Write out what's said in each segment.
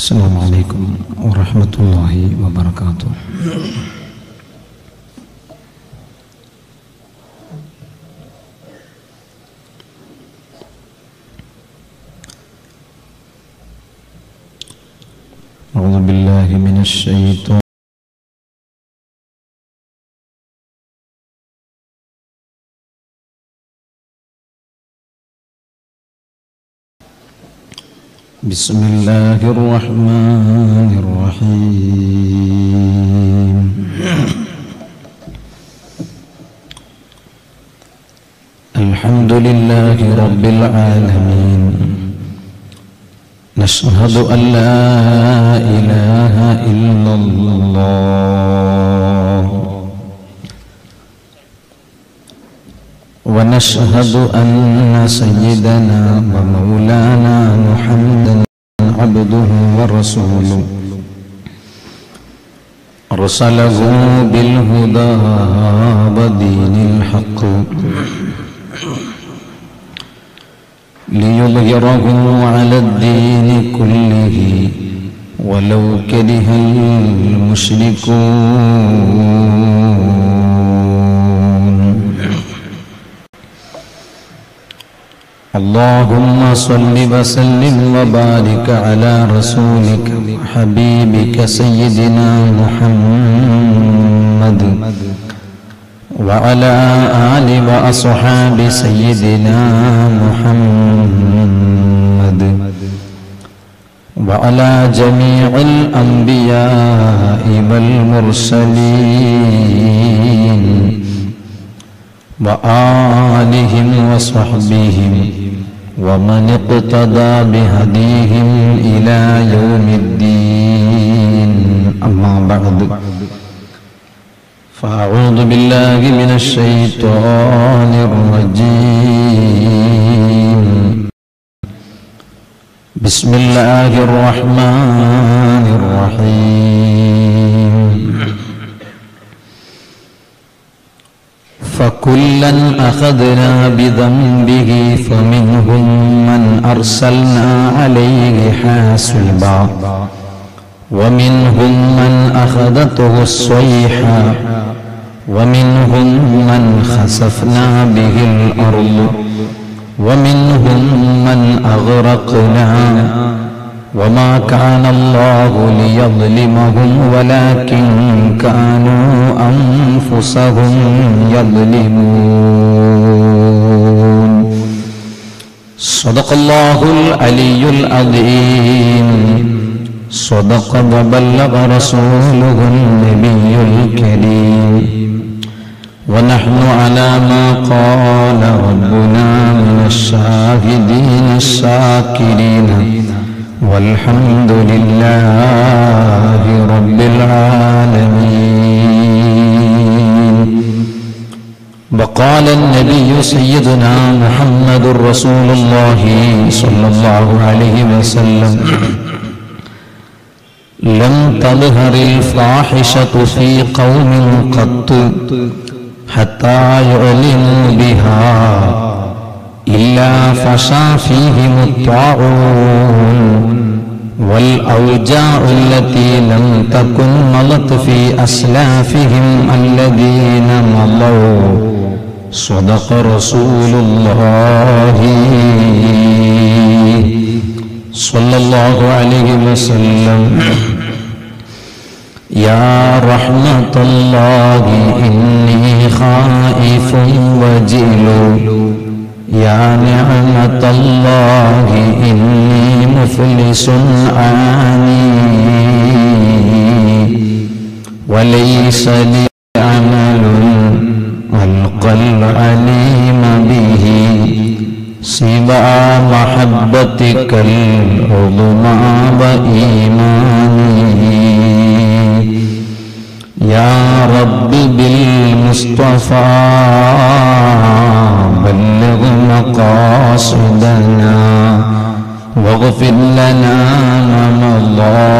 السلام عليكم ورحمة الله وبركاته أعوذ بالله من الشيطان بسم الله الرحمن الرحيم الحمد لله رب العالمين نشهد أن لا إله إلا الله ونشهد أن سيدنا ومولانا محمدا عبده ورسوله أرسله بالهدى ودين الحق ليظهره على الدين كله ولو كره المشركون اللهم صل وسلم وبارك على رسولك حبيبك سيدنا محمد وعلى آل وأصحاب سيدنا محمد وعلى جميع الأنبياء والمرسلين وآلهم وصحبهم ومن اقتدى بهديهم إلى يوم الدين أما بعد فأعوذ بالله من الشيطان الرجيم بسم الله الرحمن الرحيم فكلا أخذنا بذنبه فمنهم من أرسلنا عليه حاسبا ومنهم من أخذته الصيحة ومنهم من خسفنا به الأرض ومنهم من أغرقنا وما كان الله ليظلمهم ولكن كانوا أنفسهم يظلمون صدق الله العلي العظيم صدق وبلغ رسوله النبي الكريم ونحن على ما قال ربنا من الشاهدين الشاكرين والحمد لله رب العالمين وقال النبي سيدنا محمد رسول الله صلى الله عليه وسلم لم تظهر الفاحشة في قوم قط حتى يعلنوا بها إلا فشى فيهم الطاعون والأوجاع التي لم تكن مضت في أسلافهم الذين مضوا صدق رسول الله صلى الله عليه وسلم يا رحمة الله إني خائف وجل يا نعمة الله إني مفلس عاني وليس لي عمل ألقى العليم به سوى محبتك العظمى وإيماني يا رب بالمصطفى بلغ مقاصدنا واغفر لنا ما مضى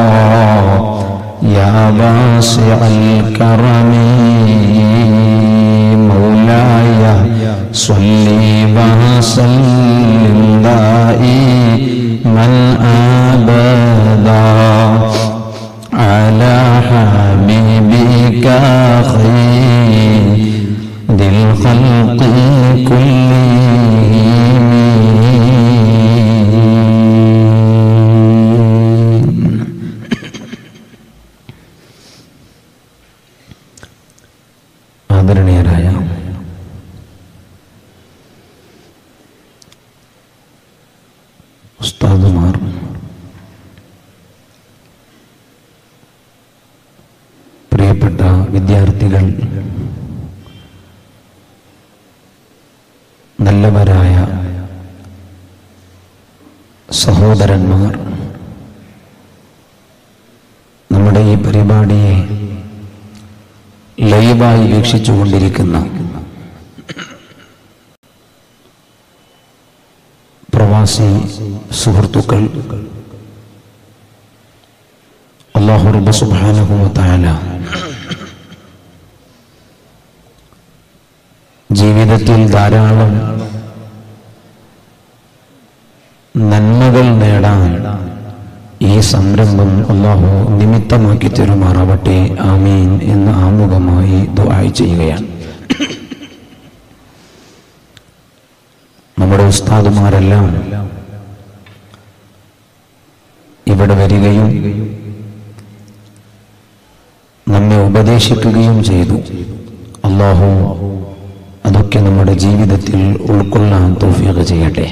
يا واسع الكرم مولاي صل وسلم دائما ابدا ആദരണീയരായ ഉസ്താദുമാർ പ്രിയപ്പെട്ട വിദ്യാർത്ഥികൾ നല്ലവരായ സഹോദരന്മാർ നമ്മുടെ ഈ പരിപാടിയെ ലൈവായി വീക്ഷിച്ചുകൊണ്ടിരിക്കുന്ന പ്രവാസി സുഹൃത്തുക്കൾ അള്ളാഹു റബ്ബ് സുബ്ഹാനഹു വ തആല ജീവിതത്തിൽ ധാരാളം നന്മകൾ നേടാൻ ഈ സംരംഭം അള്ളാഹു നിമിത്തമാക്കി തരുമാറാവട്ടെ ആമീൻ എന്ന് ആമുഖമായി ദുആ ചെയ്യുകയാണ് നമ്മുടെ ഉസ്താദുമാരെല്ലാം ഇവിടെ വരികയും നമ്മെ ഉപദേശിക്കുകയും ചെയ്തു അള്ളാഹു അതൊക്കെ നമ്മുടെ ജീവിതത്തിൽ ഉൾക്കൊള്ളാൻ തോഫിയൊക്കെ ചെയ്യട്ടെ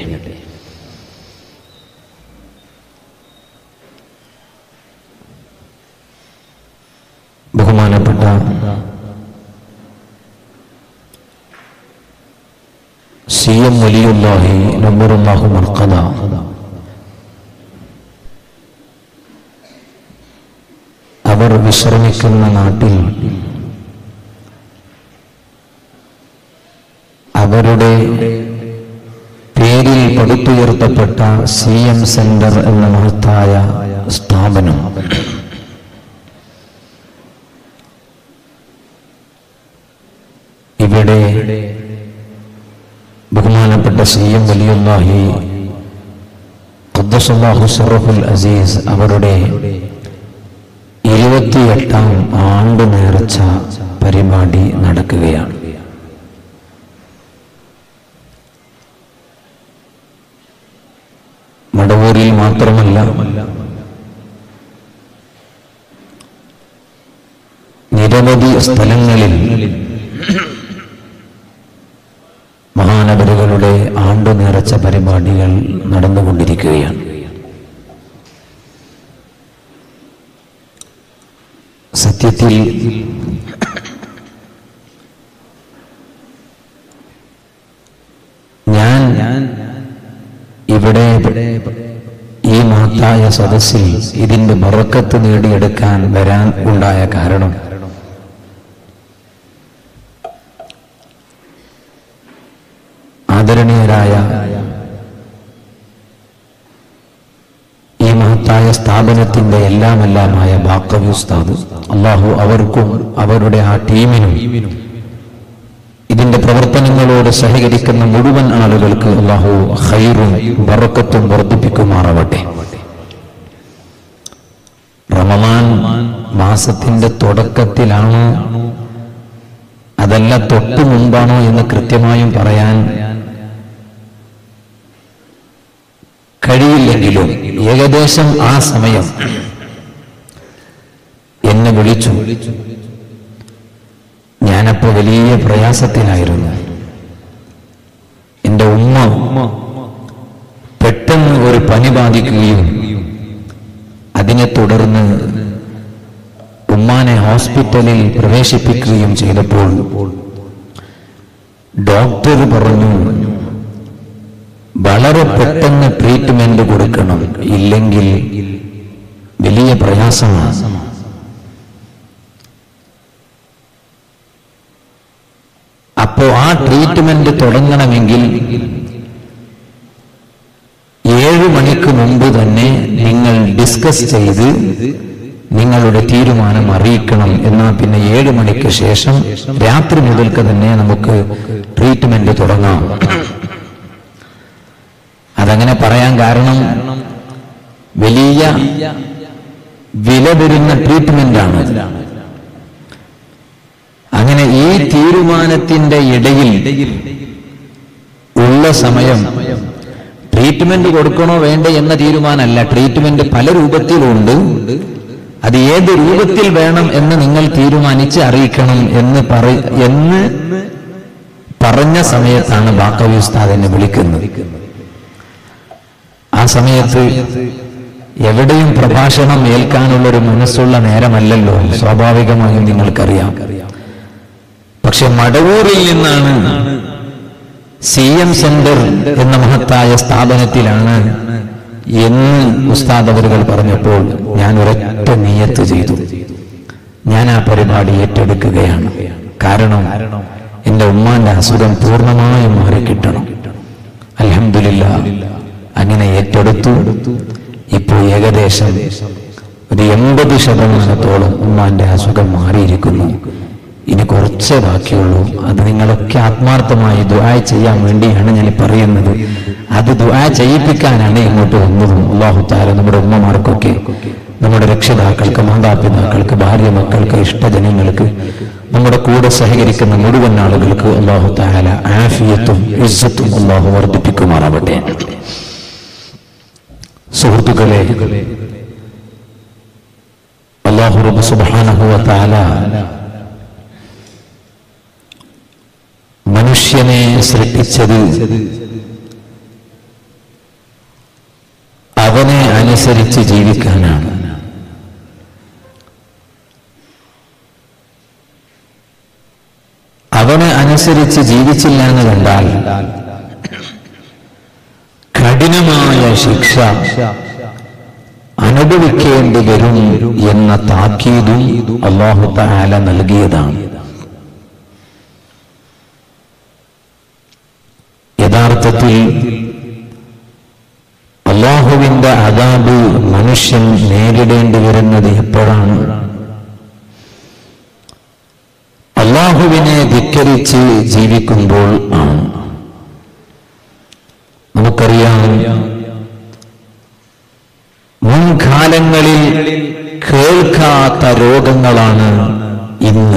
ബഹുമാനപ്പെട്ട സി എം വലിയുല്ലാഹി നമ്പറുല്ലാഹു മർക്കത അവർ വിശ്രമിക്കുന്ന നാട്ടിൽ അവരുടെ പേരിൽ പടുത്തുയർത്തപ്പെട്ട സി എം സെന്റർ എന്ന മഹത്തായ സ്ഥാപനം ഇവിടെ ബഹുമാനപ്പെട്ട സി എം വലിയുല്ലാഹി ഖദ്ദസല്ലാഹു സറഫുൽ അസീസ് അവരുടെ ഇരുപത്തിയെട്ടാം ആണ്ട് നേർച്ച പരിപാടി നടക്കുകയാണ് മടവൂരിൽ മാത്രമല്ല നിരവധി സ്ഥലങ്ങളിൽ മഹാനഗരുകളുടെ ആണ്ടു നിറച്ച പരിപാടികൾ നടന്നുകൊണ്ടിരിക്കുകയാണ് സത്യത്തിൽ ഞാൻ ഇവിടെ ഈ മഹത്തായ സദസ്സിൽ ഇതിന്റെ ബറക്കത്ത് നേടിയെടുക്കാൻ വരാൻ ഉണ്ടായ കാരണം ആദരണീയരായ ഈ മഹത്തായ സ്ഥാപനത്തിന്റെ എല്ലാമെല്ലാമായ ബാക്കവി ഉസ്താദ് അള്ളാഹു അവർക്കും അവരുടെ ആ ടീമിനും ഇതിന്റെ പ്രവർത്തനങ്ങളോട് സഹകരിക്കുന്ന മുഴുവൻ ആളുകൾക്ക് അള്ളാഹു ഹൈറും ബറക്കത്തും വർദ്ധിപ്പിക്കുമാറാവട്ടെ റമദാൻ മാസത്തിന്റെ തുടക്കത്തിലാണോ അതല്ല തൊട്ടു മുമ്പാണോ എന്ന് കൃത്യമായും പറയാൻ കഴിയില്ലെങ്കിലും ഏകദേശം ആ സമയം എന്നെ വിളിച്ചു ഞാനപ്പോ വലിയ പ്രയാസത്തിലായിരുന്നു എന്റെ ഉമ്മ പെട്ടെന്ന് ഒരു പനി ബാധിക്കുകയും അതിനെ തുടർന്ന് ഉമ്മാനെ ഹോസ്പിറ്റലിൽ പ്രവേശിപ്പിക്കുകയും ചെയ്തപ്പോൾ ഡോക്ടർ പറഞ്ഞു വളരെ പെട്ടെന്ന് ട്രീറ്റ്മെന്റ് കൊടുക്കണം ഇല്ലെങ്കിൽ വലിയ പ്രയാസമാണ് അപ്പോ ആ ട്രീറ്റ്മെന്റ് തുടങ്ങണമെങ്കിൽ ഏഴു മണിക്ക് മുമ്പ് തന്നെ നിങ്ങൾ ഡിസ്കസ് ചെയ്ത് നിങ്ങളുടെ തീരുമാനം അറിയിക്കണം എന്നാൽ പിന്നെ ഏഴ് മണിക്ക് ശേഷം രാത്രി മുതൽക്ക് തന്നെ നമുക്ക് ട്രീറ്റ്മെന്റ് തുടങ്ങാം അതങ്ങനെ പറയാൻ കാരണം വലിയ വില വരുന്ന ട്രീറ്റ്മെന്റാണ് അങ്ങനെ ഈ തീരുമാനത്തിന്റെ ഇടയിൽ ഉള്ള സമയം ട്രീറ്റ്മെന്റ് കൊടുക്കണോ വേണ്ടേ എന്ന തീരുമാനമല്ല ട്രീറ്റ്മെന്റ് പല രൂപത്തിലുണ്ട് അത് ഏത് രൂപത്തിൽ വേണം എന്ന് നിങ്ങൾ തീരുമാനിച്ച് അറിയിക്കണം എന്ന് പറ എന്ന് പറഞ്ഞ സമയത്താണ് ബാക്കവി ഉസ്താദ് എന്നെ വിളിക്കുന്നത് ആ സമയത്ത് എവിടെയും പ്രഭാഷണം ഏൽക്കാനുള്ള ഒരു മനസ്സുള്ള നേരമല്ലല്ലോ സ്വാഭാവികമായും നിങ്ങൾക്കറിയാം പക്ഷെ മടവൂരിൽ നിന്നാണ് സി എം സെന്റർ എന്ന മഹത്തായ സ്ഥാപനത്തിലാണ് എന്ന് ഉസ്താദ് അവരുകൾ പറഞ്ഞപ്പോൾ ഞാൻ ഒരൊറ്റ നിയത്ത് ചെയ്തു ഞാൻ ആ പരിപാടി ഏറ്റെടുക്കുകയാണ് കാരണം എന്റെ ഉമ്മാന്റെ അസുഖം പൂർണ്ണമായും മാറിക്കിട്ടണം അലഹമില്ല അങ്ങനെ ഏറ്റെടുത്തു ഇപ്പോൾ ഏകദേശം ഒരു എൺപത് ശതമാനത്തോളം ഉമ്മാന്റെ അസുഖം മാറിയിരിക്കുന്നു ഇനി കുറച്ചേ ബാക്കിയുള്ളൂ അത് നിങ്ങളൊക്കെ ആത്മാർത്ഥമായി ദുആ ചെയ്യാൻ വേണ്ടിയാണ് ഞാൻ ഈ പറയുന്നത് അത് ദുആ ചെയ്യിപ്പിക്കാനാണ് ഇങ്ങോട്ട് വന്നതും അള്ളാഹു താര നമ്മുടെ ഉമ്മമാർക്കൊക്കെ നമ്മുടെ രക്ഷിതാക്കൾക്ക് മാതാപിതാക്കൾക്ക് ഭാര്യ മക്കൾക്ക് ഇഷ്ടജനങ്ങൾക്ക് നമ്മുടെ കൂടെ സഹകരിക്കുന്ന മുഴുവൻ ആളുകൾക്ക് അള്ളാഹു താല ആഫിയത്തും ഇസ്സത്തും അള്ളാഹു വർദ്ധിപ്പിക്കുമാറാവട്ടെ സുഹൃത്തുക്കളെ അള്ളാഹു റബ്ബ് സുബ്ഹാനഹു വ തആല മനുഷ്യനെ സൃഷ്ടിച്ചത് അവനെ അനുസരിച്ച് ജീവിക്കാനാണ് അവനെ അനുസരിച്ച് ജീവിച്ചില്ല എന്ന് കണ്ടാൽ കഠിനമായ ശിക്ഷ അനുഭവിക്കേണ്ടി വരും എന്ന താക്കീതും അള്ളാഹു താല നൽകിയതാണ് യഥാർത്ഥത്തിൽ അള്ളാഹുവിന്റെ അതാബ് മനുഷ്യൻ നേരിടേണ്ടി വരുന്നത് എപ്പോഴാണ് അള്ളാഹുവിനെ ധിക്കരിച്ച് ജീവിക്കുമ്പോൾ ആണ് നമുക്കറിയാം മുൻകാലങ്ങളിൽ കേൾക്കാത്ത രോഗങ്ങളാണ് ഇന്ന്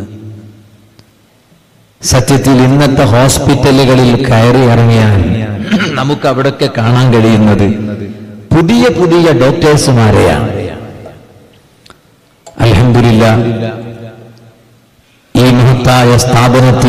സത്യത്തിൽ ഇന്നത്തെ ഹോസ്പിറ്റലുകളിൽ കയറി ഇറങ്ങിയാൽ നമുക്ക് അവിടൊക്കെ കാണാൻ കഴിയുന്നത് പുതിയ പുതിയ ഡോക്ടേഴ്സുമാരെയാണ് അലഹമില്ല ഈ മഹത്തായ സ്ഥാപനത്തിൽ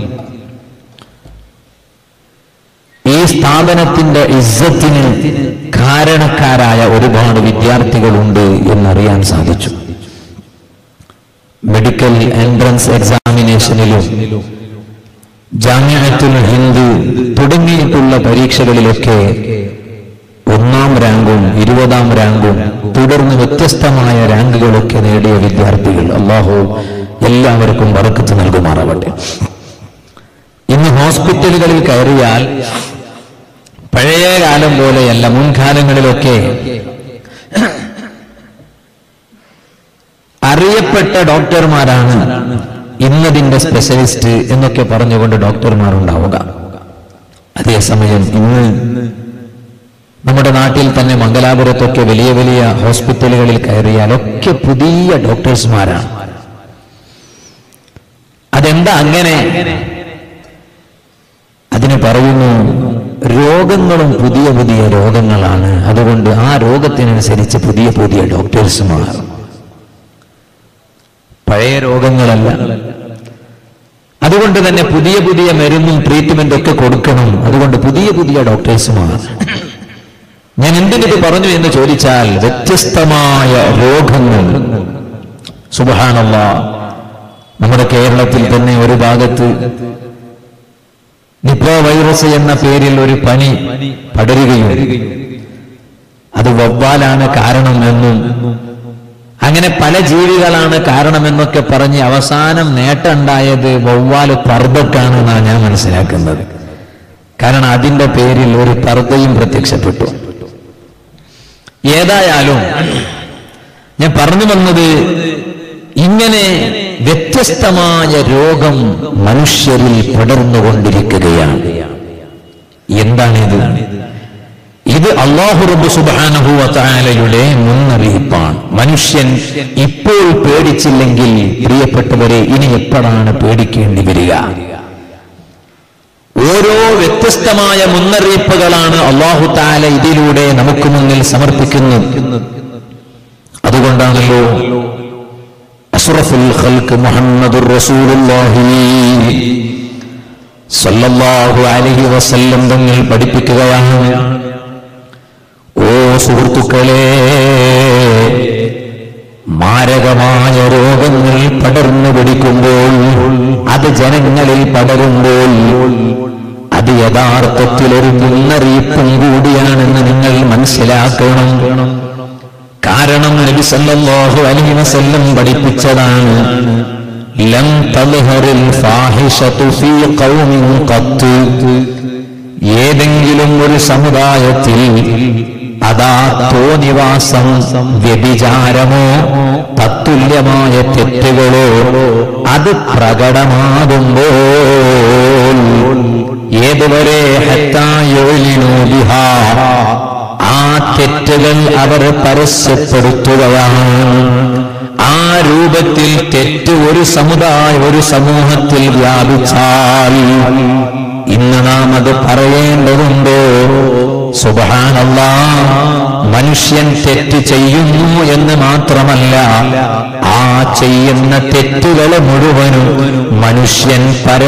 ഈ സ്ഥാപനത്തിന്റെ ഇസ്സത്തിന് കാരണക്കാരായ ഒരുപാട് വിദ്യാർത്ഥികളുണ്ട് എന്നറിയാൻ സാധിച്ചു മെഡിക്കൽ എൻട്രൻസ് എക്സാമിനേഷനിലും ജാമ്യത്തുൽ ഹിന്ദു തുടങ്ങിയിട്ടുള്ള പരീക്ഷകളിലൊക്കെ ഒന്നാം റാങ്കും ഇരുപതാം റാങ്കും തുടർന്ന് വ്യത്യസ്തമായ റാങ്കുകളൊക്കെ നേടിയ വിദ്യാർത്ഥികൾ അള്ളാഹു എല്ലാവർക്കും വറക്കത്ത് നൽകുമാറാവട്ടെ ഇന്ന് ഹോസ്പിറ്റലുകളിൽ കയറിയാൽ പഴയ കാലം പോലെയല്ല മുൻകാലങ്ങളിലൊക്കെ അറിയപ്പെട്ട ഡോക്ടർമാരാണ് ഇന്നതിന്റെ സ്പെഷ്യലിസ്റ്റ് എന്നൊക്കെ പറഞ്ഞുകൊണ്ട് ഡോക്ടർമാർ ഉണ്ടാവുക അതേസമയം ഇന്ന് നമ്മുടെ നാട്ടിൽ തന്നെ മംഗലാപുരത്തൊക്കെ വലിയ വലിയ ഹോസ്പിറ്റലുകളിൽ കയറിയാലൊക്കെ പുതിയ ഡോക്ടേഴ്സ്മാരാണ് അതെന്താ അങ്ങനെ അതിന് പറയുന്നു രോഗങ്ങളും പുതിയ പുതിയ രോഗങ്ങളാണ് അതുകൊണ്ട് ആ രോഗത്തിനനുസരിച്ച് പുതിയ പുതിയ ഡോക്ടേഴ്സുമാർ പഴയ രോഗങ്ങളല്ല അതുകൊണ്ട് തന്നെ പുതിയ പുതിയ മരുന്നും ട്രീറ്റ്മെന്റ് ഒക്കെ കൊടുക്കണം അതുകൊണ്ട് പുതിയ പുതിയ ഡോക്ടേഴ്സുമാർ ഞാൻ എന്തിനിത് പറഞ്ഞു എന്ന് ചോദിച്ചാൽ വ്യത്യസ്തമായ രോഗങ്ങൾ സുബഹാനല്ല നമ്മുടെ കേരളത്തിൽ തന്നെ ഒരു ഭാഗത്ത് നിപ്പോ വൈറസ് എന്ന പേരിൽ ഒരു പനി പടരുകയും അത് വവ്വാലാണ് കാരണമെന്നും അങ്ങനെ പല ജീവികളാണ് കാരണമെന്നൊക്കെ പറഞ്ഞ് അവസാനം നേട്ടമുണ്ടായത് വവ്വാല് പർദ്ദക്കാണെന്നാണ് ഞാൻ മനസ്സിലാക്കുന്നത് കാരണം അതിന്റെ പേരിൽ ഒരു പർദ്ദയും പ്രത്യക്ഷപ്പെട്ടു ഏതായാലും ഞാൻ പറഞ്ഞു വന്നത് ഇങ്ങനെ വ്യത്യസ്തമായ രോഗം മനുഷ്യരിൽ പടർന്നുകൊണ്ടിരിക്കുകയാണ് എന്താണിത് ഇത് അള്ളാഹു റബ്ബ് സുബ്ഹാനഹു വതആലയുടെ മുന്നറിയിപ്പാണ് മനുഷ്യൻ ഇപ്പോൾ പേടിച്ചില്ലെങ്കിൽ പ്രിയപ്പെട്ടവരെ ഇനി എപ്പോഴാണ് പേടിക്കേണ്ടി വരിക ഓരോ വ്യത്യസ്തമായ മുന്നറിയിപ്പുകളാണ് അള്ളാഹു താല ഇതിലൂടെ നമുക്ക് മുന്നിൽ സമർപ്പിക്കുന്നത് അത് അതുകൊണ്ടാണല്ലോ അഷ്റഫുൽ ഖൽക്ക് മുഹമ്മദുർ റസൂലുള്ളാഹി സല്ലല്ലാഹു അലൈഹി വസല്ലം തങ്ങൾ പഠിപ്പിക്കുകയാണ് ഓ സുഹൃത്തുക്കളെ മാരകമായ രോഗങ്ങൾ പടർന്നു പിടിക്കുമ്പോൾ അത് ജനങ്ങളിൽ പടരുമ്പോൾ അത് യഥാർത്ഥത്തിൽ ഒരു മുന്നറിയിപ്പും കൂടിയാണെന്ന് നിങ്ങൾ മനസ്സിലാക്കണം കാരണം നബി സല്ലല്ലാഹു അലൈഹി വസല്ലം പഠിപ്പിച്ചതാണ് ലം തൽഹറിൽ ഫാഹിഷതു ഫീ ഖൗമിൻ ഖത്ത് ഏതെങ്കിലും ഒരു സമുദായത്തിൽ അതാ തോന്നിവാസം വ്യഭിചാരമോ തത്തുല്യമായ തെറ്റുകളോ അത് പ്രകടമാകുമ്പോൾ ഏതുവരെ ഹത്തായൊഴിലിനോ ബിഹാ ആ തെറ്റുകൾ അവർ പരസ്യപ്പെടുത്തുകയാണ് ആ രൂപത്തിൽ തെറ്റ് ഒരു സമുദായ ഒരു സമൂഹത്തിൽ വ്യാപിച്ചാൽ ഇന്ന് നാം അത് പറയേണ്ടതുണ്ടോ സുബാനല്ല മനുഷ്യൻ തെറ്റ് ചെയ്യുന്നു എന്ന് മാത്രമല്ല ആ ചെയ്യുന്ന തെറ്റുകളെ മുഴുവനും മനുഷ്യൻ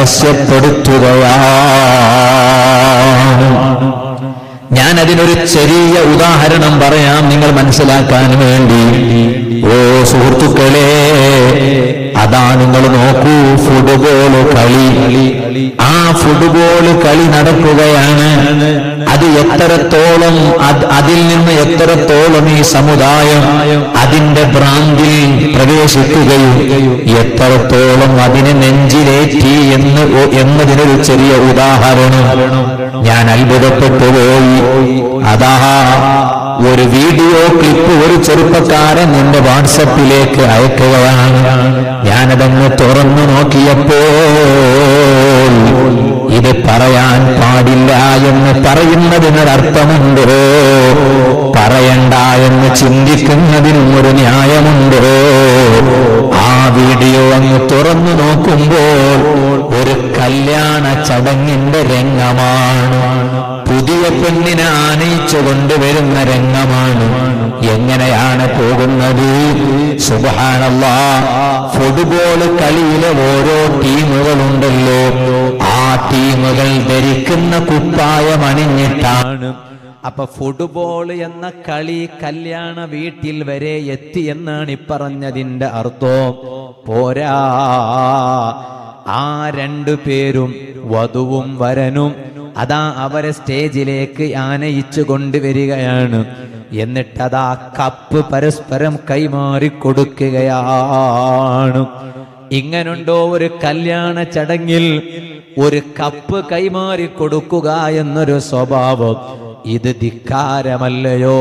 പരസ്യപ്പെടുത്തുകയാണ് ഞാൻ അതിനൊരു ചെറിയ ഉദാഹരണം പറയാം നിങ്ങൾ മനസ്സിലാക്കാൻ വേണ്ടി ഓ സുഹൃത്തുക്കളെ അതാ നിങ്ങൾ നോക്കൂ ഫുട്ബോൾ കളി ആ ഫുട്ബോൾ കളി നടക്കുകയാണ് അത് എത്രത്തോളം അത് അതിൽ നിന്ന് എത്രത്തോളം ഈ സമുദായം അതിന്റെ ഭ്രാന്തിൽ പ്രവേശിക്കുകയും എത്രത്തോളം അതിനെ നെഞ്ചിലേറ്റി എന്ന് ഒ- എന്നതിനൊരു ചെറിയ ഉദാഹരണം ഞാൻ അത്ഭുതപ്പെട്ടു പോയി അതാ ഒരു വീഡിയോ ക്ലിപ്പ് ഒരു ചെറുപ്പക്കാരൻ എന്റെ വാട്സപ്പിലേക്ക് അയക്കുകയാണ് ഞാനതങ്ങ് തുറന്നു നോക്കിയപ്പോൾ ഇത് പറയാൻ പാടില്ല എന്ന് പറയുന്നതിനൊരർത്ഥമുണ്ടോ പറയണ്ട എന്ന് ചിന്തിക്കുന്നതിനും ഒരു ന്യായമുണ്ടോ ആ വീഡിയോ അങ്ങ് തുറന്നു നോക്കുമ്പോൾ ഒരു കല്യാണ ചടങ്ങിന്റെ രംഗമാണ് പുതിയ പെണ്ണിനെ ആനയിച്ചു കൊണ്ടുവരുന്ന രംഗമാണ് എങ്ങനെയാണ് പോകുന്നത് സുബാനല്ല ഫുട്ബോൾ കളിയിലെ ഓരോ ടീമുകളുണ്ടല്ലോ ആ ടീമുകൾ ധരിക്കുന്ന കുപ്പായം അണിഞ്ഞിട്ടാണ് അപ്പൊ ഫുട്ബോൾ എന്ന കളി കല്യാണ വീട്ടിൽ വരെ എത്തി എന്നാണ് ഇപ്പറഞ്ഞതിന്റെ അർത്ഥം പോരാ ആ രണ്ടു പേരും വധുവും വരനും അതാ അവരെ സ്റ്റേജിലേക്ക് ആനയിച്ചു കൊണ്ടുവരികയാണ് എന്നിട്ടതാ കപ്പ് പരസ്പരം കൈമാറി കൊടുക്കുകയാണ് ഇങ്ങനുണ്ടോ ഒരു കല്യാണ ചടങ്ങിൽ ഒരു കപ്പ് കൈമാറി കൊടുക്കുക എന്നൊരു സ്വഭാവം ഇത് ധിക്കാരമല്ലയോ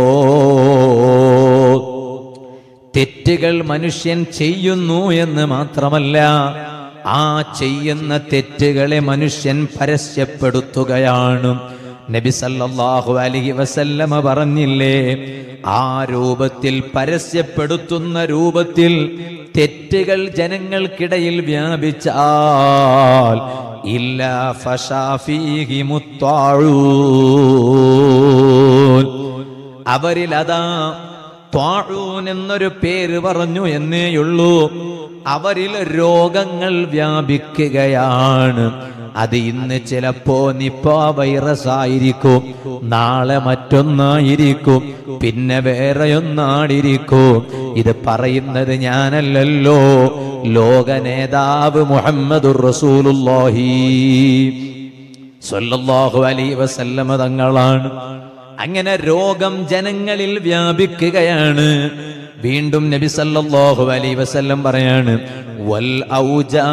തെറ്റുകൾ മനുഷ്യൻ ചെയ്യുന്നു എന്ന് മാത്രമല്ല ആ ചെയ്യുന്ന തെറ്റുകളെ മനുഷ്യൻ പരസ്യപ്പെടുത്തുകയാണ് നബി സല്ലല്ലാഹു അലൈഹി വസല്ലമ പറഞ്ഞില്ലേ ആ രൂപത്തിൽ പരസ്യപ്പെടുത്തുന്ന രൂപത്തിൽ തെറ്റുകൾ ജനങ്ങൾക്കിടയിൽ വ്യാപിച്ചാൽ ഇല്ല ഫഷാഫീഹി മുത്താഴൂൻ അവരിൽ അതാ ത്വാഴൂൻ എന്നൊരു പേര് പറഞ്ഞു എന്നേയുള്ളൂ അവരിൽ രോഗങ്ങൾ വ്യാപിക്കുകയാണ് അത് ഇന്ന് ചിലപ്പോ നിപ്പ വൈറസ് ആയിരിക്കും നാളെ മറ്റൊന്നായിരിക്കും പിന്നെ വേറെയൊന്നാടിരിക്കും ഇത് പറയുന്നത് ഞാനല്ലല്ലോ ലോക നേതാവ് മുഹമ്മദുർ റസൂലുള്ളാഹി സ്വല്ലല്ലാഹു അലൈഹി വസല്ലമ തങ്ങളാണ് അങ്ങനെ രോഗം ജനങ്ങളിൽ വ്യാപിക്കുകയാണ് വീണ്ടും നബി സല്ലല്ലാഹു അലൈഹി വസല്ലം പറയാണ് വൽ ഔജാ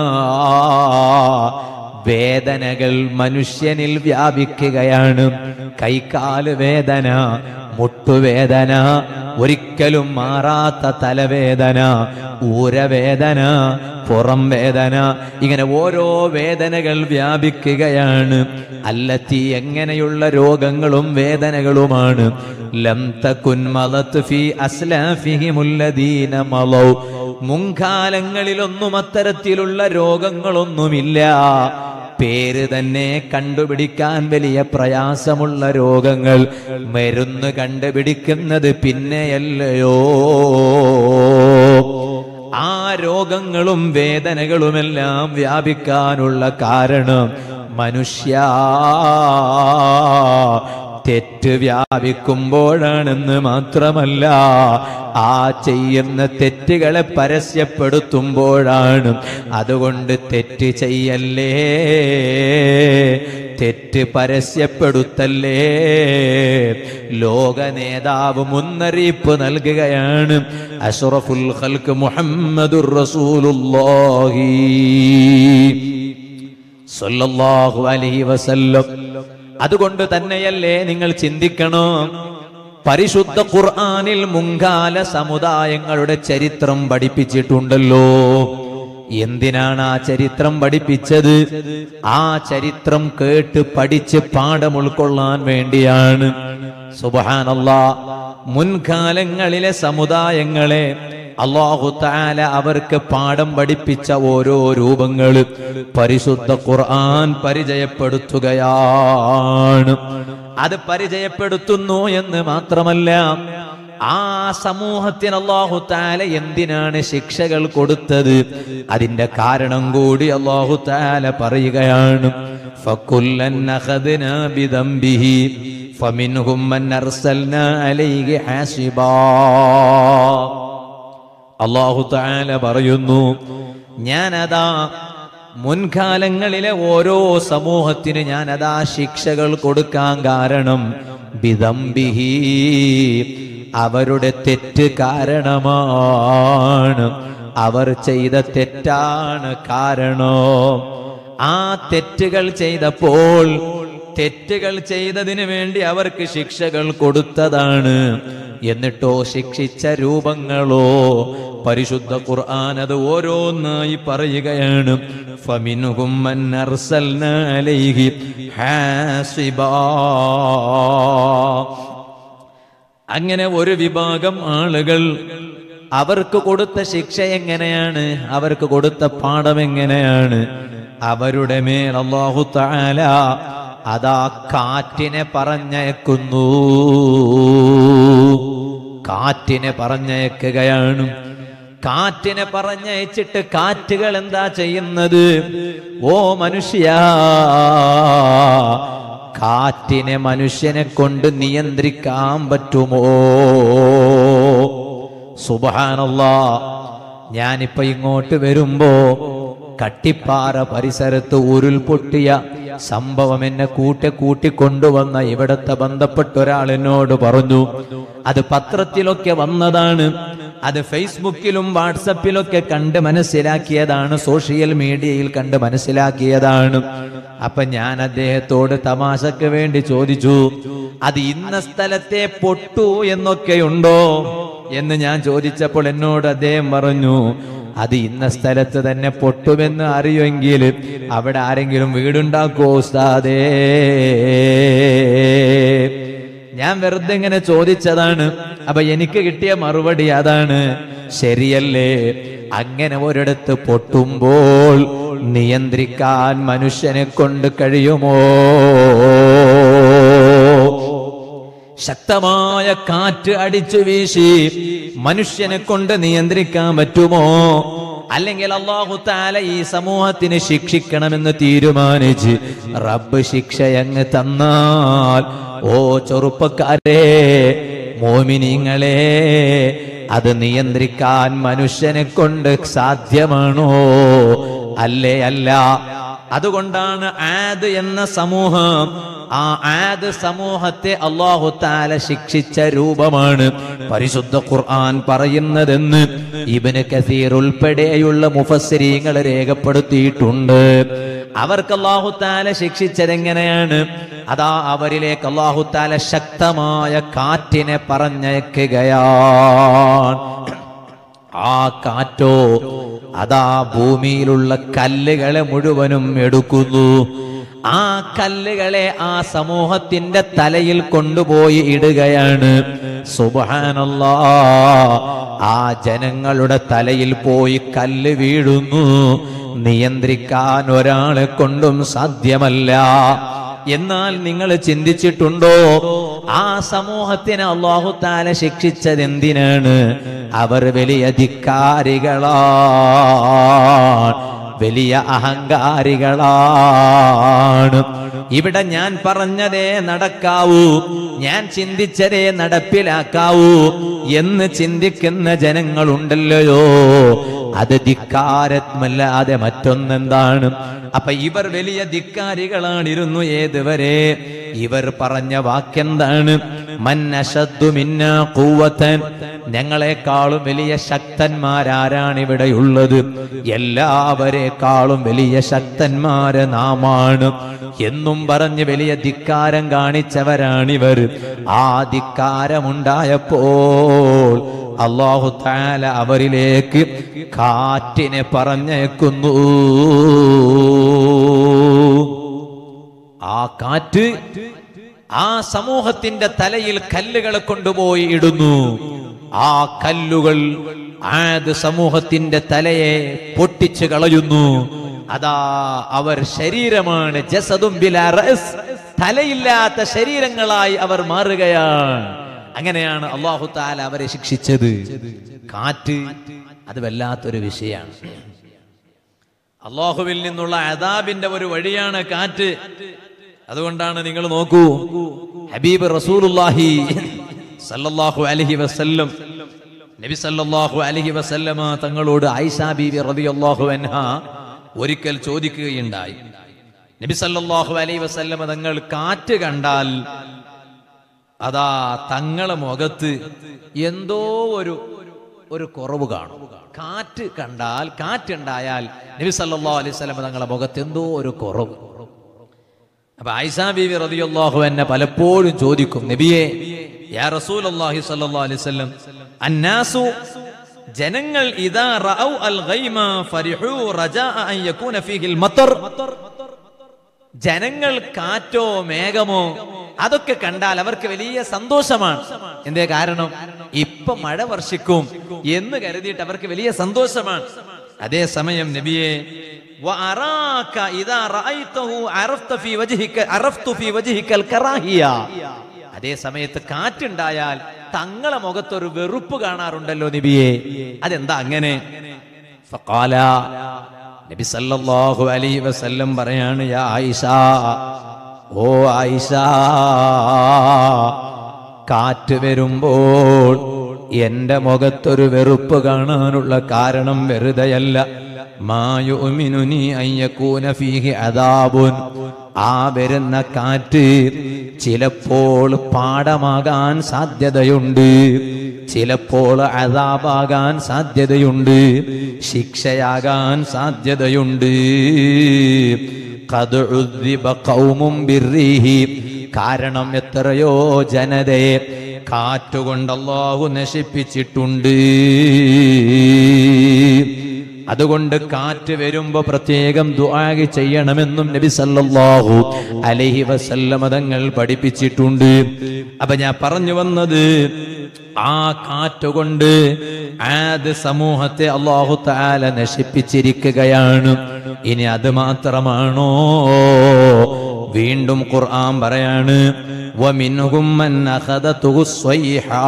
വേദനകൾ മനുഷ്യനിൽ വ്യാപിക്കുകയാണ് കൈകാല് വേദന മുട്ടുവേദന ഒരിക്കലും മാറാത്ത തലവേദന ഊരവേദന പുറം വേദന ഇങ്ങനെ ഓരോ വേദനകൾ വ്യാപിക്കുകയാണ് അല്ലത്തി എങ്ങനെയുള്ള രോഗങ്ങളും വേദനകളുമാണ് ലം തകുൻ മലത്ത് ഫി അസ്ലാഫിഹിമുല്ലദീന മലൗ മുൻകാലങ്ങളിലൊന്നും അത്തരത്തിലുള്ള രോഗങ്ങളൊന്നുമില്ല പേര് തന്നെ കണ്ടുപിടിക്കാൻ വലിയ പ്രയാസമുള്ള രോഗങ്ങൾ മരുന്ന് കണ്ടുപിടിക്കുന്നത് പിന്നെയല്ലയോ ആ രോഗങ്ങളും വേദനകളുമെല്ലാം വ്യാപിക്കാനുള്ള കാരണം മനുഷ്യ തെറ്റ് വ്യാപിക്കുമ്പോഴാണെന്ന് മാത്രമല്ല ആ ചെയ്യുന്ന തെറ്റുകളെ പരസ്യപ്പെടുത്തുമ്പോഴാണ് അതുകൊണ്ട് തെറ്റ് ചെയ്യല്ലേ തെറ്റ് പരസ്യപ്പെടുത്തല്ലേ ലോക നേതാവ് മുന്നറിയിപ്പ് നൽകുകയാണ് അഷ്റഫുൽ ഖൽക്ക് മുഹമ്മദുർ റസൂലുള്ളാഹി സല്ലല്ലാഹു അലൈഹി വസല്ലം അതുകൊണ്ട് തന്നെയല്ലേ നിങ്ങൾ ചിന്തിക്കണോ പരിശുദ്ധ ഖുർആനിൽ മുൻകാല സമുദായങ്ങളുടെ ചരിത്രം പഠിപ്പിച്ചിട്ടുണ്ടല്ലോ എന്തിനാണ് ആ ചരിത്രം പഠിപ്പിച്ചത് ആ ചരിത്രം കേട്ട് പഠിച്ച് പാഠം ഉൾക്കൊള്ളാൻ വേണ്ടിയാണ് സുബഹാനല്ലാ മുൻകാലങ്ങളിലെ സമുദായങ്ങളെ അള്ളാഹു താല അവർക്ക് പാഠം പഠിപ്പിച്ച ഓരോ രൂപങ്ങൾ പരിശുദ്ധ ഖുർആൻ പരിചയപ്പെടുത്തുകയാണ് അത് പരിചയപ്പെടുത്തുന്നു എന്ന് മാത്രമല്ല ആ സമൂഹത്തിന് അള്ളാഹു താല എന്തിനാണ് ശിക്ഷകൾ കൊടുത്തത് അതിന്റെ കാരണം കൂടി അള്ളാഹു താല പറയുകയാണ് فَكُلًّا أَخَذْنَا بِذَنبِهِ فَمِنْهُمْ مَنْ أَرْسَلْنَا عَلَيْهِ حَاسِبًا അള്ളാഹു താല പറയുന്നു ഞാനതാ മുൻകാലങ്ങളിലെ ഓരോ സമൂഹത്തിന് ഞാനതാ ശിക്ഷകൾ കൊടുക്കാൻ കാരണം ബിദംബിഹി അവരുടെ തെറ്റ് കാരണമാണ് അവർ ചെയ്ത തെറ്റാണ് കാരണം ആ തെറ്റുകൾ ചെയ്തപ്പോൾ തെറ്റുകൾ ചെയ്തതിനു വേണ്ടി അവർക്ക് ശിക്ഷകൾ കൊടുത്തതാണ് എന്നിട്ടോ ശിക്ഷിച്ച രൂപങ്ങളോ പരിശുദ്ധ ഖുർആൻ അത് ഓരോന്നായി പറയുകയാണ് ഫമിനുഹും മൻ അർസൽനാ അലൈഹി ഹാസിബാ അങ്ങനെ ഒരു വിഭാഗം ആളുകൾ അവർക്ക് കൊടുത്ത ശിക്ഷ എങ്ങനെയാണ് അവർക്ക് കൊടുത്ത പാഠം എങ്ങനെയാണ് അവരുടെ മേൽ അള്ളാഹു താല അതാ കാറ്റിനെ പറഞ്ഞയക്കുന്നു കാറ്റിനെ പറഞ്ഞയക്കുകയാണ് കാറ്റിനെ പറഞ്ഞയച്ചിട്ട് കാറ്റുകൾ എന്താ ചെയ്യുന്നത് ഓ മനുഷ്യ കാറ്റിനെ മനുഷ്യനെ കൊണ്ട് നിയന്ത്രിക്കാൻ പറ്റുമോ സുബാനല്ലാ ഞാനിപ്പോ ഇങ്ങോട്ട് വരുമ്പോ കട്ടിപ്പാറ പരിസരത്ത് ഉരുൾപൊട്ടിയ സംഭവം എന്നെ കൂട്ടി കൂട്ടിക്കൊണ്ടുവന്ന ഇവിടത്തെ ബന്ധപ്പെട്ട ഒരാൾ എന്നോട് പറഞ്ഞു അത് പത്രത്തിലൊക്കെ വന്നതാണ് അത് ഫേസ്ബുക്കിലും വാട്സപ്പിലൊക്കെ കണ്ട് മനസ്സിലാക്കിയതാണ് സോഷ്യൽ മീഡിയയിൽ കണ്ട് മനസ്സിലാക്കിയതാണ് അപ്പൊ ഞാൻ അദ്ദേഹത്തോട് തമാശക്ക് വേണ്ടി ചോദിച്ചു അത് ഇന്ന സ്ഥലത്തെ പൊട്ടു എന്നൊക്കെയുണ്ടോ എന്ന് ഞാൻ ചോദിച്ചപ്പോൾ എന്നോട് അദ്ദേഹം പറഞ്ഞു അത് ഇന്ന സ്ഥലത്ത് തന്നെ പൊട്ടുമെന്ന് അറിയുമെങ്കിൽ അവിടെ ആരെങ്കിലും വീടുണ്ടാക്കോ ഉസ്താദേ ഞാൻ വെറുതെ ഇങ്ങനെ ചോദിച്ചതാണ് അപ്പൊ എനിക്ക് കിട്ടിയ മറുപടി അതാണ് ശരിയല്ലേ അങ്ങനെ ഒരിടത്ത് പൊട്ടുമ്പോൾ നിയന്ത്രിക്കാൻ മനുഷ്യനെ കൊണ്ട് കഴിയുമോ ശക്തമായ കാറ്റ് അടിച്ചു വീശി മനുഷ്യനെ കൊണ്ട് നിയന്ത്രിക്കാൻ പറ്റുമോ അല്ലെങ്കിൽ അള്ളാഹു താല ഈ സമൂഹത്തിന് ശിക്ഷിക്കണമെന്ന് തീരുമാനിച്ച് റബ്ബ് ശിക്ഷയങ്ങ് തന്നാൽ ഓ ചെറുപ്പക്കാരെ മോമിനിങ്ങളെ അത് നിയന്ത്രിക്കാൻ മനുഷ്യനെ കൊണ്ട് സാധ്യമാണോ അല്ലേ അല്ല അതുകൊണ്ടാണ് ആദ് എന്ന സമൂഹം ആ ആദ് സമൂഹത്തെ അള്ളാഹു താല ശിക്ഷിച്ച രൂപമാണ് പരിശുദ്ധ ഖുർആൻ പറയുന്നതെന്ന് ഇബന് കസീർ ഉൾപ്പെടെയുള്ള മുഫസ്സിരീങ്ങൾ രേഖപ്പെടുത്തിയിട്ടുണ്ട് അവർക്ക് അള്ളാഹു താല ശിക്ഷിച്ചത് എങ്ങനെയാണ് അതാ അവരിലേക്ക് അള്ളാഹു താല ശക്തമായ കാറ്റിനെ പറഞ്ഞയക്കുകയാണ് ആ കാറ്റോ അതാ ഭൂമിയിലുള്ള കല്ലുകളെ മുഴുവനും എടുക്കുന്നു ആ കല്ലുകളെ ആ സമൂഹത്തിന്റെ തലയിൽ കൊണ്ടുപോയി ഇടുകയാണ് സുബാനല്ലാ ആ ജനങ്ങളുടെ തലയിൽ പോയി കല്ല് വീഴുന്നു നിയന്ത്രിക്കാൻ ഒരാളെ കൊണ്ടും സാധ്യമല്ല എന്നാൽ നിങ്ങൾ ചിന്തിച്ചിട്ടുണ്ടോ ആ സമൂഹത്തിനെ അള്ളാഹു താല ശിക്ഷിച്ചത് എന്തിനാണ് അവർ വലിയ ധിക്കാരികളാണ് വലിയ അഹങ്കാരികളാണ് ഇവിടെ ഞാൻ പറഞ്ഞതേ നടക്കാവൂ ഞാൻ ചിന്തിച്ചതേ നടപ്പിലാക്കാവൂ എന്ന് ചിന്തിക്കുന്ന ജനങ്ങളുണ്ടല്ലോ അത് ധിക്കാരത്മല്ലാതെ മറ്റൊന്നെന്താണ് അപ്പൊ ഇവർ വലിയ ധിക്കാരികളാണിരുന്നു ഏതുവരെ ഇവർ പറഞ്ഞ വാക്കെന്താണ് മന്നശദ്ദു മിന്ന കൂവത്തൻ ഞങ്ങളെക്കാളും വലിയ ശക്തന്മാരാരാണ് ഇവിടെയുള്ളത് എല്ലാവരെക്കാളും വലിയ ശക്തന്മാര് നാമാണ് എന്നും പറഞ്ഞ് വലിയ ധിക്കാരം കാണിച്ചവരാണിവർ ആ ധിക്കാരമുണ്ടായപ്പോൾ അള്ളാഹു താല അവരിലേക്ക് കാറ്റിനെ പറഞ്ഞേക്കുന്നു ആ കാറ്റ് ആ സമൂഹത്തിന്റെ തലയിൽ കല്ലുകളെ കൊണ്ടുപോയി ഇടുന്നു ആ കല്ലുകൾ ആത് സമൂഹത്തിന്റെ തലയെ പൊട്ടിച്ചു കളയുന്നു അതാ അവർ ശരീരമാണ് ജസദും ബിലാ റഅസ്. തലയില്ലാത്ത ശരീരങ്ങളായി അവർ മാറുകയാണ് അങ്ങനെയാണ് അള്ളാഹു താല അവരെ ശിക്ഷിച്ചത് കാറ്റ് അത് വല്ലാത്തൊരു വിഷയമാണ് അള്ളാഹുവിൽ നിന്നുള്ള അദാബിന്റെ ഒരു വഴിയാണ് കാറ്റ് അതുകൊണ്ടാണ് നിങ്ങൾ നോക്കൂ ഹബീബ് റസൂലുള്ളാഹി സല്ലല്ലാഹു അലൈഹി വസല്ലം നബി സല്ലല്ലാഹു അലൈഹി വസല്ലമ തങ്ങളോട് ആയിഷ ബീവി റളിയല്ലാഹു അൻഹ ഒരിക്കൽ ചോദിക്കുകയുണ്ടായി നബി സല്ലല്ലാഹു അലൈഹി വസല്ലമ തങ്ങൾ കാറ്റ് കണ്ടാൽ അതാ തങ്ങളെ മുഖത്ത് എന്തോ ഒരു ഒരു കുറവ് കാണും കാറ്റ് കണ്ടാൽ കാറ്റുണ്ടായാൽ നബി സല്ലല്ലാഹു അലൈഹി വസല്ലമ തങ്ങളെ മുഖത്ത് എന്തോ ഒരു കുറവ് അപ്പൊ ആയിഷാ ബീവി റളിയല്ലാഹു എന്നെ പലപ്പോഴും ചോദിക്കും നബിയെ യാ റസൂലുള്ളാഹി സ്വല്ലല്ലാഹു അലൈഹി വസല്ലം അന്നാസു ജനങ്ങൾ ഇദാ റഔ അൽ ഗൈമ ഫരിഹു റജാഅ അൻ യകൂന ഫീഹിൽ മത്തർ ജനങ്ങൾ കാറ്റോ മേഘമോ അതൊക്കെ കണ്ടാൽ അവർക്ക് വലിയ സന്തോഷമാണ് എന്തേ കാരണം ഇപ്പൊ മഴ വർഷിക്കും എന്ന് കരുതിയിട്ട് അവർക്ക് വലിയ സന്തോഷമാണ് അതേസമയം നബിയെ وأراك إذا رأيته عرفت في وجهك عرفت في وجهك الكراهية അതേ സമയത്ത് കാറ്റുണ്ടായാൽ തങ്ങളെ മുഖത്തൊരു വെറുപ്പ് കാണാറുണ്ടല്ലോ നബിയെ അതെന്താ അങ്ങനെ ഫഖാല നബി സല്ലല്ലാഹു അലൈഹി വസല്ലം പറയാണ് യാ ആയിഷ ഓ ആയിഷ കാറ്റ് വരുമ്പോൾ എന്റെ മുഖത്തൊരു വെറുപ്പ് കാണാനുള്ള കാരണം വെറുതെയല്ല മായുമിനുനി അയ്യക്കൂന ഫീഹി അദാബുൻ ആ വരുന്ന കാറ്റ് ചിലപ്പോൾ പാടമാകാൻ സാധ്യതയുണ്ട് ചിലപ്പോൾ അതാപാകാൻ സാധ്യതയുണ്ട് ശിക്ഷയാകാൻ സാധ്യതയുണ്ട് ഖദ് ഉദ്ദിബ ഖൗമും ബിർരിഹി. കാരണം എത്രയോ ജനതയെ കാറ്റുകൊണ്ട് അല്ലാഹു നശിപ്പിച്ചിട്ടുണ്ട് അതുകൊണ്ട് കാറ്റ് വരുമ്പോ പ്രത്യേകം ദുആഗ് ചെയ്യണമെന്നും നബി സല്ലല്ലാഹു അലൈഹി വസല്ലമ തങ്ങൾ പഠിപ്പിച്ചിട്ടുണ്ട് അപ്പൊ ഞാൻ പറഞ്ഞു വന്നത് ആ കാറ്റുകൊണ്ട് ആദ് സമൂഹത്തെ അള്ളാഹു താല നശിപ്പിച്ചിരിക്കുകയാണ് ഇനി അത് മാത്രമാണോ വീണ്ടും ഖുർആൻ പറയാണ് വമിൻഹും മൻ അഖദതുഹു സ്വൈഹാ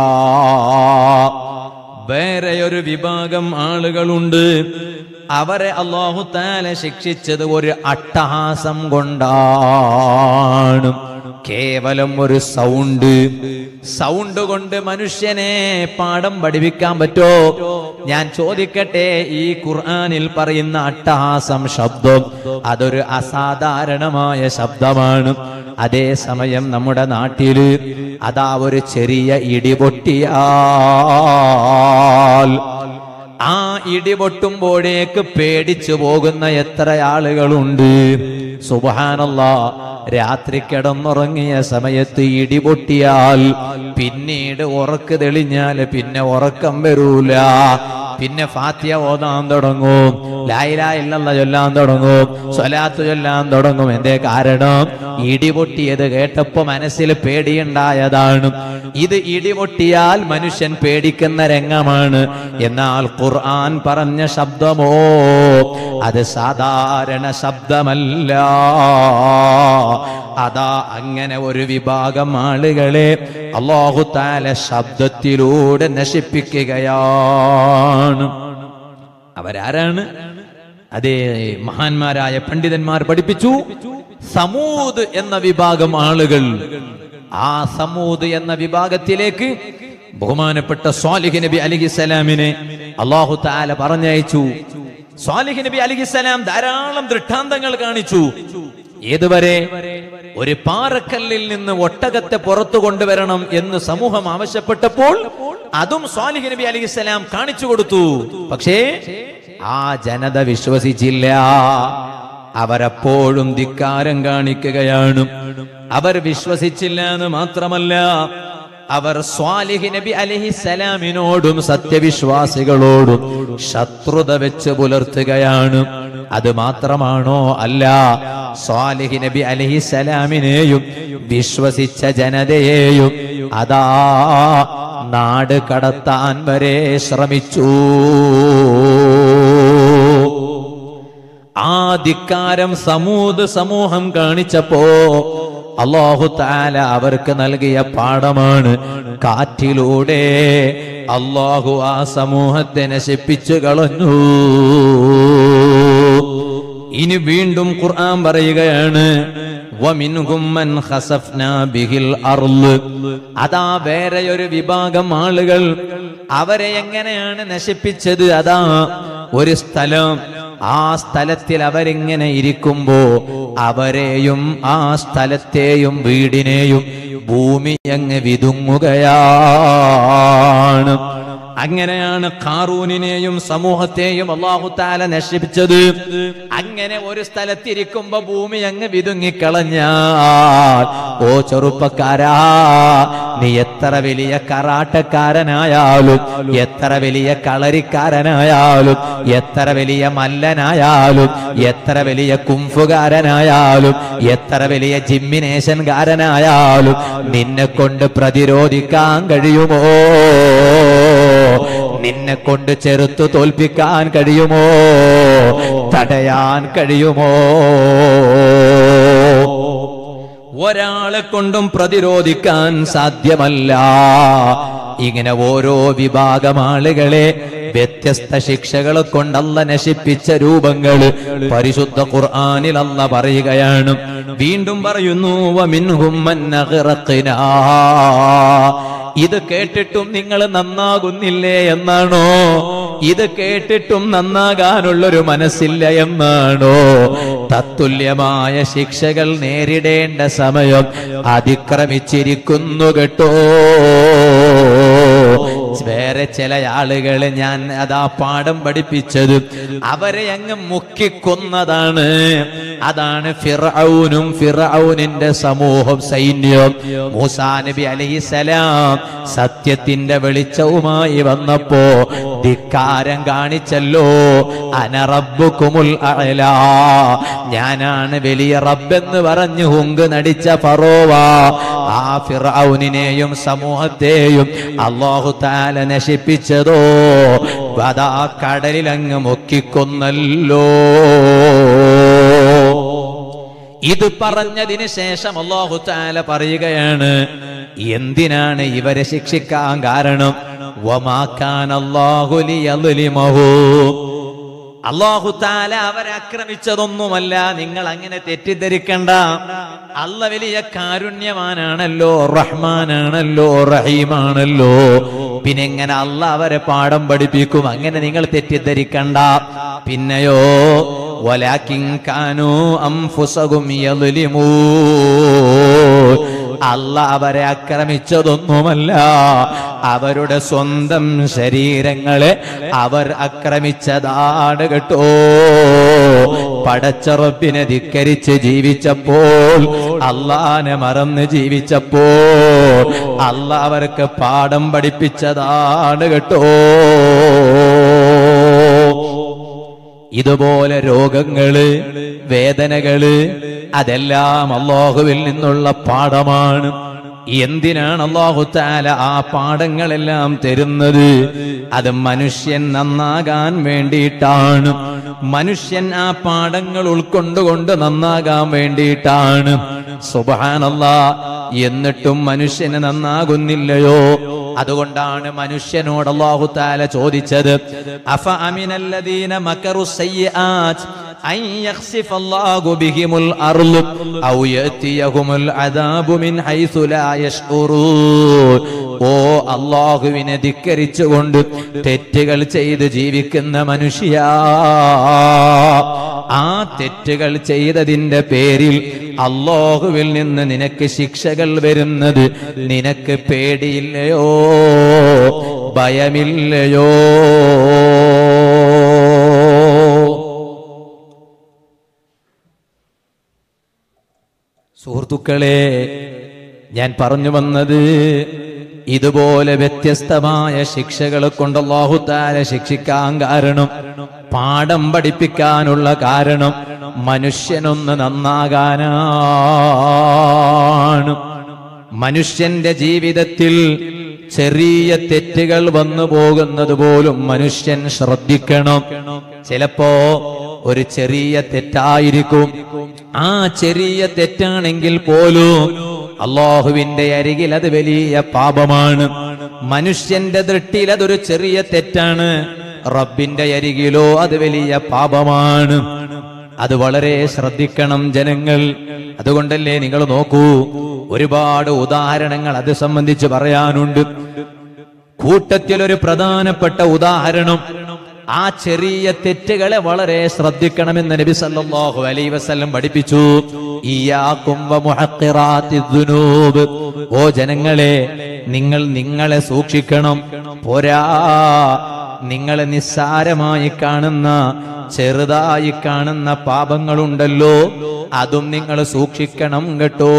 വേറെ ഒരു വിഭാഗം ആളുകളുണ്ട് അവരെ അള്ളാഹു താല ശിക്ഷിച്ചത് ഒരു അട്ടഹാസം കൊണ്ടാണ് കേവലം ഒരു സൗണ്ട് സൗണ്ട് കൊണ്ട് മനുഷ്യനെ പാഠം പഠിപ്പിക്കാൻ പറ്റോ ഞാൻ ചോദിക്കട്ടെ ഈ ഖുർആനിൽ പറയുന്ന അട്ടഹാസം ശബ്ദം അതൊരു അസാധാരണമായ ശബ്ദമാണ് അതേസമയം നമ്മുടെ നാട്ടില് അതാ ഒരു ചെറിയ ഇടിപൊട്ടിയാൽ ആ ഇടിപൊട്ടുമ്പോഴേക്ക് പേടിച്ചു പോകുന്ന എത്ര ആളുകളുണ്ട് സുബാനല്ല രാത്രി കിടന്നുറങ്ങിയ സമയത്ത് ഇടിപൊട്ടിയാൽ പിന്നീട് ഉറക്ക് തെളിഞ്ഞാല് പിന്നെ ഉറക്കം വരൂല പിന്നെ ഫാത്തിയ ഓതാൻ തുടങ്ങും ലായില ഇല്ലല്ല ചൊല്ലാൻ തുടങ്ങും സ്വലാത്ത് ചൊല്ലാൻ തുടങ്ങും എന്തേ കാരണം ഇടിപൊട്ടിയത് കേട്ടപ്പോ മനസ്സിൽ പേടിയുണ്ടായതാണ് ഇത് ഇടിപൊട്ടിയാൽ മനുഷ്യൻ പേടിക്കുന്ന രംഗമാണ് എന്നാൽ ഖുർആൻ പറഞ്ഞ ശബ്ദമോ അത് സാധാരണ ശബ്ദമല്ല അതാ അങ്ങനെ ഒരു വിഭാഗം ആളുകളെ അള്ളാഹു താല ശബ്ദത്തിലൂടെ നശിപ്പിക്കുകയാണ് അവരാരാണ് അതേ മഹാന്മാരായ പണ്ഡിതന്മാർ പഠിപ്പിച്ചു സമൂത് എന്ന വിഭാഗം ആളുകൾ ആ സമൂത് എന്ന വിഭാഗത്തിലേക്ക് ബഹുമാനപ്പെട്ട സ്വാലിഹ് നബി അലിഹിസലാമിനെ അള്ളാഹു താല പറഞ്ഞയച്ചു സ്വാലിഹ് നബി അലിഹിസലാം ധാരാളം ദൃഷ്ടാന്തങ്ങൾ കാണിച്ചു ഏതുവരെ ഒരു പാറക്കല്ലിൽ നിന്ന് ഒട്ടകത്തെ പുറത്തു കൊണ്ടുവരണം എന്ന് സമൂഹം ആവശ്യപ്പെട്ടപ്പോൾ അതും സ്വാലിഹ് നബി അലിഹിസലാം കാണിച്ചു കൊടുത്തു പക്ഷേ ആ ജനത വിശ്വസിച്ചില്ല അവരപ്പോഴും ധിക്കാരം കാണിക്കുകയാണ് അവർ വിശ്വസിച്ചില്ല എന്ന് മാത്രമല്ല അവർ സ്വാലിഹ് നബി അലഹിസലാമിനോടും സത്യവിശ്വാസികളോടും ശത്രുത വെച്ച് പുലർത്തുകയാണ് അത് മാത്രമാണോ അല്ല സ്വാലിഹ് നബി അലഹിസലാമിനെയും വിശ്വസിച്ച ജനതയെയും അതാ നാട് കടത്താൻ വരെ ശ്രമിച്ചു ആ ധിക്കാരം സമൂത് സമൂഹം കാണിച്ചപ്പോ അള്ളാഹു താല അവർക്ക് നൽകിയ പാഠമാണ് കാറ്റിലൂടെ അള്ളാഹു ആ സമൂഹത്തെ നശിപ്പിച്ചു കളഞ്ഞു ഇനി വീണ്ടും ഖുർആൻ പറയുകയാണ് വമിൻഹും മൻ ഖസഫ്നാ ബിഹിൽ അർള് അതാ വേറെ ഒരു വിഭാഗം ആളുകൾ അവരെ എങ്ങനെയാണ് നശിപ്പിച്ചത് അതാ ഒരു സ്ഥലം ആ സ്ഥലത്തിൽ അവരിങ്ങനെ ഇരിക്കുമ്പോ അവരെയും ആ സ്ഥലത്തെയും വീടിനെയും ഭൂമി അങ്ങ് വിതുങ്ങുകയാണ് അങ്ങനെയാണ് ഖാറൂനിനെയും സമൂഹത്തെയും അള്ളാഹു താല നശിപ്പിച്ചത് അങ്ങനെ ഒരു സ്ഥലത്തിരിക്കുമ്പോ ഭൂമി അങ്ങ് വിതുങ്ങിക്കളഞ്ഞാൽ ഓ ചെറുപ്പക്കാരാ നീ എത്ര വലിയ കറാട്ടക്കാരനായാലും എത്ര വലിയ കളരിക്കാരനായാലും എത്ര വലിയ മല്ലനായാലും എത്ര വലിയ കുംഫുകാരനായാലും എത്ര വലിയ ജിമ്മിനേശൻകാരനായാലും നിന്നെ കൊണ്ട് പ്രതിരോധിക്കാൻ കഴിയുമോ നിന്നെ കൊണ്ട് ചെറുത്തു തോൽപ്പിക്കാൻ കഴിയുമോ തടയാൻ കഴിയുമോ ഒരാളെ കൊണ്ടും പ്രതിരോധിക്കാൻ സാധ്യമല്ല ഇങ്ങനെ ഓരോ വിഭാഗം ആളുകളെ വ്യത്യസ്ത ശിക്ഷകളെ കൊണ്ടല്ല നശിപ്പിച്ച രൂപങ്ങൾ പരിശുദ്ധ ഖുർആനിൽ അല്ല പറയുകയാണ് വീണ്ടും പറയുന്നു വമിൻഹും മൻ അഗ്റഖ്നാ ഇത് കേട്ടിട്ടും നിങ്ങൾ നന്നാകുന്നില്ലേ എന്നാണോ ഇത് കേട്ടിട്ടും നന്നാകാനുള്ളൊരു മനസ്സില്ല എന്നാണോ തത്തുല്യമായ ശിക്ഷകൾ നേരിടേണ്ട സമയം അതിക്രമിച്ചിരിക്കുന്നു കേട്ടോ വേറെ ചില ആളുകളെ ഞാൻ അതാ പാഠം പഠിപ്പിച്ചത് അവരെ അങ്ങ് മുക്കിക്കൊന്നതാണ് അതാണ് ഫിറൌനും ഫിറൌനിന്റെ സമൂഹം സൈന്യം മൂസാ നബി അലൈഹിസലാം സത്യത്തിന്റെ വെളിച്ചവുമായി വന്നപ്പോ ധിക്കാരം കാണിച്ചല്ലോ അനറബുക്കുമുൽ അഅല ഞാനാണ് വലിയ റബ്ബെന്ന് പറഞ്ഞു ഹുങ്ക് നടിച്ച ഫറോവ ആ ഫിറൌനിനെയും സമൂഹത്തെയും അള്ളാഹു താല നശിപ്പിച്ചതോ അതാ കടലിൽ അങ്ങ് മുക്കിക്കൊന്നല്ലോ ഇത് പറഞ്ഞതിന് ശേഷം അള്ളാഹു താല പറയുകയാണ് എന്തിനാണ് ഇവരെ ശിക്ഷിക്കാൻ കാരണം വമാക്കാൻ അള്ളാഹു ലിയദ്ലിമഹു അള്ളാഹു താല അവരെ ആക്രമിച്ചതൊന്നുമല്ല നിങ്ങൾ അങ്ങനെ തെറ്റിദ്ധരിക്കണ്ട അല്ല വലിയ കാരുണ്യവാനാണല്ലോ റഹ്മാനാണല്ലോ റഹീമാണല്ലോ പിന്നെ എങ്ങനെ അല്ല അവരെ പാഠം പഠിപ്പിക്കും അങ്ങനെ നിങ്ങൾ തെറ്റിദ്ധരിക്കണ്ട പിന്നെയോ വലാക്കിൻ കാനു അംഫുസകും യദ്ലിമൂ അല്ല അവരെ ആക്രമിച്ചതൊന്നുമല്ല അവരുടെ സ്വന്തം ശരീരങ്ങളെ അവർ ആക്രമിച്ചതാണ് കേട്ടോ പടച്ചറപ്പിനെ ധിക്കരിച്ച് ജീവിച്ചപ്പോൾ അള്ളാനെ മറന്ന് ജീവിച്ചപ്പോൾ അല്ല അവർക്ക് പാഠം പഠിപ്പിച്ചതാണ് കേട്ടോ ഇതുപോലെ രോഗങ്ങള് വേദനകള് അതെല്ലാം അള്ളാഹുവിൽ നിന്നുള്ള പാഠമാണ് എന്തിനാണ് അള്ളാഹു താല ആ പാഠങ്ങളെല്ലാം തരുന്നത് അത് മനുഷ്യൻ നന്നാകാൻ വേണ്ടിയിട്ടാണ് മനുഷ്യൻ ആ പാഠങ്ങൾ ഉൾക്കൊണ്ടുകൊണ്ട് നന്നാകാൻ വേണ്ടിയിട്ടാണ് സുബാനല്ല എന്നിട്ടും മനുഷ്യന് നന്നാകുന്നില്ലയോ അതുകൊണ്ടാണ് മനുഷ്യനോട് അള്ളാഹു താല ചോദിച്ചത് അഫ അമിനല്ലദീന മക്കറു സയ്യിആത്ത് അൻ യഖ്സിഫ അല്ലാഹു ബിഹിമുൽ അർള് ഔ യഅതിയഹുമുൽ അദാബു മിൻ ഹൈസു ലാ യഷ്ഉറൂൻ ഓ അള്ളാഹുവിനെ ധിക്കരിച്ചുകൊണ്ട് തെറ്റുകൾ ചെയ്ത് ജീവിക്കുന്ന മനുഷ്യ ആ തെറ്റുകൾ ചെയ്തതിന്റെ പേരിൽ അള്ളാഹുവിൽ നിന്ന് നിനക്ക് ശിക്ഷകൾ വരുന്നത് നിനക്ക് പേടിയില്ലയോ ഭയമില്ലയോ സുഹൃത്തുക്കളെ ഞാൻ പറഞ്ഞു വന്നത് ഇതുപോലെ വ്യത്യസ്തമായ ശിക്ഷകൾ കൊണ്ട് അള്ളാഹുത്താല ശിക്ഷിക്കാൻ കാരണം പാഠം പഠിപ്പിക്കാനുള്ള കാരണം മനുഷ്യനൊന്ന് നന്നാകാനാണ് മനുഷ്യന്റെ ജീവിതത്തിൽ ചെറിയ തെറ്റുകൾ വന്നു പോകുന്നത് പോലും മനുഷ്യൻ ശ്രദ്ധിക്കണം ചിലപ്പോ ഒരു ചെറിയ തെറ്റായിരിക്കും ആ ചെറിയ തെറ്റാണെങ്കിൽ പോലും അള്ളാഹുവിന്റെ അരികിൽ അത് വലിയ പാപമാണ് മനുഷ്യന്റെ ദൃഷ്ടിയിൽ അതൊരു ചെറിയ തെറ്റാണ് റബ്ബിന്റെ അരികിലോ അത് വലിയ പാപമാണ് അത് വളരെ ശ്രദ്ധിക്കണം ജനങ്ങൾ അതുകൊണ്ടല്ലേ നിങ്ങൾ നോക്കൂ ഒരുപാട് ഉദാഹരണങ്ങൾ അത് സംബന്ധിച്ച് പറയാനുണ്ട് കൂട്ടത്തിൽ ഒരു പ്രധാനപ്പെട്ട ഉദാഹരണം ആ ചെറിയ തെറ്റുകളെ വളരെ ശ്രദ്ധിക്കണമെന്ന് നബി സല്ലല്ലാഹു അലൈഹി വസല്ലം പഠിപ്പിച്ചു ഇയ്യാകും വമുഹഖിറാത്തിദ് ദുനൂബ് ഓ ജനങ്ങളെ നിങ്ങൾ നിങ്ങളെ സൂക്ഷിക്കണം പോരാ നിങ്ങളെ നിസ്സാരമായി കാണുന്ന ചെറുതായി കാണുന്ന പാപങ്ങളുണ്ടല്ലോ അതും നിങ്ങൾ സൂക്ഷിക്കണം കേട്ടോ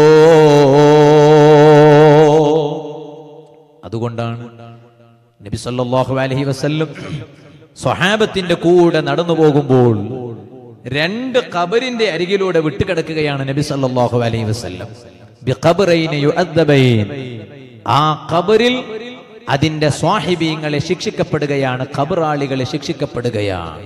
അതുകൊണ്ടാണ് നബി സല്ലല്ലാഹു അലൈഹി വസല്ലം സ്വഹാബത്തിന്റെ കൂടെ നടന്നു പോകുമ്പോൾ രണ്ട് ഖബറിന്റെ അരികിലൂടെ വിട്ടുകിടക്കുകയാണ് നബി സല്ലല്ലാഹു അലൈഹി വസല്ലം ബിഖബറൈന യുഅദ്ദബൈൻ ആ ഖബറിൽ അതിന്റെ സ്വാഹിബീങ്ങളെ ശിക്ഷിക്കപ്പെടുകയാണ് ഖബറാളികളെ ശിക്ഷിക്കപ്പെടുകയാണ്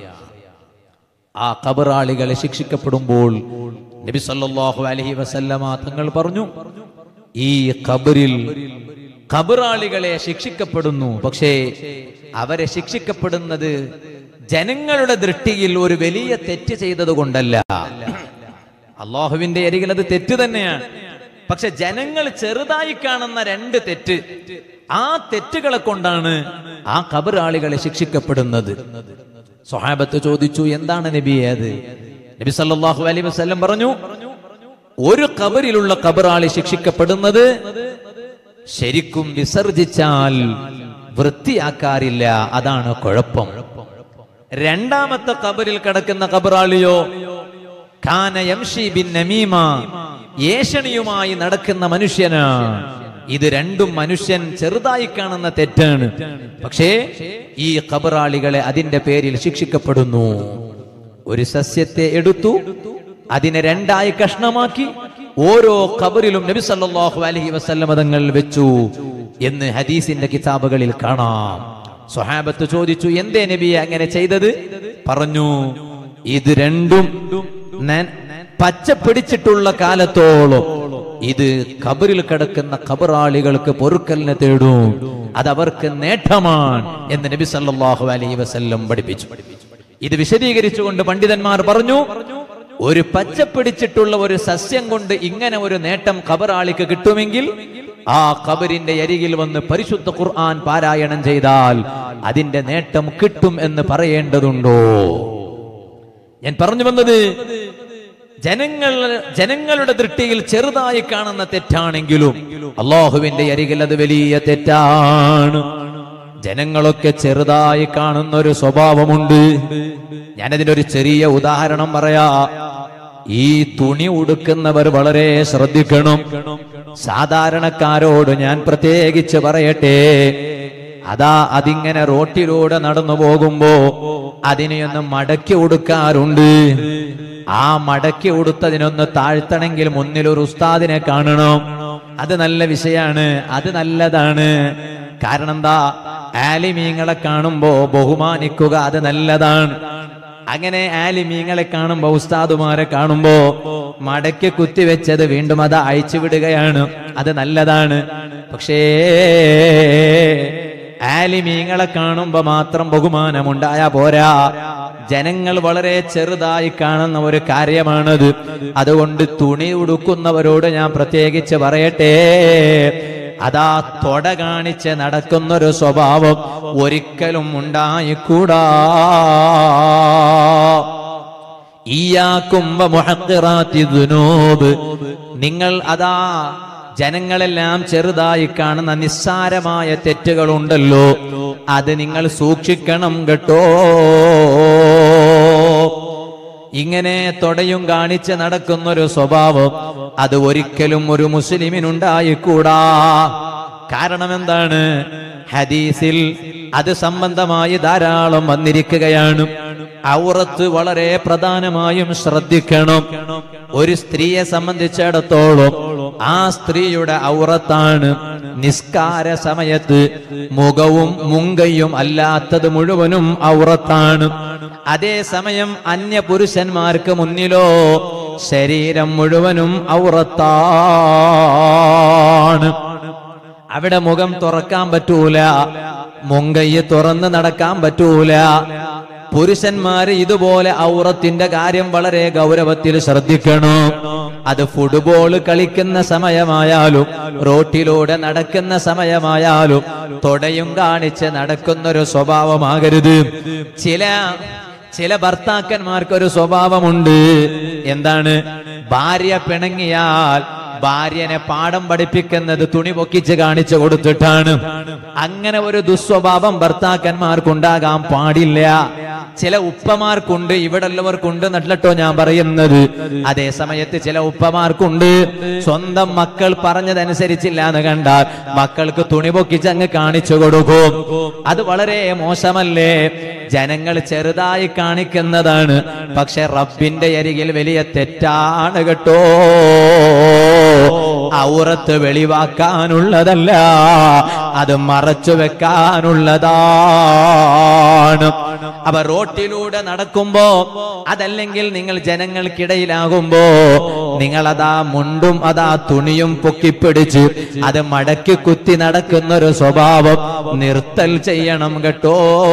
ആ ഖബറാളികളെ ശിക്ഷിക്കപ്പെടുമ്പോൾ നബി സല്ലല്ലാഹു അലൈഹി വസല്ലമ തങ്ങൾ പറഞ്ഞു ഈ ഖബറിൽ ഖബറാളികളെ ശിക്ഷിക്കപ്പെടുന്നു പക്ഷേ അവരെ ശിക്ഷിക്കപ്പെടുന്നത് ജനങ്ങളുടെ ദൃഷ്ടിയിൽ ഒരു വലിയ തെറ്റ് ചെയ്തത് കൊണ്ടല്ല അള്ളാഹുവിന്റെ അരികിൽ അത് തെറ്റ് തന്നെയാണ് പക്ഷെ ജനങ്ങൾ ചെറുതായി കാണുന്ന രണ്ട് തെറ്റ് ആ തെറ്റുകളെ കൊണ്ടാണ് ആ ഖബറാളികളെ ശിക്ഷിക്കപ്പെടുന്നത് സ്വഹാബത്ത് ചോദിച്ചു എന്താണ് നബിയെ അത് നബി സല്ലല്ലാഹു അലൈഹി വസല്ലം പറഞ്ഞു ഒരു ഖബറിലുള്ള ഖബറാളി ശിക്ഷിക്കപ്പെടുന്നത് ശരിക്കും വിസർജിച്ചാൽ വൃത്തിയാക്കാറില്ല അതാണ് കുഴപ്പം രണ്ടാമത്തെ ഖബറിൽ കിടക്കുന്ന ഖബറാളിയോ കാന യംഷി ബിൻ നമീമ ഏഷണിയുമായി നടക്കുന്ന മനുഷ്യനാണ് ഇത് രണ്ടും മനുഷ്യൻ ചെറുതായി കാണുന്ന തെറ്റാണ് പക്ഷേ ഈ ഖബറാളികളെ അതിന്റെ പേരിൽ ശിക്ഷിക്കപ്പെടുന്നു ഒരു സസ്യത്തെ എടുത്തു അതിനെ രണ്ടായി കഷ്ണമാക്കി ഓരോ ഖബറിലും നബി സല്ലല്ലാഹു അലൈഹി വസല്ലമ തങ്ങൾ വെച്ചു എന്ന് ഹദീസിന്റെ കിതാബുകളിൽ കാണാം സ്വഹാബത്ത് ചോദിച്ചു എന്തേ നബി അങ്ങനെ ചെയ്തത് പറഞ്ഞു ഇത് രണ്ടും ഞാൻ പച്ച പിടിച്ചിട്ടുള്ള കാലത്തോളം ഇത് ഖബറിൽ കിടക്കുന്ന ഖബറാളികൾക്ക് പൊറുക്കലിനെ തേടും അത് അവർക്ക് നേട്ടമാണ് എന്ന് നബി സല്ലല്ലാഹു അലൈഹി വസല്ലം പഠിപ്പിച്ചു ഇത് വിശദീകരിച്ചുകൊണ്ട് പണ്ഡിതന്മാർ പറഞ്ഞു ഒരു പച്ച പിടിച്ചിട്ടുള്ള ഒരു സസ്യം കൊണ്ട് ഇങ്ങനെ ഒരു നേട്ടം ഖബറാളിക്ക് കിട്ടുമെങ്കിൽ ആ ഖബറിന്റെ അരികിൽ വന്ന് പരിശുദ്ധ ഖുർആൻ പാരായണം ചെയ്താൽ അതിന്റെ നേട്ടം കിട്ടും എന്ന് പറയേണ്ടതുണ്ടോ ഞാൻ പറഞ്ഞു വന്നത് ജനങ്ങൾ ജനങ്ങളുടെ ദൃഷ്ടിയിൽ ചെറുതായി കാണുന്ന തെറ്റാണെങ്കിലും അള്ളാഹുവിന്റെ അരികിൽ അത് വലിയ തെറ്റാണ് ജനങ്ങളൊക്കെ ചെറുതായി കാണുന്ന ഒരു സ്വഭാവമുണ്ട് ഞാനതിനൊരു ചെറിയ ഉദാഹരണം പറയാ ഈ തുണി ഉടുക്കുന്നവർ വളരെ ശ്രദ്ധിക്കണം സാധാരണക്കാരോട് ഞാൻ പ്രത്യേകിച്ച് പറയട്ടെ അതാ അതിങ്ങനെ റോട്ടിലൂടെ നടന്നു പോകുമ്പോ അതിനെയൊന്ന് മടക്കി കൊടുക്കാറുണ്ട് ആ മടക്കി കൊടുത്തതിനൊന്ന് താഴ്ത്തണമെങ്കിൽ മുന്നിൽ ഒരു ഉസ്താദിനെ കാണണം അത് നല്ല വിഷയാണ് അത് നല്ലതാണ് കാരണം എന്താ ആലിമീങ്ങളെ കാണുമ്പോ ബഹുമാനിക്കുക അത് നല്ലതാണ് അങ്ങനെ ആലിമീങ്ങളെ കാണുമ്പോ ഉസ്താദുമാരെ കാണുമ്പോ മടക്കി കുത്തിവെച്ചത് വീണ്ടും അത് അയച്ചു വിടുകയാണ് അത് നല്ലതാണ് പക്ഷേ ആലിമീങ്ങളെ കാണുമ്പോ മാത്രം ബഹുമാനമുണ്ടായ പോരാ ജനങ്ങൾ വളരെ ചെറുതായി കാണുന്ന ഒരു കാര്യമാണത് അതുകൊണ്ട് തുണി ഉടുക്കുന്നവരോട് ഞാൻ പ്രത്യേകിച്ച് പറയട്ടെ അതാ തൊട കാണിച്ച് നടക്കുന്നൊരു സ്വഭാവം ഒരിക്കലും ഉണ്ടായിക്കൂടാ ഈയാക്കും നിങ്ങൾ അതാ ജനങ്ങളെല്ലാം ചെറുതായി കാണുന്ന നിസ്സാരമായ തെറ്റുകളുണ്ടല്ലോ അത് നിങ്ങൾ സൂക്ഷിക്കണം കേട്ടോ ഇങ്ങനെ തൊടയും കാണിച്ച് നടക്കുന്നൊരു സ്വഭാവം അത് ഒരിക്കലും ഒരു മുസ്ലിമിനുണ്ടായിക്കൂടാ കാരണം എന്താണ് ഹദീസിൽ അത് സംബന്ധമായി ധാരാളം വന്നിരിക്കുകയാണ് ഔറത്ത് വളരെ പ്രധാനമായും ശ്രദ്ധിക്കണം ഒരു സ്ത്രീയെ സംബന്ധിച്ചിടത്തോളം ആ സ്ത്രീയുടെ ഔറത്താണ് നിസ്കാര സമയത്ത് മുഖവും മുങ്കയും അല്ലാത്തത് മുഴുവനും ഔറത്താണ് അതേസമയം അന്യ പുരുഷന്മാർക്ക് മുന്നിലോ ശരീരം മുഴുവനും ഔറത്താണ് അവിടെ മുഖം തുറക്കാൻ പറ്റൂല മുങ്കയ്യ് തുറന്ന് നടക്കാൻ പറ്റൂല പുരുഷന്മാര് ഇതുപോലെ ഔറത്തിന്റെ കാര്യം വളരെ ഗൗരവത്തിൽ ശ്രദ്ധിക്കണം അത് ഫുട്ബോൾ കളിക്കുന്ന സമയമായാലും റോട്ടിലൂടെ നടക്കുന്ന സമയമായാലും തൊടയും കാണിച്ച് നടക്കുന്നൊരു സ്വഭാവമാകരുത് ചില ചില ഭർത്താക്കന്മാർക്കൊരു സ്വഭാവമുണ്ട് എന്താണ് ഭാര്യ പിണങ്ങിയാൽ ഭാര്യനെ പാഠം പഠിപ്പിക്കുന്നത് തുണി പൊക്കിച്ച് കാണിച്ചു കൊടുത്തിട്ടാണ് അങ്ങനെ ഒരു ദുസ്വഭാവം ഭർത്താക്കന്മാർക്കുണ്ടാകാൻ പാടില്ല ചില ഉപ്പമാർക്കുണ്ട് ഇവിടെയുള്ളവർക്കുണ്ട് നല്ലട്ടോ ഞാൻ പറയുന്നത് അതേ സമയത്ത് ചില ഉപ്പമാർക്കുണ്ട് സ്വന്തം മക്കൾ പറഞ്ഞതനുസരിച്ചില്ല എന്ന് കണ്ടാൽ മക്കൾക്ക് തുണി പൊക്കിച്ച് അങ്ങ് കാണിച്ചു കൊടുക്കും അത് വളരെ മോശമല്ലേ ജനങ്ങൾ ചെറുതായി കാണിക്കുന്നതാണ് പക്ഷെ റബ്ബിന്റെ അരികിൽ വലിയ തെറ്റാണ് കേട്ടോ ഔറത്ത് വെളിവാക്കാനുള്ളതല്ല അത് മറച്ചു വെക്കാനുള്ളതാണ് അപ്പൊ റോട്ടിലൂടെ നടക്കുമ്പോ അതല്ലെങ്കിൽ നിങ്ങൾ ജനങ്ങൾക്കിടയിലാകുമ്പോ നിങ്ങൾ അതാ മുണ്ടും അതാ തുണിയും പൊക്കിപ്പിടിച്ച് അത് മടക്കി കുത്തി നടക്കുന്ന ഒരു സ്വഭാവം നിർത്തൽ ചെയ്യണം കേട്ടോ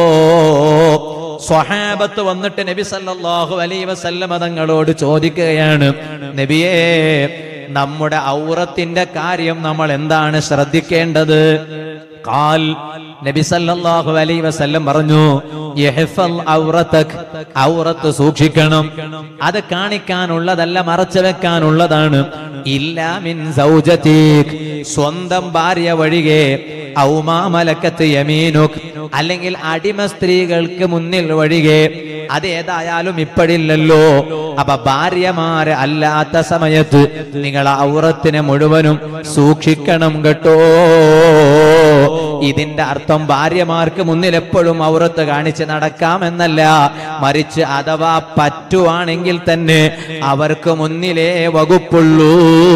സ്വഹാബത്ത് വന്നിട്ട് നബി സല്ലല്ലാഹു അലൈഹി വസല്ലമ തങ്ങളോട് ചോദിക്കുകയാണ് നബിയേ നമ്മുടെ ഔറത്തിന്റെ കാര്യം നമ്മൾ എന്താണ് ശ്രദ്ധിക്കേണ്ടത് കാൽ നബി സല്ലല്ലാഹു അലൈഹി വസല്ലം പറഞ്ഞു യഹ്ഫൽ ഔറതക് ഔറത്ത് സൂക്ഷിക്കണം അത് കാണിക്കാനുള്ളതല്ല മറച്ചു വെക്കാനുള്ളതാണ് ഇല്ലാ മിൻ സൗജതീക് സ്വന്തം ഭാര്യ വഴികെ ഔമാ മലക്കത്ത് യമീനുക് അല്ലെങ്കിൽ അടിമ സ്ത്രീകൾക്ക് മുന്നിൽ വഴികെ അതേതായാലും ഇപ്പഴില്ലല്ലോ അപ്പൊ ഭാര്യമാര് അല്ലാത്ത സമയത്ത് നിങ്ങൾ ഔറത്തിനെ മുഴുവനും സൂക്ഷിക്കണം കേട്ടോ ഇതിന്റെ അർത്ഥം ഭാര്യമാർക്ക് മുന്നിൽ എപ്പോഴും ഔറത്ത് കാണിച്ച് നടക്കാമെന്നല്ല മറിച്ച് അഥവാ പറ്റുവാണെങ്കിൽ തന്നെ അവർക്ക് മുന്നിലേ വകുപ്പുള്ളൂ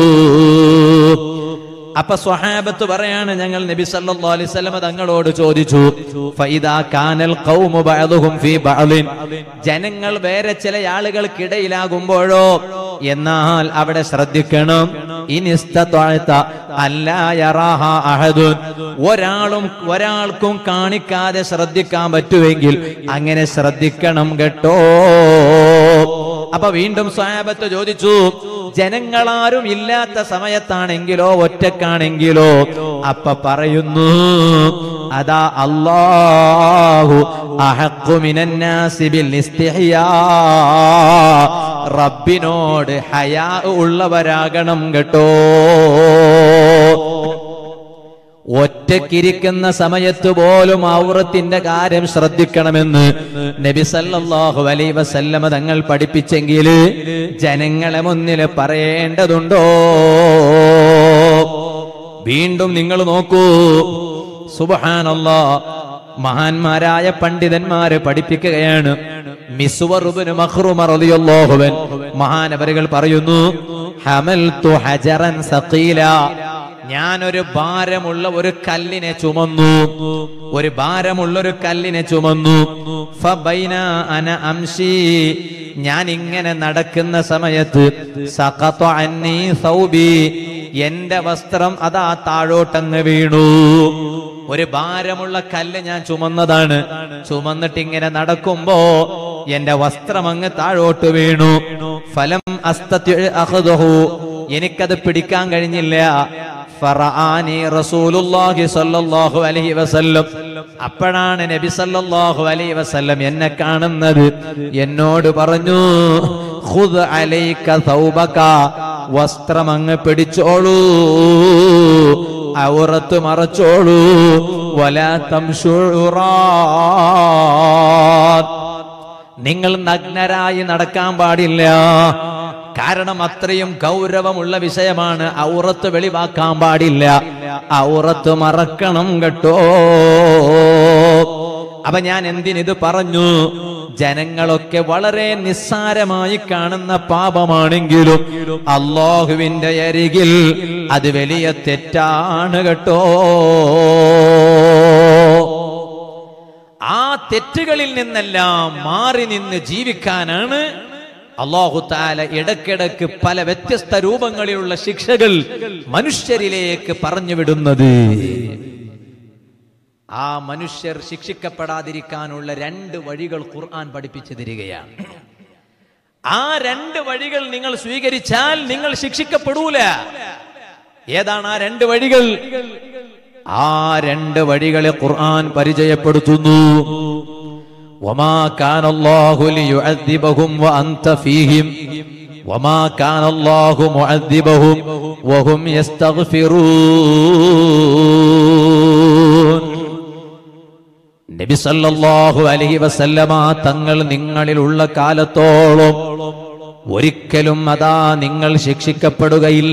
അപ്പൊ സ്വഹാബത്ത് പറയാണ് ഞങ്ങൾ നബി സല്ലല്ലാഹു അലൈഹി വസല്ലം തങ്ങളോട് ചോദിച്ചു ഫൈദാ കാനൽ ഖൗമു ബഅദുഹും ഫീ ബഅദിൻ ജനങ്ങൾ വേറെ ചില ആളുകൾക്കിടയിലാകുമ്പോഴോ എന്നാൽ അവിടെ ശ്രദ്ധിക്കണം ഇനിസ്തതഅത അല്ലാ യറാഹ അഹദുൻ ഒരാളും ഒരാൾക്കും കാണിക്കാതെ ശ്രദ്ധിക്കാൻ പറ്റുമെങ്കിൽ അങ്ങനെ ശ്രദ്ധിക്കണം കേട്ടോ അപ്പൊ വീണ്ടും സ്വഹാബത്ത് ചോദിച്ചു ജനങ്ങളാരും ഇല്ലാത്ത സമയത്താണെങ്കിലോ ഒറ്റക്കാണെങ്കിലോ അപ്പ പറയുന്നു അതാ അല്ലാഹു അഹഖു മിനന്നാസി ബിൽ ഇസ്തിഹ്യാ റബ്ബിനോട് ഹയാ ഉള്ളവരാകണം കേട്ടോ ഒറ്റക്കിരിക്കുന്ന സമയത്ത് പോലും ഔറത്തിന്റെ കാര്യം ശ്രദ്ധിക്കണമെന്ന് നബി സല്ലല്ലാഹു അലൈഹി വസല്ലമ തങ്ങൾ പഠിപ്പിച്ചെങ്കിൽ ജനങ്ങളെ മുന്നിൽ പറയേണ്ടതുണ്ടോ വീണ്ടും നിങ്ങൾ നോക്കൂ സുബഹാനല്ലാ മഹാന്മാരായ പണ്ഡിതന്മാര് പഠിപ്പിക്കുകയാണ് മിസ്വറുബിന് മഖ്റുമ റളിയല്ലാഹു അൻഹു മഹാനവരുകൾ പറയുന്നു ഹമൽതു ഹജറൻ സഖീല ഞാനൊരു ഭാരമുള്ള ഒരു കല്ലിനെ ചുമന്നു ഒരു ഭാരമുള്ള ഒരു കല്ലിനെ ചുമന്നു ഫബൈന അന അംശി ഞാൻ ഇങ്ങനെ നടക്കുന്ന സമയത്ത് സഖത അന്നി സൗബി എന്റെ വസ്ത്രം അതാ താഴോട്ടങ്ങ് വീണു ഒരു ഭാരമുള്ള കല്ല് ഞാൻ ചുമന്നതാണ് ചുമന്നിട്ട് ഇങ്ങനെ നടക്കുമ്പോ എന്റെ വസ്ത്രം അങ്ങ് താഴോട്ട് വീണു ഫലം അസ്തത്യ അഖ്ദഹു എനിക്കത് പിടിക്കാൻ കഴിഞ്ഞില്ല ഫറആനി റസൂലുള്ളാഹി സ്വല്ലല്ലാഹു അലൈഹി വസല്ലം അപ്പോഴാണ് നബി സല്ലല്ലാഹു അലൈഹി വസല്ലം എന്നെ കാണുന്നത് എന്നോട് പറഞ്ഞു ഖുദ് അലൈക സൗബക വസ്ത്രം അങ്ങ് പിടിച്ചോളൂ ഔറത്ത് മറച്ചോളൂ വലാ തംശുറാത്ത് നിങ്ങൾ നഗ്നരായി നടക്കാൻ പാടില്ല കാരണം അത്രയും ഗൗരവമുള്ള വിഷയമാണ് ഔറത്ത് വെളിവാക്കാൻ പാടില്ല ഔറത്ത് മറക്കണം കേട്ടോ അപ്പൊ ഞാൻ എന്തിനിത് പറഞ്ഞു ജനങ്ങളൊക്കെ വളരെ നിസ്സാരമായി കാണുന്ന പാപമാണെങ്കിലും അള്ളാഹുവിന്റെ അരികിൽ അത് വലിയ തെറ്റാണ് കേട്ടോ ആ തെറ്റുകളിൽ നിന്നെല്ലാം മാറി നിന്ന് ജീവിക്കാനാണ് അള്ളാഹു താല ഇടക്കിടക്ക് പല വ്യത്യസ്ത രൂപങ്ങളിലുള്ള ശിക്ഷകൾ മനുഷ്യരിലേക്ക് പറഞ്ഞു വിടുന്നത് ആ മനുഷ്യർ ശിക്ഷിക്കപ്പെടാതിരിക്കാനുള്ള രണ്ട് വഴികൾ ഖുർആൻ പഠിപ്പിച്ചു തരികയാണ് ആ രണ്ട് വഴികൾ നിങ്ങൾ സ്വീകരിച്ചാൽ നിങ്ങൾ ശിക്ഷിക്കപ്പെടൂല ഏതാണ് ആ രണ്ട് വഴികൾ ആ രണ്ട് വഴികളെ ഖുർആൻ പരിചയപ്പെടുത്തുന്നു وما كان الله ليعذبهم وأنت فيهم وما كان الله معذبهم وهم يستغفرون നബി സല്ലല്ലാഹു അലൈഹി വസല്ലമ തങ്ങൾ നിങ്ങളിലുള്ള കാലത്തോളം ഒരിക്കലും അതാ നിങ്ങൾ ശിക്ഷിക്കപ്പെടുകയില്ല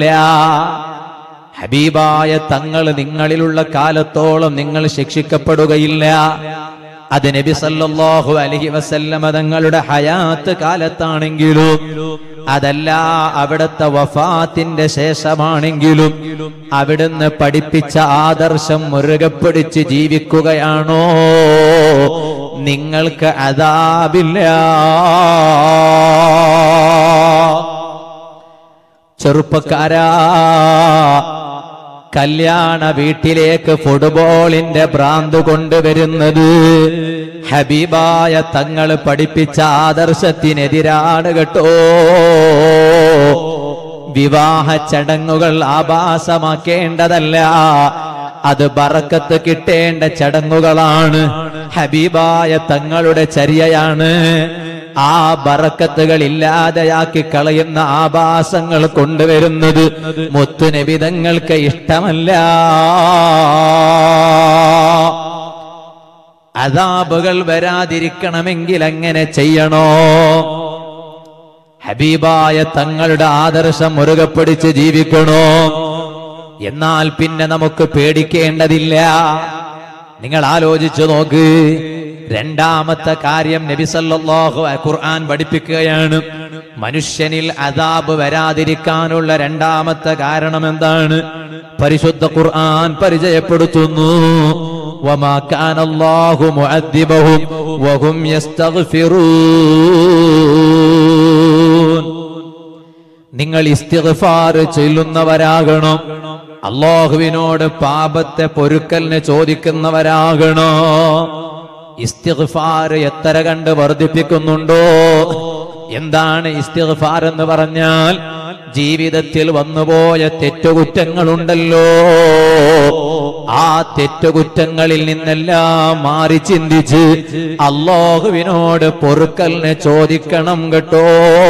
ഹബീബായ തങ്ങൾ നിങ്ങളിലുള്ള കാലത്തോളം നിങ്ങൾ ശിക്ഷിക്കപ്പെടുകയില്ല അത് നബി സല്ലല്ലാഹു അലൈഹി വസല്ലമ തങ്ങളുടെ ഹയാത്ത് കാലത്താണെങ്കിലും അതല്ല അവിടുത്തെ വഫാത്തിന്റെ ശേഷമാണെങ്കിലും അവിടുന്ന് പഠിപ്പിച്ച ആദർശം മുറുകെ പിടിച്ച് ജീവിക്കുകയാണോ നിങ്ങൾക്ക് അതാപില്ല ചെറുപ്പക്കാരാ കല്യാണ വീട്ടിലേക്ക് ഫുട്ബോളിന്റെ ഭ്രാന്ത് കൊണ്ടുവരുന്നത് ഹബീബായ തങ്ങൾ പഠിപ്പിച്ച ആദർശത്തിനെതിരാണ് കേട്ടോ വിവാഹ ചടങ്ങുകൾ ആഭാസമാക്കേണ്ടതല്ല അത് ബറക്കത്ത് കിട്ടേണ്ട ചടങ്ങുകളാണ് ഹബീബായ തങ്ങളുടെ ചര്യയാണ് ആ ബറക്കത്തുകൾ ഇല്ലാതെയാക്കി കളയുന്ന ആഭാസങ്ങൾ കൊണ്ടുവരുന്നത് മുത്തുനബിതങ്ങൾക്ക് ഇഷ്ടമല്ല അതാബുകൾ വരാതിരിക്കണമെങ്കിൽ എങ്ങനെ ചെയ്യണോ ഹബീബായ തങ്ങളുടെ ആദർശം മുറുകെ പിടിച്ച് ജീവിക്കണോ എന്നാൽ പിന്നെ നമുക്ക് പേടിക്കേണ്ടതില്ല നിങ്ങൾ ആലോചിച്ചു നോക്ക് രണ്ടാമത്തെ കാര്യം നബി സല്ലല്ലാഹു അലൈഹി ഖുർആൻ പഠിപ്പിക്കുകയാണ് മനുഷ്യനിൽ അതാബ് വരാതിരിക്കാനുള്ള രണ്ടാമത്തെ കാരണം എന്താണ് പരിശുദ്ധ ഖുർആൻ പരിചയപ്പെടുത്തുന്നു വമാ കാന അല്ലാഹു മുഅദ്ദിബഹും വഹും യസ്തഗ്ഫിറൂൻ നിങ്ങൾ ഇസ്തിഗ്ഫാർ ചെല്ലുന്നവരാകണം അള്ളാഹുവിനോട് പാപത്തെ പൊരുക്കലിന് ചോദിക്കുന്നവരാകണോ ഇസ്തിഗ്ഫാർ എത്ര കണ്ട് വർദ്ധിപ്പിക്കുന്നുണ്ടോ എന്താണ് ഇസ്തിഗ്ഫാർ എന്ന് പറഞ്ഞാൽ ജീവിതത്തിൽ വന്നുപോയ തെറ്റുകുറ്റങ്ങളുണ്ടല്ലോ ആ തെറ്റുകുറ്റങ്ങളിൽ നിന്നെല്ലാം മാറി ചിന്തിച്ച് അള്ളാഹുവിനോട് പൊറുക്കലിന് ചോദിക്കണം കേട്ടോ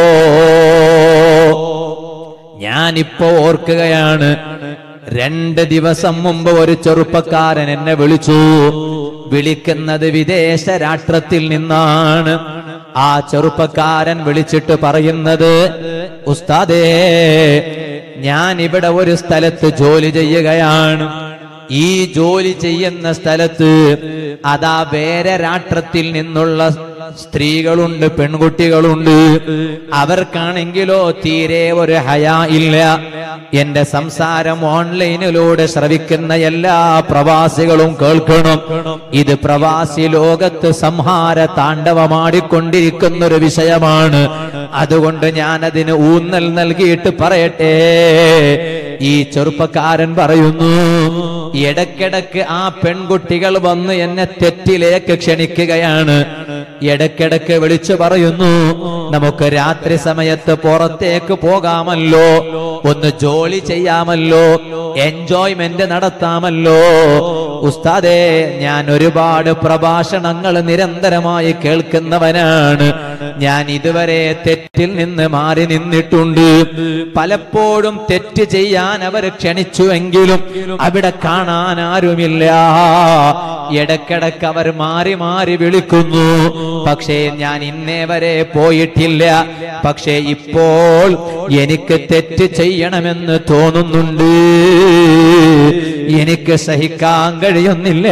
ഞാനിപ്പോ ഓർക്കുകയാണ് രണ്ട് ദിവസം മുമ്പ് ഒരു ചെറുപ്പക്കാരൻ എന്നെ വിളിച്ചു വിളിക്കുന്നത് വിദേശ രാഷ്ട്രത്തിൽ നിന്നാണ് ആ ചെറുപ്പക്കാരൻ വിളിച്ചിട്ട് പറയുന്നത് ഉസ്താദേ ഞാൻ ഇവിടെ ഒരു സ്ഥലത്ത് ജോലി ചെയ്യുകയാണ് ഈ ജോലി ചെയ്യുന്ന സ്ഥലത്ത് അതാ വേറെ രാഷ്ട്രത്തിൽ നിന്നുള്ള സ്ത്രീകളുണ്ട് പെൺകുട്ടികളുണ്ട് അവർക്കാണെങ്കിലോ തീരെ ഒരു ഹയാ ഇല്ല എന്റെ സംസാരം ഓൺലൈനിലൂടെ ശ്രവിക്കുന്ന എല്ലാ പ്രവാസികളും കേൾക്കണം ഇത് പ്രവാസി ലോകത്ത് സംഹാര താണ്ഡവമാടിക്കൊണ്ടിരിക്കുന്ന ഒരു വിഷയമാണ് അതുകൊണ്ട് ഞാൻ അതിന് ഊന്നൽ നൽകിയിട്ട് പറയട്ടെ ഈ ചെറുപ്പക്കാരൻ പറയുന്നു ഇടക്കിടക്ക് ആ പെൺകുട്ടികൾ വന്ന് എന്നെ തെറ്റിലേക്ക് ക്ഷണിക്കുകയാണ് ഇടക്കിടക്ക് വിളിച്ചു പറയുന്നു നമുക്ക് രാത്രി സമയത്ത് പുറത്തേക്ക് പോകാമല്ലോ ഒന്ന് ജോലി ചെയ്യാമല്ലോ എൻജോയ്മെന്റ് നടത്താമല്ലോ ഉസ്താദേ ഞാൻ ഒരുപാട് പ്രഭാഷണങ്ങൾ നിരന്തരമായി കേൾക്കുന്നവനാണ് ഞാൻ ഇതുവരെ തെറ്റിൽ നിന്ന് മാറി നിന്നിട്ടുണ്ട് പലപ്പോഴും തെറ്റ് ചെയ്യാൻ അവർ ക്ഷണിച്ചുവെങ്കിലും അവിടെ കാണാൻ ആരുമില്ല ഇടക്കിടക്ക് അവർ മാറി മാറി വിളിക്കുന്നു പക്ഷേ ഞാൻ ഇന്നേ വരെ പോയിട്ടില്ല പക്ഷേ ഇപ്പോൾ എനിക്ക് തെറ്റ് ചെയ്യണമെന്ന് തോന്നുന്നുണ്ട് എനിക്ക് സഹിക്കാൻ കഴിയുന്നില്ല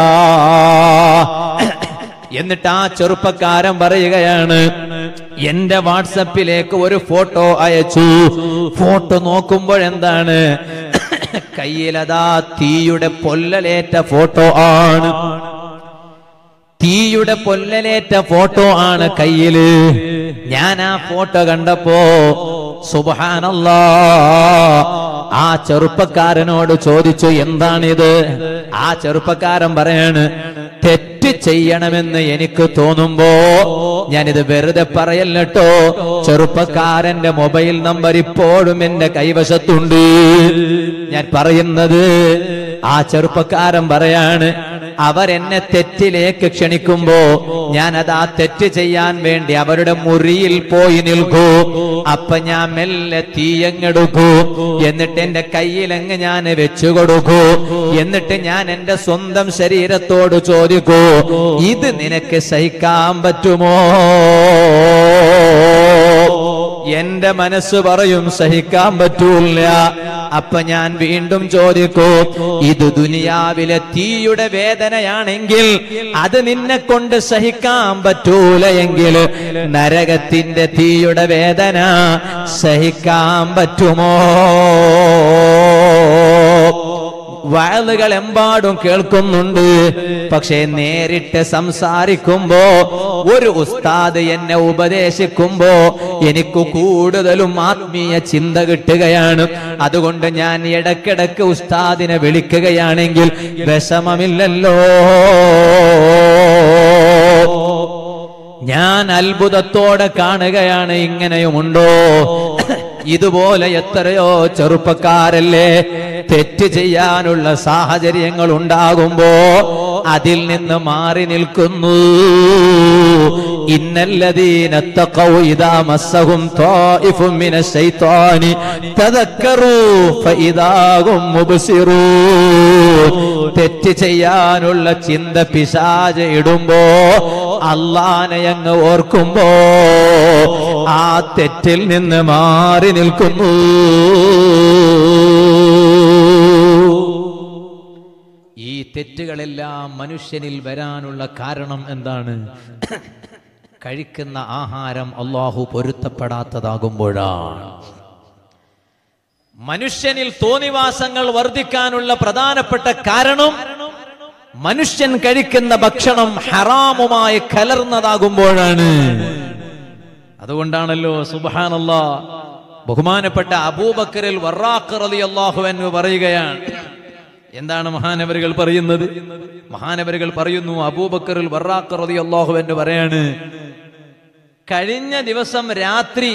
എന്നിട്ട് ആ ചെറുപ്പക്കാരൻ പറയുകയാണ് എന്റെ വാട്സപ്പിലേക്ക് ഒരു ഫോട്ടോ അയച്ചു ഫോട്ടോ നോക്കുമ്പോഴെന്താണ് കയ്യിലതാ തീയുടെ പൊല്ലലേറ്റ ഫോട്ടോ ആണ് തീയുടെ പൊല്ലലേറ്റ ഫോട്ടോ ആണ് കയ്യില് ഞാൻ ആ ഫോട്ടോ കണ്ടപ്പോ സുബഹാനല്ലാ ആ ചെറുപ്പക്കാരനോട് ചോദിച്ചു എന്താണിത് ആ ചെറുപ്പക്കാരൻ പറയാണ് തെറ്റ് ചെയ്യണമെന്ന് എനിക്ക് തോന്നുമ്പോ ഞാനിത് വെറുതെ പറയല്ലോ ചെറുപ്പക്കാരന്റെ മൊബൈൽ നമ്പർ ഇപ്പോഴും എന്റെ കൈവശത്തുണ്ട് ഞാൻ പറയുന്നത് ആ ചെറുപ്പക്കാരൻ പറയാണ് അവരെന്നെ തെറ്റിലേക്ക് ക്ഷണിക്കുമ്പോ ഞാൻ അത് ആ തെറ്റ് ചെയ്യാൻ വേണ്ടി അവരുടെ മുറിയിൽ പോയി നിൽക്കൂ അപ്പൊ ഞാൻ മെല്ലെ തീയങ്ങെടുക്കൂ എന്നിട്ട് എന്റെ കയ്യിലങ്ങ് ഞാൻ വെച്ചു കൊടുക്കൂ എന്നിട്ട് ഞാൻ എന്റെ സ്വന്തം ശരീരത്തോട് ചോദിക്കൂ ഇത് നിനക്ക് സഹിക്കാൻ പറ്റുമോ എന്റെ മനസ്സ് പറയും സഹിക്കാൻ പറ്റൂല അപ്പൊ ഞാൻ വീണ്ടും ചോദിക്കൂ ഇത് ദുനിയാവിലെ തീയുടെ വേദനയാണെങ്കിൽ അത് നിന്നെ കൊണ്ട് സഹിക്കാൻ പറ്റൂല എങ്കിൽ നരകത്തിന്റെ തീയുടെ വേദന സഹിക്കാൻ പറ്റുമോ വയലുകൾ എമ്പാടും കേൾക്കുന്നുണ്ട് പക്ഷേ നേരിട്ട് സംസാരിക്കുമ്പോ ഒരു ഉസ്താദ് എന്നെ ഉപദേശിക്കുമ്പോ എനിക്ക് കൂടുതലും ആത്മീയ ചിന്ത കിട്ടുകയാണ് അതുകൊണ്ട് ഞാൻ ഇടക്കിടക്ക് ഉസ്താദിനെ വിളിക്കുകയാണെങ്കിൽ വിഷമമില്ലല്ലോ ഞാൻ അത്ഭുതത്തോടെ കാണുകയാണ് ഇങ്ങനെയുമുണ്ടോ ഇതുപോലെ എത്രയോ ചെറുപ്പക്കാരല്ലേ തെറ്റ് ചെയ്യാനുള്ള സാഹചര്യങ്ങൾ ഉണ്ടാകുമ്പോ അതിൽ നിന്ന് മാറി നിൽക്കുന്നു ഇന്നല്ലദീന തഖൗ ഇദാ മസ്സഹും ത്വായിഫും മിനശ് ശൈത്വാനി തദക്കറൂ ഫഇദാ ഹും മുബ്സിറൂൻ തെറ്റ് ചെയ്യാനുള്ള ചിന്ത പിശാച് ഇടുമ്പോ അള്ളാനെ അങ്ങ് ഓർക്കുമ്പോ ആ തെറ്റിൽ നിന്ന് മാറി നിൽക്കുന്നു ഈ തെറ്റുകളെല്ലാം മനുഷ്യനിൽ വരാനുള്ള കാരണം എന്താണ് കഴിക്കുന്ന ആഹാരം അള്ളാഹു പൊരുത്തപ്പെടാത്തതാകുമ്പോഴാണ് മനുഷ്യനിൽ തോന്നിവാസങ്ങൾ വർദ്ധിക്കാനുള്ള പ്രധാനപ്പെട്ട കാരണം മനുഷ്യൻ കഴിക്കുന്ന ഭക്ഷണം ഹറാമുമായി കലർന്നതാകുമ്പോഴാണ് അതുകൊണ്ടാണല്ലോ സുബാനല്ല ബഹുമാനപ്പെട്ട അബൂബക്കറിൽ വറാഖ് റലി അള്ളാഹു എന്ന് പറയുകയാണ് എന്താണ് മഹാനവരുകൾ പറയുന്നത് മഹാനവരുകൾ പറയുന്നു അബൂബക്കറിൽ വറാഖ് റലി അള്ളാഹു എന്ന് പറയാണ് കഴിഞ്ഞ ദിവസം രാത്രി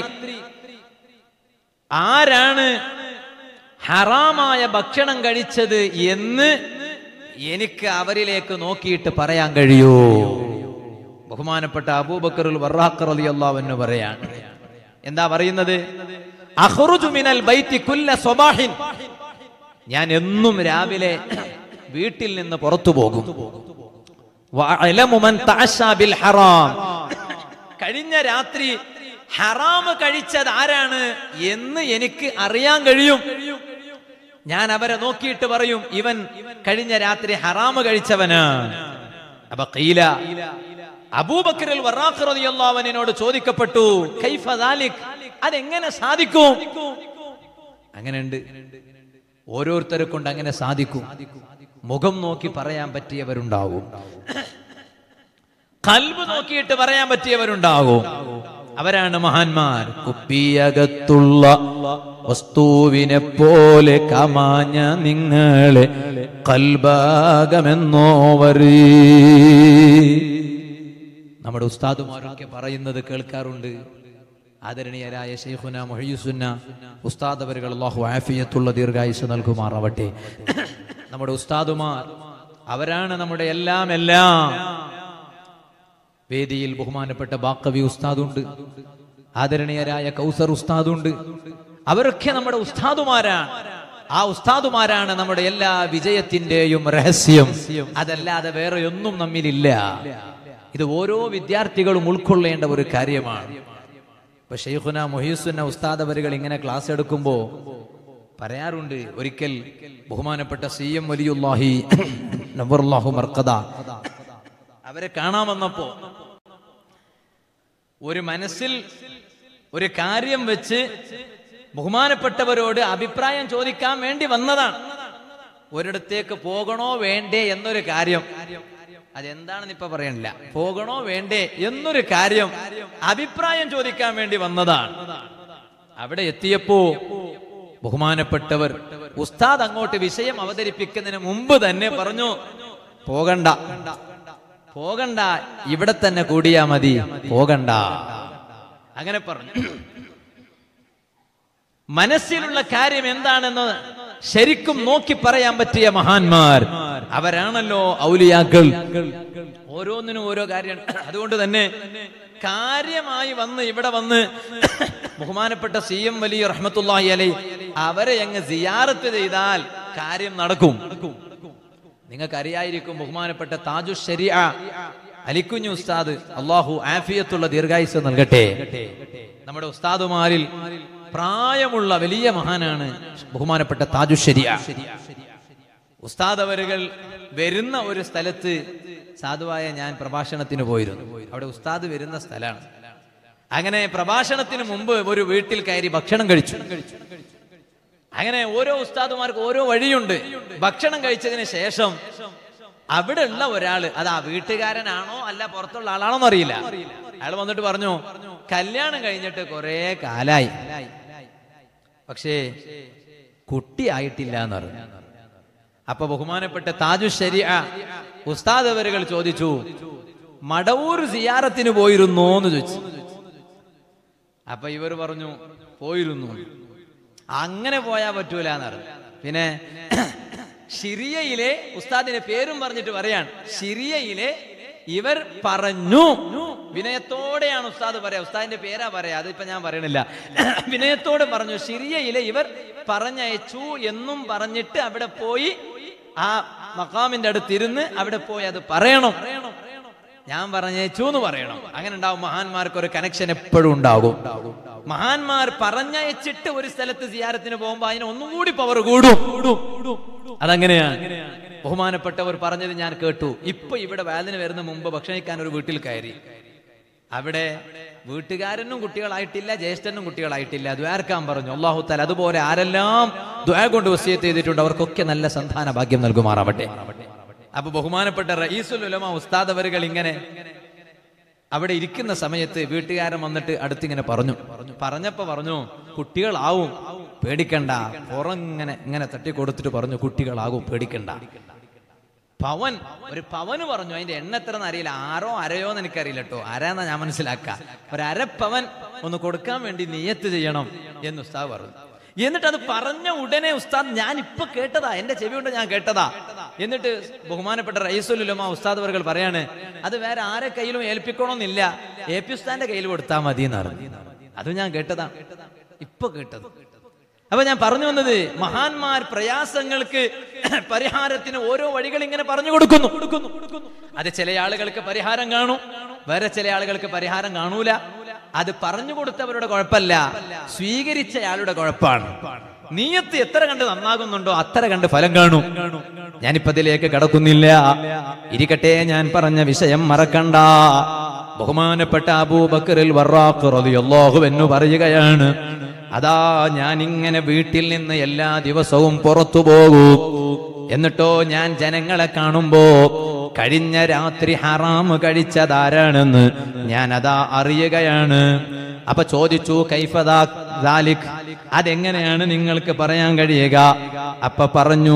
ആരാണ് ഹറാമായ ഭക്ഷണം കഴിച്ചത് എന്ന് എനിക്ക് അവരിലേക്ക് നോക്കിയിട്ട് പറയാൻ കഴിയൂ ബഹുമാനപ്പെട്ട അബൂബക്കറുൽ വറാഖർ അലി അള്ളാഹുവിന് പറയാണ് എന്താ പറയുന്നത് അഖ്റുജു മിനൽ ബൈത്തി കുല്ല സ്വബാഹിൻ ഞാൻ എന്നും രാവിലെ വീട്ടിൽ നിന്ന് പുറത്തു പോകും വഅലമു മൻ തഅശാ ബിൽ ഹറാം കഴിഞ്ഞ രാത്രി ഹറാമ് കഴിച്ചത് ആരാണ് എന്ന് എനിക്ക് അറിയാൻ കഴിയും ഞാൻ അവരെ നോക്കിയിട്ട് പറയും ഇവൻ കഴിഞ്ഞ രാത്രി ഹറാമ് കഴിച്ചവന് അപ്പൊ കീല അബൂബക്കറിൽ വറാഖറിയല്ലാവനോട് ചോദിക്കപ്പെട്ടു കൈഫ ദാലിക് അതെങ്ങനെ സാധിക്കും അങ്ങനെയുണ്ട് ഓരോരുത്തരെ കൊണ്ട് അങ്ങനെ സാധിക്കും മുഖം നോക്കി പറയാൻ പറ്റിയവരുണ്ടാവും കൽബ് നോക്കിയിട്ട് പറയാൻ പറ്റിയവരുണ്ടാകും അവരാണ് മഹാന്മാർ കുപ്പിയകത്തുള്ള വസ്തുവിനെ പോലെ കമാഞ്ഞ നിങ്ങളെ കൽബാകമെന്നോവർ നമ്മുടെ ഉസ്താദുമാരൊക്കെ പറയുന്നത് കേൾക്കാറുണ്ട് ആദരണീയരായ ഷെയ്ഖുന മൊഹീസുന്ന ഉസ്താദ് അവരുകൾ അള്ളാഹു ആഫിയത്തുള്ള ദീർഘായുസ് നൽകുമാറാവട്ടെ നമ്മുടെ ഉസ്താദുമാർ അവരാണ് നമ്മുടെ എല്ലാം എല്ലാം വേദിയിൽ ബഹുമാനപ്പെട്ട ബാക്കവി ഉസ്താദുണ്ട് ആദരണീയരായ കൗസർ ഉസ്താദുണ്ട് അവരൊക്കെ നമ്മുടെ ഉസ്താദുമാരാണ് ആ ഉസ്താദുമാരാണ് നമ്മുടെ എല്ലാ വിജയത്തിന്റെയും രഹസ്യം അതല്ലാതെ വേറെ ഒന്നും നമ്മിലില്ല ഇത് ഓരോ വിദ്യാർത്ഥികളും ഉൾക്കൊള്ളേണ്ട ഒരു കാര്യമാണ് ഇപ്പൊ ഷെയ്ഖുന മൊഹീസുന്ന ഉസ്താദ് അവരുകൾ ഇങ്ങനെ ക്ലാസ് എടുക്കുമ്പോ പറയാറുണ്ട് ഒരിക്കൽ ബഹുമാനപ്പെട്ട സി എം വലിയുല്ലാഹി നബറുല്ലാഹു മർക്കദ അവരെ കാണാൻ വന്നപ്പോ ഒരു മനസ്സിൽ ഒരു കാര്യം വെച്ച് ബഹുമാനപ്പെട്ടവരോട് അഭിപ്രായം ചോദിക്കാൻ വേണ്ടി വന്നതാണ് ഒരിടത്തേക്ക് പോകണോ വേണ്ടേ എന്നൊരു കാര്യം അതെന്താണെന്ന് ഇപ്പൊ പറയണില്ല പോകണോ വേണ്ടേ എന്നൊരു കാര്യം അഭിപ്രായം ചോദിക്കാൻ വേണ്ടി വന്നതാണ് അവിടെ എത്തിയപ്പോ ബഹുമാനപ്പെട്ടവർ ഉസ്താദ് അങ്ങോട്ട് വിഷയം അവതരിപ്പിക്കുന്നതിന് മുമ്പ് തന്നെ പറഞ്ഞു പോകണ്ട പോകണ്ട ഇവിടെ തന്നെ കൂടിയാ മതി പോകണ്ട അങ്ങനെ പറഞ്ഞു മനസ്സിലുള്ള കാര്യം എന്താണെന്ന് ശരിക്കും നോക്കി പറയാൻ പറ്റിയ മഹാന്മാർ അവരാണല്ലോ ഔലിയാക്കൾ ഓരോന്നിനും ഓരോ കാര്യമാണ് അതുകൊണ്ട് തന്നെ കാര്യമായി വന്ന് ഇവിടെ വന്ന് ബഹുമാനപ്പെട്ട സി എം വലിയ റഹ്മത്തുല്ലാഹി അലൈ അവരെ അങ്ങ് സിയാറത്ത് ചെയ്താൽ കാര്യം നടക്കും നിങ്ങൾക്ക് അറിയായിരിക്കും ബഹുമാനപ്പെട്ട താജു ശരിയ അലിക്കുഞ്ഞു ഉസ്താദ് അള്ളാഹു ആഫിയത്തുള്ള ദീർഘായുസ് നൽകട്ടെ നമ്മുടെ ഉസ്താദുമാരിൽ പ്രായമുള്ള വലിയ മഹാനാണ് ബഹുമാനപ്പെട്ട താജു ശരിയ ഉസ്താദ് അവരുകൾ വരുന്ന ഒരു സ്ഥലത്ത് സാധുവായ ഞാൻ പ്രഭാഷണത്തിന് പോയിരുന്നു അവിടെ ഉസ്താദ് വരുന്ന സ്ഥലമാണ് അങ്ങനെ പ്രഭാഷണത്തിന് മുമ്പ് ഒരു വീട്ടിൽ കയറി ഭക്ഷണം കഴിച്ചു അങ്ങനെ ഓരോ ഉസ്താദുമാർക്ക് ഓരോ വഴിയുണ്ട് ഭക്ഷണം കഴിച്ചതിന് ശേഷം അവിടെ ഉള്ള ഒരാള് അത് ആ വീട്ടുകാരനാണോ അല്ല പുറത്തുള്ള ആളാണോ എന്നറിയില്ല അയാൾ വന്നിട്ട് പറഞ്ഞു കല്യാണം കഴിഞ്ഞിട്ട് കുറെ കാലായി പക്ഷേ കുട്ടിയായിട്ടില്ല എന്ന് പറഞ്ഞു അപ്പൊ ബഹുമാനപ്പെട്ട താജു ശരിയ ഉസ്താദ് അവരുകൾ ചോദിച്ചു മടവൂർ സിയാറത്തിന് പോയിരുന്നോ എന്ന് ചോദിച്ചു അപ്പൊ ഇവർ പറഞ്ഞു പോയിരുന്നു അങ്ങനെ പോയാ പറ്റൂല എന്നറിഞ്ഞു പിന്നെ ഷിറിയയിലെ ഉസ്താദിന്റെ പേരും പറഞ്ഞിട്ട് പറയാണ് ഷിറിയയിലെ ഇവർ പറഞ്ഞു വിനയത്തോടെയാണ് ഉസ്താദ് പറയാ ഉസ്താദിന്റെ പേരാ പറയാ അതിപ്പോ ഞാൻ പറയണില്ല വിനയത്തോടെ പറഞ്ഞു ഷിറിയയിലെ ഇവർ പറഞ്ഞയച്ചു എന്നും പറഞ്ഞിട്ട് അവിടെ പോയി ആ മക്കാമിന്റെ അടുത്തിരുന്ന് അവിടെ പോയി അത് പറയണം ഞാൻ പറഞ്ഞയച്ചു എന്ന് പറയണം അങ്ങനെ ഉണ്ടാവും മഹാന്മാർക്ക് ഒരു കണക്ഷൻ എപ്പോഴും ഉണ്ടാകും മഹാന്മാർ പറഞ്ഞയച്ചിട്ട് ഒരു സ്ഥലത്ത് സിയാരത്തിന് പോകുമ്പോ അതിന് ഒന്നും കൂടി പവർ കൂടും അതങ്ങനെയാണ് ബഹുമാനപ്പെട്ടവർ പറഞ്ഞത് ഞാൻ കേട്ടു ഇപ്പൊ ഇവിടെ വേദന വരുന്ന മുമ്പ് ഭക്ഷണിക്കാൻ ഒരു വീട്ടിൽ കയറി അവിടെ വീട്ടുകാരനും കുട്ടികളായിട്ടില്ല ജ്യേഷ്ഠനും കുട്ടികളായിട്ടില്ല ദ്വാരക്കാൻ പറഞ്ഞു അള്ളാഹു താല അതുപോലെ ആരെല്ലാം ദ്വാര കൊണ്ട് വസിയത്ത് ചെയ്തിട്ടുണ്ട് അവർക്കൊക്കെ നല്ല സന്താന ഭാഗ്യം നൽകുമാറാവട്ടെ അപ്പൊ ബഹുമാനപ്പെട്ട റയീസുൽ ഉലമ ഉസ്താദ് അവരുകൾ ഇങ്ങനെ അവിടെ ഇരിക്കുന്ന സമയത്ത് വീട്ടുകാരൻ വന്നിട്ട് അടുത്തിങ്ങനെ പറഞ്ഞു പറഞ്ഞപ്പോ പറഞ്ഞു കുട്ടികളാവും പേടിക്കണ്ട പുറങ്ങനെ ഇങ്ങനെ തട്ടി കൊടുത്തിട്ട് പറഞ്ഞു കുട്ടികളാകും പേടിക്കണ്ട പവൻ ഒരു പവന് പറഞ്ഞു അതിന്റെ എണ്ണ എത്ര അറിയില്ല ആറോ അരയോ എന്ന് എനിക്കറിയില്ല കേട്ടോ ആരാന്നാ ഞാൻ മനസ്സിലാക്ക ഒരു അരപ്പവൻ ഒന്ന് കൊടുക്കാൻ വേണ്ടി നിയത്ത് ചെയ്യണം എന്ന് ഉസ്താദ് പറഞ്ഞു എന്നിട്ട് അത് പറഞ്ഞ ഉടനെ ഉസ്താദ് ഞാൻ ഇപ്പൊ കേട്ടതാ എന്റെ ചെവി കൊണ്ട് ഞാൻ കേട്ടതാ എന്നിട്ട് ബഹുമാനപ്പെട്ട റൈസുലുലമ ഉസ്താദ് വർകൾ പറയാണ് അത് വേറെ ആരെ കയ്യിലും ഏൽപ്പിക്കണമെന്നില്ല എ പി ഉസ്താന്റെ കയ്യിൽ കൊടുത്താൽ മതി എന്ന് പറഞ്ഞു അത് ഞാൻ കേട്ടതാ ഇപ്പൊ കേട്ടത് അപ്പൊ ഞാൻ പറഞ്ഞു വന്നത് മഹാന്മാർ പ്രയാസങ്ങൾക്ക് പരിഹാരത്തിന് ഓരോ വഴികൾ ഇങ്ങനെ പറഞ്ഞു കൊടുക്കുന്നു അത് ചില ആളുകൾക്ക് പരിഹാരം കാണും വേറെ ചില ആളുകൾക്ക് പരിഹാരം കാണൂല അത് പറഞ്ഞു കൊടുത്തവരുടെ കുഴപ്പമല്ല സ്വീകരിച്ചയാളുടെ കുഴപ്പമാണ് നീയത്ത് എത്ര കണ്ട് നന്നാകുന്നുണ്ടോ അത്ര കണ്ട് ഫലം കാണും ഞാനിപ്പോ അതിലേക്ക് കടക്കുന്നില്ല ഇരിക്കട്ടെ ഞാൻ പറഞ്ഞ വിഷയം മറക്കണ്ട ബഹുമാനപ്പെട്ട അബൂബക്കറിൽ എന്ന് പറയുകയാണ് അതാ ഞാൻ ഇങ്ങനെ വീട്ടിൽ നിന്ന് എല്ലാ ദിവസവും പുറത്തു പോകൂ എന്നിട്ടോ ഞാൻ ജനങ്ങളെ കാണുമ്പോ കഴിഞ്ഞ രാത്രി ഹറാം കഴിച്ചതാരാണെന്ന് ഞാൻ അതാ അറിയുകയാണ് അപ്പൊ ചോദിച്ചു കൈഫദാ ദാലിക് അതെങ്ങനെയാണ് നിങ്ങൾക്ക് പറയാൻ കഴിയുക അപ്പൊ പറഞ്ഞു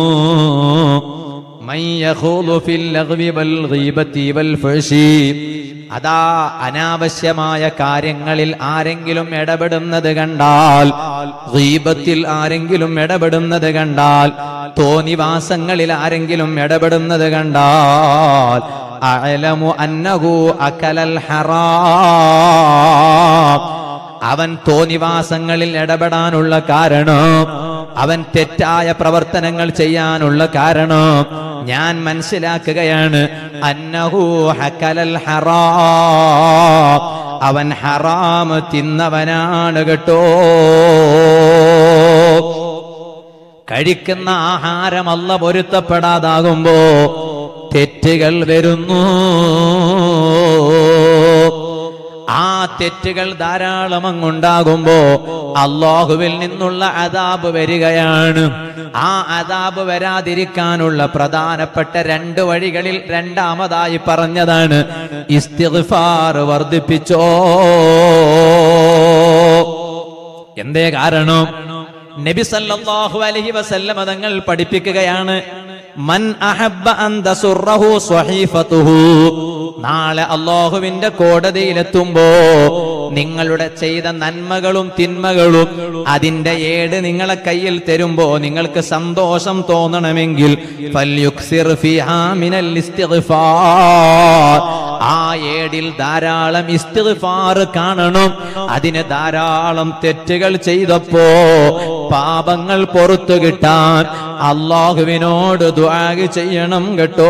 മൻ യഖൂലു ഫിൽ ലഗ്വി വൽ ഗീബത്തി വൽ ഫഹ്ശി അതാ അനാവശ്യമായ കാര്യങ്ങളിൽ ആരെങ്കിലും ഇടപെടുന്നത് കണ്ടാൽ ഗീബത്തിൽ ആരെങ്കിലും ഇടപെടുന്നത് കണ്ടാൽ തോന്നിവാസങ്ങളിൽ ആരെങ്കിലും ഇടപെടുന്നത് കണ്ടാൽ അഅലമു അന്നഹു അകലൽ ഹറാം അവൻ തോന്നിവാസങ്ങളിൽ ഇടപെടാനുള്ള കാരണം അവൻ തെറ്റായ പ്രവർത്തനങ്ങൾ ചെയ്യാനുള്ള കാരണം ഞാൻ മനസ്സിലാക്കുകയാണ് അന്നഹു ഹക്കലൽ ഹറാം അവൻ ഹറാം തിന്നവനാണ് കേട്ടോ കഴിക്കുന്ന ആഹാരം അല്ല പൊരുത്തപ്പെടാതാകുമ്പോ തെറ്റുകൾ വരുന്നു ആ തെറ്റുകൾ ധാരാളം അങ്ങുണ്ടാകുമ്പോ അള്ളാഹുവിൽ നിന്നുള്ള അതാബ് വരികയാണ് ആ അതാബ് വരാതിരിക്കാനുള്ള പ്രധാനപ്പെട്ട രണ്ട് വഴികളിൽ രണ്ടാമതായി പറഞ്ഞതാണ് ഇസ്തിഗ്ഫാർ വർദ്ധിപ്പിച്ചോ എന്തേ കാരണം നബി സല്ലല്ലാഹു അലൈഹി വസല്ലമ തങ്ങൾ പഠിപ്പിക്കുകയാണ് മൻ അഹബ്ബ അൻ തസുറഹു സ്വഹീഫതുഹു നാളെ അള്ളാഹുവിന്റെ കോടതിയിലെത്തുമ്പോ നിങ്ങളുടെ ചെയ്ത നന്മകളും തിന്മകളും അതിന്റെ ഏട് നിങ്ങളെ കയ്യിൽ തരുമ്പോ നിങ്ങൾക്ക് സന്തോഷം തോന്നണമെങ്കിൽ ഫല്യുക്സിർ ഫിഹാ മിനൽ ഇസ്തിഗ്ഫാർ ആ ഏടിൽ ധാരാളം ഇസ്തിഗ്ഫാർ കാണണം അതിന് ധാരാളം തെറ്റുകൾ ചെയ്തപ്പോ പാപങ്ങൾ പുറത്തു കിട്ടാൻ അള്ളാഹുവിനോട് ദ്വാഗ് ചെയ്യണം കേട്ടോ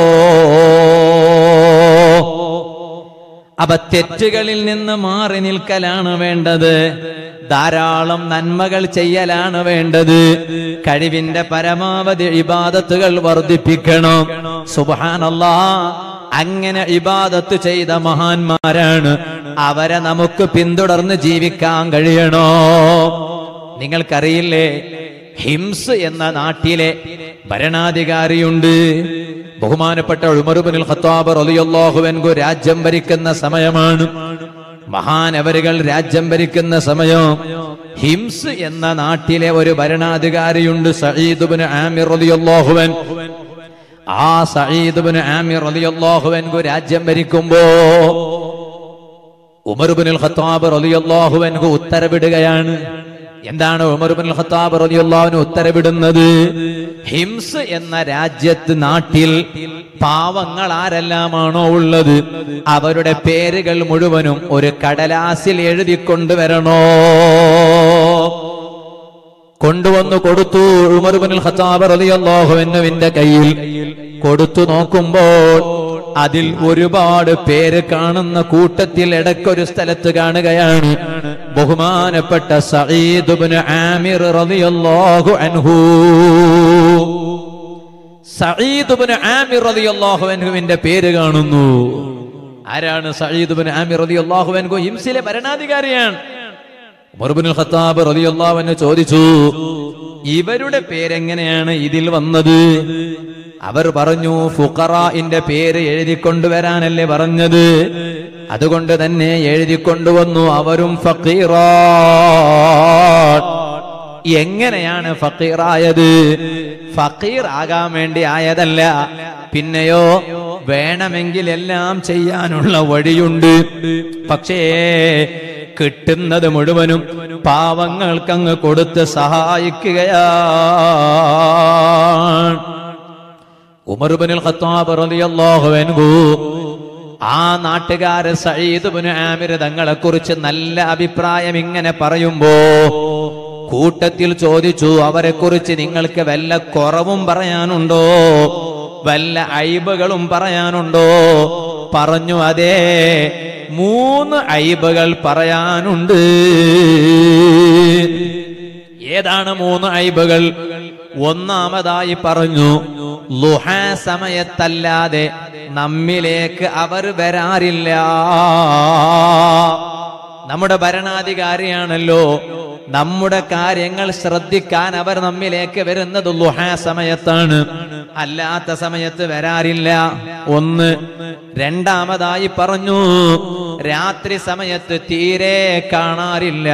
അപ്പൊ തെറ്റുകളിൽ നിന്ന് മാറി നിൽക്കലാണ് വേണ്ടത് ധാരാളം നന്മകൾ ചെയ്യലാണ് വേണ്ടത് കഴിവിന്റെ പരമാവധി ഇബാദത്തുകൾ വർദ്ധിപ്പിക്കണം സുബാനല്ലാ അങ്ങനെ ഇബാദത്ത് ചെയ്ത മഹാന്മാരാണ് അവരെ നമുക്ക് പിന്തുടർന്ന് ജീവിക്കാൻ കഴിയണോ നിങ്ങൾക്കറിയില്ലേ ഹിംസ് എന്ന നാട്ടിലെ ഭരണാധികാരിയുണ്ട് ബഹുമാനപ്പെട്ട ഉമറുബിനുൽ ഖത്താബ് റളിയല്ലാഹുവൻകു രാജ്യം ഭരിക്കുന്ന സമയമാണ് മഹാനവരുകൾ രാജ്യം ഭരിക്കുന്ന സമയം ഹിംസ് എന്ന നാട്ടിലെ ഒരു ഭരണാധികാരിയുണ്ട് സഈദുബിന് ആമിർ റളിയല്ലാഹുവൻ ആ സഈദുബിന് ആമിർ റളിയല്ലാഹുവൻകു രാജ്യം ഭരിക്കുമ്പോ ഉമറുബിനുൽ ഖത്താബ് റളിയല്ലാഹുവൻകു ഉത്തരവിടുകയാണ് എന്താണ് ഉമർബിൻ ഖത്താബ് റളിയല്ലാഹുവിന് ഉത്തരവിടുന്നത് ഹിംസ് എന്ന രാജ്യത്ത് നാട്ടിൽ പാവങ്ങൾ ആരെല്ലാമാണോ ഉള്ളത് അവരുടെ പേരുകൾ മുഴുവനും ഒരു കടലാസിൽ എഴുതി കൊണ്ടുവരണോ കൊണ്ടുവന്നു കൊടുത്തു ഉമർബിൻ ഖത്താബ് റളിയല്ലാഹുവിന്റെ കയ്യിൽ കൊടുത്തു നോക്കുമ്പോൾ അതിൽ ഒരുപാട് പേര് കാണുന്ന കൂട്ടത്തിൽ ഇടയ്ക്കൊരു സ്ഥലത്ത് കാണുകയാണ് ബഹുമാനപ്പെട്ട സഈദുബ്നു ആമിർ റളിയല്ലാഹു അൻഹു സഈദുബ്നു ആമിർ റളിയല്ലാഹു അൻഹുവിന്റെ പേര് കാണുന്നു ആരാണ് സഈദുബ്നു ആമിർ റളിയല്ലാഹു അൻഹു ഹിംസിലെ ഭരണാധികാരിയാണ് ഉമർബിനുൽ ഖത്താബ് റളിയല്ലാഹു അൻഹു ചോദിച്ചു ഇവരുടെ പേരെങ്ങനെയാണ് ഇതിൽ വന്നത് അവർ പറഞ്ഞു ഫുഖറാഇന്റെ പേര് എഴുതിക്കൊണ്ടുവരാനല്ലേ പറഞ്ഞത് അതുകൊണ്ട് തന്നെ എഴുതിക്കൊണ്ടുവന്നു അവരും ഫക്കീറാ എങ്ങനെയാണ് ഫക്കീറായത് ഫക്കീർ ആകാൻ വേണ്ടി ആയതല്ല പിന്നെയോ വേണമെങ്കിൽ എല്ലാം ചെയ്യാനുള്ള വഴിയുണ്ട് പക്ഷേ കിട്ടുന്നത് മുഴുവനും പാവങ്ങൾക്കങ്ങ് കൊടുത്ത് സഹായിക്കുകയാണ് ഉമർബിനുൽ ഖത്താബ് റളിയല്ലാഹു അൻഹു ആ നാട്ടുകാര് സയ്യിദ്ബിന് ആമിർ തങ്ങളെ കുറിച്ച് നല്ല അഭിപ്രായം ഇങ്ങനെ പറയുമ്പോ കൂട്ടത്തിൽ ചോദിച്ചു അവരെ കുറിച്ച് നിങ്ങൾക്ക് വല്ല കുറവും പറയാനുണ്ടോ വല്ല അയിബുകളും പറയാനുണ്ടോ പറഞ്ഞു അതേ മൂന്ന് ഐബുകൾ പറയാനുണ്ട് ഏതാണ് മൂന്ന് ഐബുകൾ ഒന്നാമതായി പറഞ്ഞു ലുഹ സമയത്തല്ലാതെ നമ്മിലേക്ക് അവർ വരാറില്ല നമ്മുടെ ഭരണാധികാരിയാണല്ലോ നമ്മുടെ കാര്യങ്ങൾ ശ്രദ്ധിക്കാൻ അവർ നമ്മിലേക്ക് വരുന്നത് ലുഹ സമയത്താണ് അല്ലാത്ത സമയത്ത് വരാറില്ല ഒന്ന് രണ്ടാമതായി പറഞ്ഞു രാത്രി സമയത്ത് തീരെ കാണാറില്ല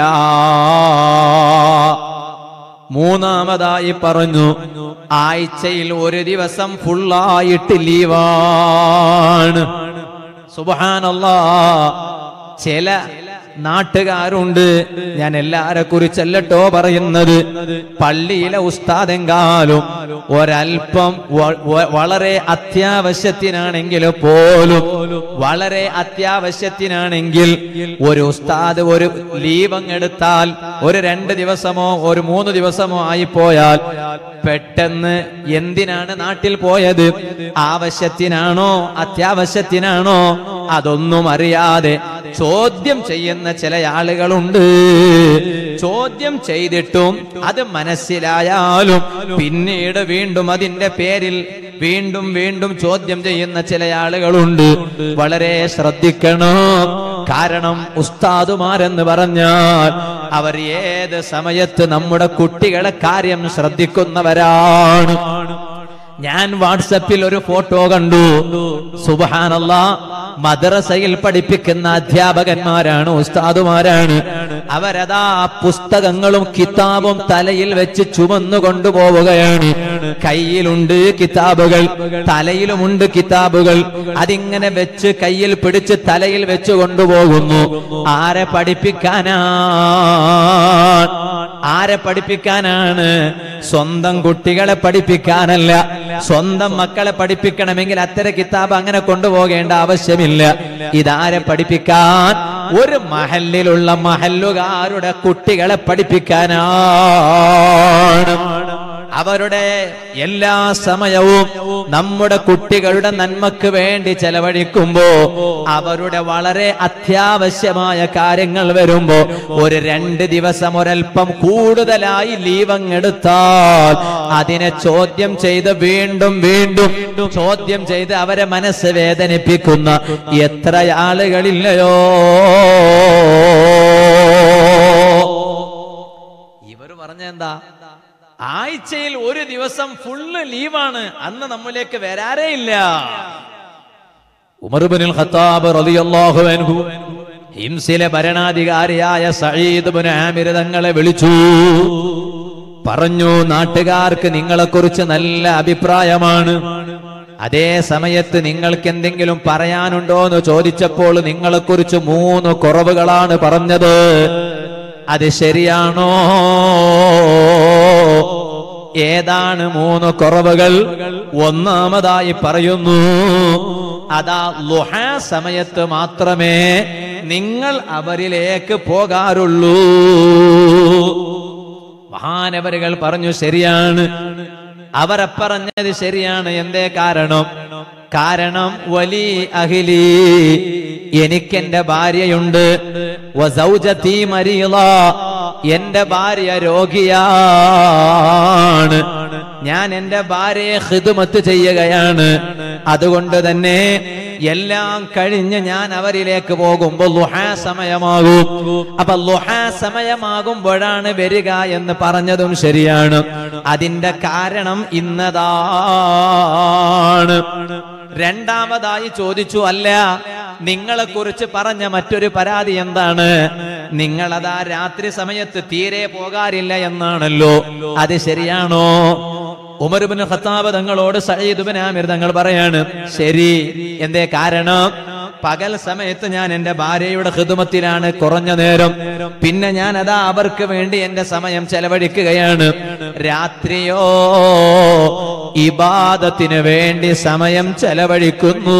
മൂന്നാമതായി പറഞ്ഞു ആഴ്ചയിൽ ഒരു ദിവസം ഫുള്ളായിട്ട് ലീവാണ് സുബാനല്ലാ ചില നാട്ടുകാരുണ്ട് ഞാൻ എല്ലാരെ കുറിച്ചല്ലട്ടോ പറയുന്നത് പള്ളിയിലെ ഉസ്താദെങ്കാലും ഒരൽപ്പം വ- വ- വളരെ അത്യാവശ്യത്തിനാണെങ്കിൽ പോലും വളരെ അത്യാവശ്യത്തിനാണെങ്കിൽ ഒരു ഉസ്താദ് ഒരു ലീവ് അങ്ങെടുത്താൽ ഒരു രണ്ട് ദിവസമോ ഒരു മൂന്ന് ദിവസമോ ആയി പോയാൽ പെട്ടെന്ന് എന്തിനാണ് നാട്ടിൽ പോയത് ആവശ്യത്തിനാണോ അത്യാവശ്യത്തിനാണോ അതൊന്നും അറിയാതെ ചോദ്യം ചെയ്യുന്ന ചില ആളുകളുണ്ട് ചോദ്യം ചെയ്തിട്ടും അത് മനസ്സിലായാലും പിന്നീട് വീണ്ടും അതിന്റെ പേരിൽ വീണ്ടും വീണ്ടും ചോദ്യം ചെയ്യുന്ന ചില ആളുകളുണ്ട് വളരെ ശ്രദ്ധിക്കണം കാരണം ഉസ്താദുമാരെന്ന് പറഞ്ഞാൽ അവർ ഏത് സമയത്ത് നമ്മുടെ കുട്ടികളെ കാര്യം ശ്രദ്ധിക്കുന്നവരാണ് ഞാൻ വാട്സപ്പിൽ ഒരു ഫോട്ടോ കണ്ടു സുബഹാനല്ല മദ്രസയിൽ പഠിപ്പിക്കുന്ന അധ്യാപകന്മാരാണ് ഉസ്താദുമാരാണ് അവരതാ പുസ്തകങ്ങളും കിതാബും തലയിൽ വെച്ച് ചുമന്നു കൊണ്ടുപോവുകയാണ് കയ്യിലുണ്ട് കിതാബുകൾ തലയിലുമുണ്ട് കിതാബുകൾ അതിങ്ങനെ വെച്ച് കയ്യിൽ പിടിച്ച് തലയിൽ വെച്ച് കൊണ്ടുപോകുന്നു ആരെ പഠിപ്പിക്കാനാ ആരെ പഠിപ്പിക്കാനാണ് സ്വന്തം കുട്ടികളെ പഠിപ്പിക്കാനല്ല സ്വന്തം മക്കളെ പഠിപ്പിക്കണമെങ്കിൽ അത്തരം കിതാബ് അങ്ങനെ കൊണ്ടുപോകേണ്ട ആവശ്യമില്ല ഇതാരെ പഠിപ്പിക്കാൻ ഒരു മഹലിലുള്ള മഹല്ലുകാരുടെ കുട്ടികളെ പഠിപ്പിക്കാനാണ് അവരുടെ എല്ലാ സമയവും നമ്മുടെ കുട്ടികളുടെ നന്മക്ക് വേണ്ടി ചെലവഴിക്കുമ്പോ അവരുടെ വളരെ അത്യാവശ്യമായ കാര്യങ്ങൾ വരുമ്പോ ഒരു രണ്ട് ദിവസം ഒരൽപ്പം കൂടുതലായി ലീവ് അങ്ങെടുത്താൽ അതിനെ ചോദ്യം ചെയ്ത് വീണ്ടും വീണ്ടും ചോദ്യം ചെയ്ത് അവരെ മനസ്സ് വേദനിപ്പിക്കുന്ന എത്ര ആളുകളില്ലയോ ഇവർ പറഞ്ഞ എന്താ ആഴ്ചയിൽ ഒരു ദിവസം ഫുള്ള് ലീവാണ് അന്ന് നമ്മിലേക്ക് വരാറേ ഇല്ല ഉമർബിനുൽ ഖത്താബ് റളിയല്ലാഹു അൻഹു ഹിംസിലെ ഭരണാധികാരിയായ സഈദ് ബിൻ ആമിർ തങ്ങളെ വിളിച്ചു പറഞ്ഞു നാട്ടുകാർക്ക് നിങ്ങളെക്കുറിച്ച് നല്ല അഭിപ്രായമാണ് അതേ സമയത്ത് നിങ്ങൾക്ക് എന്തെങ്കിലും പറയാനുണ്ടോ എന്ന് ചോദിച്ചപ്പോൾ നിങ്ങളെക്കുറിച്ച് മൂന്ന് കുറവുകളാണ് പറഞ്ഞത് അത് ശരിയാണോ ഏതാണ് മൂന്ന് കുറവുകൾ ഒന്നാമതായി പറയുന്നു അതാ ലുഹ സമയത്ത് മാത്രമേ നിങ്ങൾ അവരിലേക്ക് പോകാറുള്ളൂ മഹാനവരുകൾ പറഞ്ഞു ശരിയാണ് അവരെ പറഞ്ഞത് ശരിയാണ് എന്തേ കാരണം കാരണം വലി അഹിലി എനിക്കെന്റെ ഭാര്യയുണ്ട് വസൗജത്തി മരീള എന്റെ ഭാര്യ രോഗിയാണ് ഞാൻ എന്റെ ഭാര്യയെ ഹിതുമത്ത് ചെയ്യുകയാണ് അതുകൊണ്ട് തന്നെ എല്ലാം കഴിഞ്ഞ് ഞാൻ അവരിലേക്ക് പോകുമ്പോൾ ലുഹാ സമയമാകും അപ്പൊ ലുഹാ സമയമാകുമ്പോഴാണ് വരിക എന്ന് പറഞ്ഞതും ശരിയാണ് അതിന്റെ കാരണം ഇന്നതാണ് രണ്ടാമതായി ചോദിച്ചു അല്ല നിങ്ങളെ കുറിച്ച് പറഞ്ഞ മറ്റൊരു പരാതി എന്താണ് നിങ്ങളതാ രാത്രി സമയത്ത് തീരെ പോകാറില്ല എന്നാണല്ലോ അത് ശരിയാണോ ഉമർബിന് ഖത്താബ് തങ്ങളോട് സയ്യിദ് ആമിർ തങ്ങൾ പറയാണ് ശരി എന്തേ കാരണം പകൽ സമയത്ത് ഞാൻ എന്റെ ഭാര്യയുടെ ഹിതുമത്തിലാണ് കുറഞ്ഞ നേരം പിന്നെ ഞാൻ അതാ അവർക്ക് വേണ്ടി എന്റെ സമയം ചെലവഴിക്കുകയാണ് രാത്രിയോ ഇബാദത്തിന് വേണ്ടി സമയം ചെലവഴിക്കുന്നു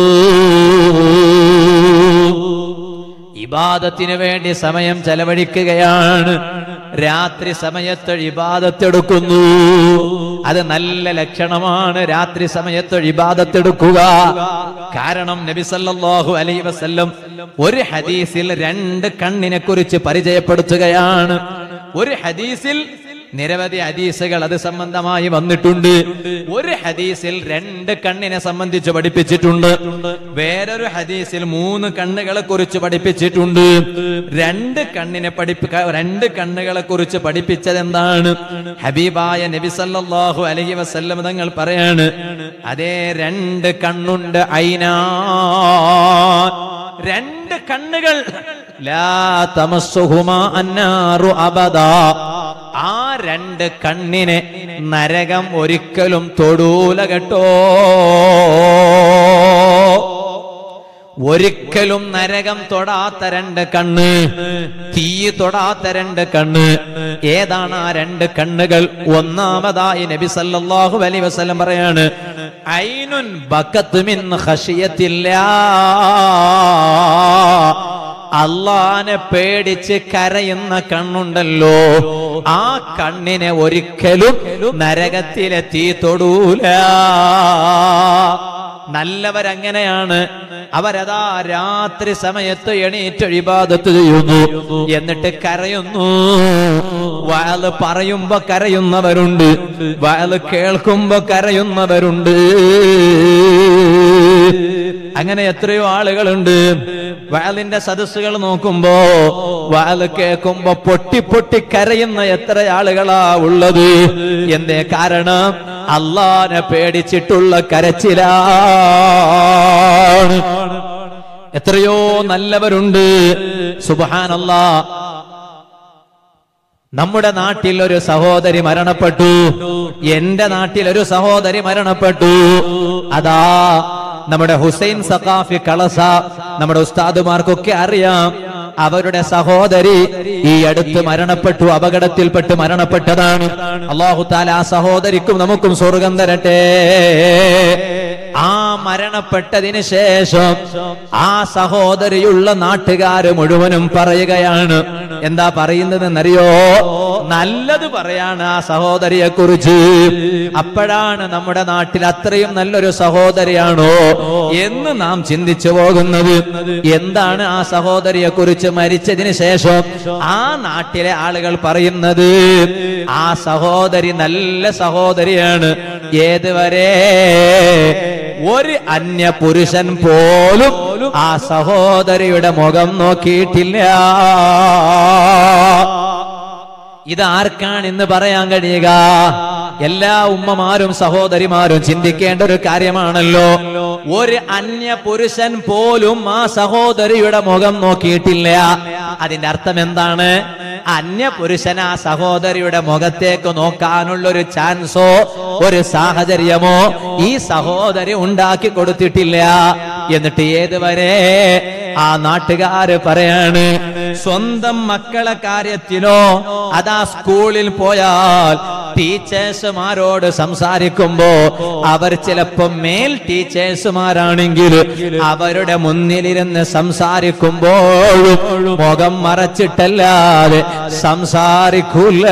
ഇബാദത്തിന് വേണ്ടി സമയം ചെലവഴിക്കുകയാണ് രാത്രി സമയത്ത് ഇബാദത്തെടുക്കുന്നു അത് നല്ല ലക്ഷണമാണ് രാത്രി സമയത്ത് ഇബാദത്തെടുക്കുക കാരണം നബി സല്ലല്ലാഹു അലൈഹി വസല്ലം ഒരു ഹദീസിൽ രണ്ട് കണ്ണിനെ കുറിച്ച് പരിചയപ്പെടുത്തുകയാണ് ഒരു ഹദീസിൽ നിരവധി ഹദീസുകൾ അത് സംബന്ധമായി വന്നിട്ടുണ്ട് ഒരു ഹദീസിൽ രണ്ട് കണ്ണിനെ സംബന്ധിച്ച് പഠിപ്പിച്ചിട്ടുണ്ട് വേറൊരു ഹദീസിൽ മൂന്ന് കണ്ണുകളെ കുറിച്ച് പഠിപ്പിച്ചിട്ടുണ്ട് രണ്ട് കണ്ണിനെ പഠിപ്പി രണ്ട് കണ്ണുകളെ കുറിച്ച് പഠിപ്പിച്ചത് എന്താണ് ഹബീബായ നബി സല്ലല്ലാഹു അലൈഹി വസല്ലം തങ്ങൾ പറയാണ് അതേ രണ്ട് കണ്ണുണ്ട് ഐനാ രണ്ട് കണ്ണുകൾ ലാ തമസ്സുഹുമാ അന്നാറു അബദാ ആ രണ്ട് കണ്ണിനെ നരകം ഒരിക്കലും തൊടൂല കേട്ടോ ഒരിക്കലും നരകം തൊടാത്ത രണ്ട് കണ്ണ് തീ തൊടാത്ത രണ്ട് കണ്ണ് ഏതാണ് ആ രണ്ട് കണ്ണുകൾ ഒന്നാമതായി നബി സല്ലല്ലാഹു അലൈഹി വസല്ലം പറയാണ് ഐനുൻ ബക്കത്ത് മിൻ ഖശിയത്തില്ലാ അള്ളാനെ പേടിച്ച് കരയുന്ന കണ്ണുണ്ടല്ലോ ആ കണ്ണിനെ ഒരിക്കലും നരകത്തിലെ തീ തൊടൂല നല്ലവരങ്ങനെയാണ് അവരതാ രാത്രി സമയത്ത് എണീറ്റ് ഇബാദത്ത് ചെയ്യുന്നു എന്നിട്ട് കരയുന്നു വയല് പറയുമ്പോ കരയുന്നവരുണ്ട് വയല് കേൾക്കുമ്പോ കരയുന്നവരുണ്ട് അങ്ങനെ എത്രയോ ആളുകളുണ്ട് വയലിന്റെ സദസ്സുകൾ നോക്കുമ്പോ വയല് കേൾക്കുമ്പോ പൊട്ടി പൊട്ടി കരയുന്ന എത്ര ആളുകളാ ഉള്ളത് എന്തേ കാരണം അള്ളാനെ പേടിച്ചിട്ടുള്ള കരച്ചിലാണ് എത്രയോ നല്ലവരുണ്ട് സുബഹാനല്ലാ നമ്മുടെ നാട്ടിൽ ഒരു സഹോദരി മരണപ്പെട്ടു എന്റെ നാട്ടിൽ ഒരു സഹോദരി മരണപ്പെട്ടു അതാ നമ്മുടെ ഹുസൈൻ സഖാഫി കളസ നമ്മുടെ ഉസ്താദുമാർക്കൊക്കെ അറിയാം അവരുടെ സഹോദരി ഈ അടുത്ത് മരണപ്പെട്ടു അപകടത്തിൽപ്പെട്ട് മരണപ്പെട്ടതാണ് അള്ളാഹു താല ആ സഹോദരിക്കും നമുക്കും സ്വർഗം തരട്ടെ ആ മരണപ്പെട്ടതിന് ശേഷം ആ സഹോദരിയുള്ള നാട്ടുകാര് മുഴുവനും പറയുകയാണ് എന്താ പറയുന്നതെന്നറിയോ നല്ലത് പറയാണ് ആ സഹോദരിയെ കുറിച്ച് അപ്പോഴാണ് നമ്മുടെ നാട്ടിൽ അത്രയും നല്ലൊരു സഹോദരിയാണോ എന്ന് നാം ചിന്തിച്ചു പോകുന്നത് എന്താണ് ആ സഹോദരിയെ കുറിച്ച് മരിച്ചതിന് ശേഷം ആ നാട്ടിലെ ആളുകൾ പറയുന്നത് ആ സഹോദരി നല്ല സഹോദരിയാണ് ഏതുവരെ ഒരു അന്യ പുരുഷൻ പോലും ആ സഹോദരിയുടെ മുഖം നോക്കിയിട്ടില്ല ഇത് ആർക്കാണ് ഇന്ന് പറയാൻ കഴിയുക എല്ലാ ഉമ്മമാരും സഹോദരിമാരും ചിന്തിക്കേണ്ട ഒരു കാര്യമാണല്ലോ ഒരു അന്യ പുരുഷൻ പോലും ആ സഹോദരിയുടെ മുഖം നോക്കിയിട്ടില്ല അതിന്റെ അർത്ഥം എന്താണ് അന്യ പുരുഷൻ ആ സഹോദരിയുടെ മുഖത്തേക്ക് നോക്കാനുള്ള ഒരു ചാൻസോ ഒരു സാഹചര്യമോ ഈ സഹോദരി ഉണ്ടാക്കി കൊടുത്തിട്ടില്ല എന്നിട്ട് ഏതുവരെ ആ നാട്ടുകാര് പറയാണ് സ്വന്തം മക്കളെ കാര്യത്തിലോ അതാ സ്കൂളിൽ പോയാൽ ടീച്ചേഴ്സുമാരോട് സംസാരിക്കുമ്പോ അവർ ചിലപ്പോ മേൽ ടീച്ചേഴ്സുമാരാണെങ്കിൽ അവരുടെ മുന്നിലിരുന്ന് സംസാരിക്കുമ്പോഴും മുഖം മറച്ചിട്ടല്ലാതെ സംസാരിക്കൂല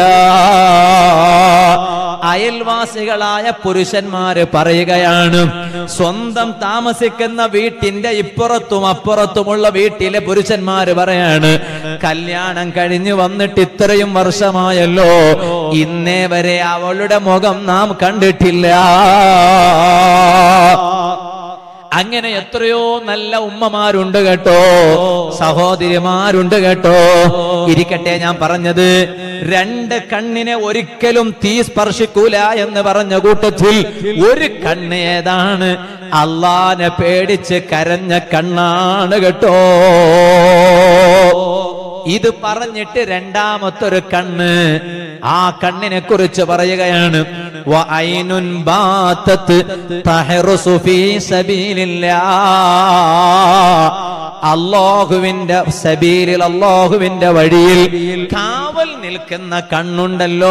അയൽവാസികളായ പുരുഷന്മാര് പറയുകയാണ് സ്വന്തം താമസിക്കുന്ന വീട്ടിന്റെ ഇപ്പുറത്തും അപ്പുറത്തുമുള്ള വീട്ടിലെ പുരുഷന്മാര് പറയാണ് കല്യാണം കഴിഞ്ഞു വന്നിട്ട് ഇത്രയും വർഷമായല്ലോ ഇന്നേ വരെ അവളുടെ മുഖം നാം കണ്ടിട്ടില്ല അങ്ങനെ എത്രയോ നല്ല ഉമ്മമാരുണ്ട് കേട്ടോ സഹോദരിമാരുണ്ട് കേട്ടോ ഇരിക്കട്ടെ ഞാൻ പറഞ്ഞത് രണ്ട് കണ്ണിനെ ഒരിക്കലും തീ സ്പർശിക്കൂല എന്ന് പറഞ്ഞ കൂട്ടത്തിൽ ഒരു കണ്ണ് ഏതാണ് അള്ളാനെ പേടിച്ച് കരഞ്ഞ കണ്ണാണ് കേട്ടോ ഇത് പറഞ്ഞിട്ട് രണ്ടാമത്തൊരു കണ്ണ് ആ കണ്ണിനെ കുറിച്ച് പറയുകയാണ് വഅൈനുൻ ബാത്തത്ത് തഹറുസു ഫീ സബീലില്ലാ അള്ളാഹുവിന്റെ സബീലിൽ അള്ളാഹുവിന്റെ വഴിയിൽ കാവൽ നിൽക്കുന്ന കണ്ണുണ്ടല്ലോ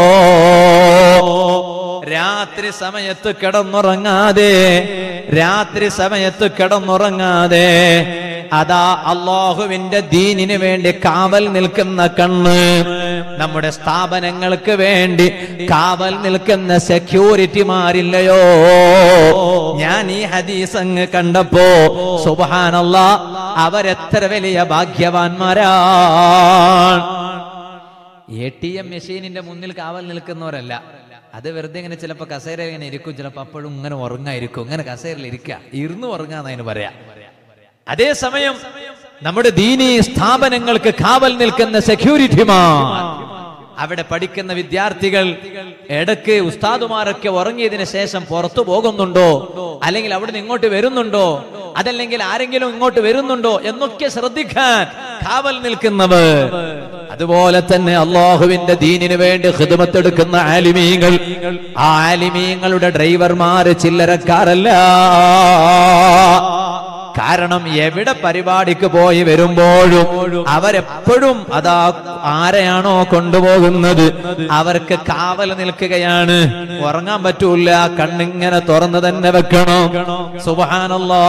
രാത്രി സമയത്ത് കിടന്നുറങ്ങാതെ രാത്രി സമയത്ത് കിടന്നുറങ്ങാതെ അതാ അള്ളാഹുവിന്റെ ദീനിന് വേണ്ടി കാവൽ നിൽക്കുന്ന കണ്ണ് നമ്മുടെ സ്ഥാപനങ്ങൾക്ക് വേണ്ടി കാവൽ നിൽക്കുന്ന സെക്യൂരിറ്റിമാരില്ലയോ ഞാൻ ഈ ഹദീസ് അങ്ങ് കണ്ടപ്പോ സുബാനല്ല അവരെത്ര വലിയ ഭാഗ്യവാന്മാരാണ് എ ടി എം മെഷീനിന്റെ മുന്നിൽ കാവൽ നിൽക്കുന്നവരല്ല അത് വെറുതെ ഇങ്ങനെ ചിലപ്പോ കസേര ഇങ്ങനെ ഇരിക്കും ചിലപ്പോ അപ്പോഴും ഇങ്ങനെ ഉറങ്ങായിരിക്കും ഇങ്ങനെ കസേരയിൽ ഇരിക്കുക ഇരുന്ന് ഉറങ്ങാന്ന് അതിന് പറയാ അതേസമയം നമ്മുടെ ദീനീ സ്ഥാപനങ്ങൾക്ക് കാവൽ നിൽക്കുന്ന സെക്യൂരിറ്റിമാർ അവിടെ പഠിക്കുന്ന വിദ്യാർത്ഥികൾ ഇടയ്ക്ക് ഉസ്താദുമാരൊക്കെ ഉറങ്ങിയതിനു ശേഷം പുറത്തു പോകുന്നുണ്ടോ അല്ലെങ്കിൽ അവിടെ ഇങ്ങോട്ട് വരുന്നുണ്ടോ അതല്ലെങ്കിൽ ആരെങ്കിലും ഇങ്ങോട്ട് വരുന്നുണ്ടോ എന്നൊക്കെ ശ്രദ്ധിക്കാൻ കാവൽ നിൽക്കുന്നവർ അതുപോലെ തന്നെ അള്ളാഹുവിന്റെ ദീനിന് വേണ്ടി ഹിദമത്തെടുക്കുന്ന ആലിമീങ്ങൾ ആ ആലിമീങ്ങളുടെ ഡ്രൈവർമാര് ചില്ലരക്കാരല്ല കാരണം എവിടെ പരിപാടിക്ക് പോയി വരുമ്പോഴും അവരെപ്പോഴും അതാ ആരെയാണോ കൊണ്ടുപോകുന്നത് അവർക്ക് കാവൽ നിൽക്കുകയാണ് ഉറങ്ങാൻ പറ്റൂല കണ്ണിങ്ങനെ തുറന്നു തന്നെ വെക്കണം സുബാനല്ലാ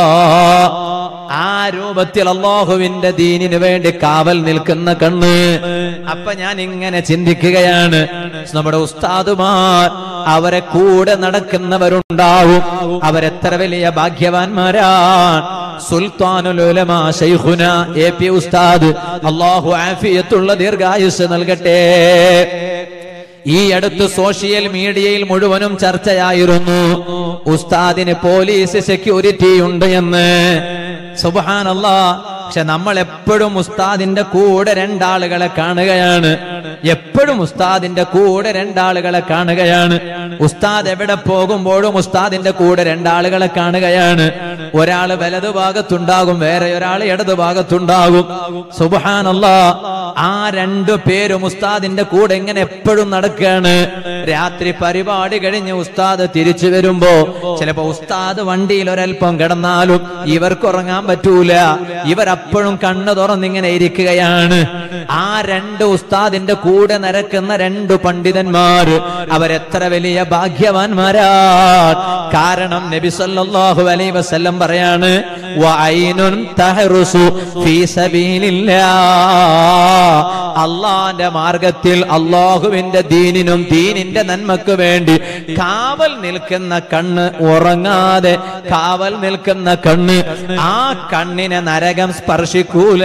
ആ രൂപത്തിൽ അള്ളാഹുവിന്റെ ദീനിന് വേണ്ടി കാവൽ നിൽക്കുന്ന കണ്ണ് അപ്പൊ ഞാൻ ഇങ്ങനെ ചിന്തിക്കുകയാണ് നമ്മുടെ ഉസ്താദുമാർ അവരെ കൂടെ നടക്കുന്നവരുണ്ടാവും അവരെത്ര വലിയ ഭാഗ്യവാന്മാരാണ് സുൽത്താനുലുലമാ ശൈഖുന എ പി ഉസ്താദ് അള്ളാഹു ആഫിയത്തുള്ള ദീർഘായുസ് നൽകട്ടെ ഈ അടുത്ത് സോഷ്യൽ മീഡിയയിൽ മുഴുവനും ചർച്ചയായിരുന്നു ഉസ്താദിന് പോലീസ് സെക്യൂരിറ്റി ഉണ്ട് എന്ന് സുബാനല്ല പക്ഷെ നമ്മൾ എപ്പോഴും ഉസ്താദിന്റെ കൂടെ രണ്ടാളുകളെ കാണുകയാണ് എപ്പോഴും ഉസ്താദിന്റെ കൂടെ രണ്ടാളുകളെ കാണുകയാണ് ഉസ്താദ് എവിടെ പോകുമ്പോഴും ഉസ്താദിന്റെ കൂടെ രണ്ടാളുകളെ കാണുകയാണ് ഒരാള് വലതു ഭാഗത്തുണ്ടാകും വേറെ ഒരാൾ ഇടതു ഭാഗത്തുണ്ടാകും സുബാനല്ല ആ രണ്ടു പേരും ഉസ്താദിന്റെ കൂടെ ഇങ്ങനെ എപ്പോഴും നടക്കുകയാണ് രാത്രി പരിപാടി കഴിഞ്ഞ് ഉസ്താദ് തിരിച്ചു വരുമ്പോ ചിലപ്പോ ഉസ്താദ് വണ്ടിയിൽ ഒരൽപ്പം കിടന്നാലും ഇവർക്ക് ഉറങ്ങാൻ പറ്റൂല ഇവരപ്പോഴും കണ്ണു തുറന്നിങ്ങനെ ഇരിക്കുകയാണ് ആ രണ്ട് ഉസ്താദിന്റെ കൂടെ നിരക്കുന്ന രണ്ട് പണ്ഡിതന്മാർ അവരെത്ര വലിയ ഭാഗ്യവാന്മാരാ കാരണം നബി സല്ലല്ലാഹു അലൈഹി വസല്ലം പറയാണ് വഅൈനുൻ തഹറുസു ഫീ സബീലില്ലാ അള്ളാന്റെ മാർഗത്തിൽ അള്ളാഹുവിന്റെ ദീനിനും ദീനിന്റെ നന്മക്ക് വേണ്ടി കാവൽ നിൽക്കുന്ന കണ്ണ് ഉറങ്ങാതെ കാവൽ നിൽക്കുന്ന കണ്ണ് ആ കണ്ണിനെ നരകം സ്പർശിക്കൂല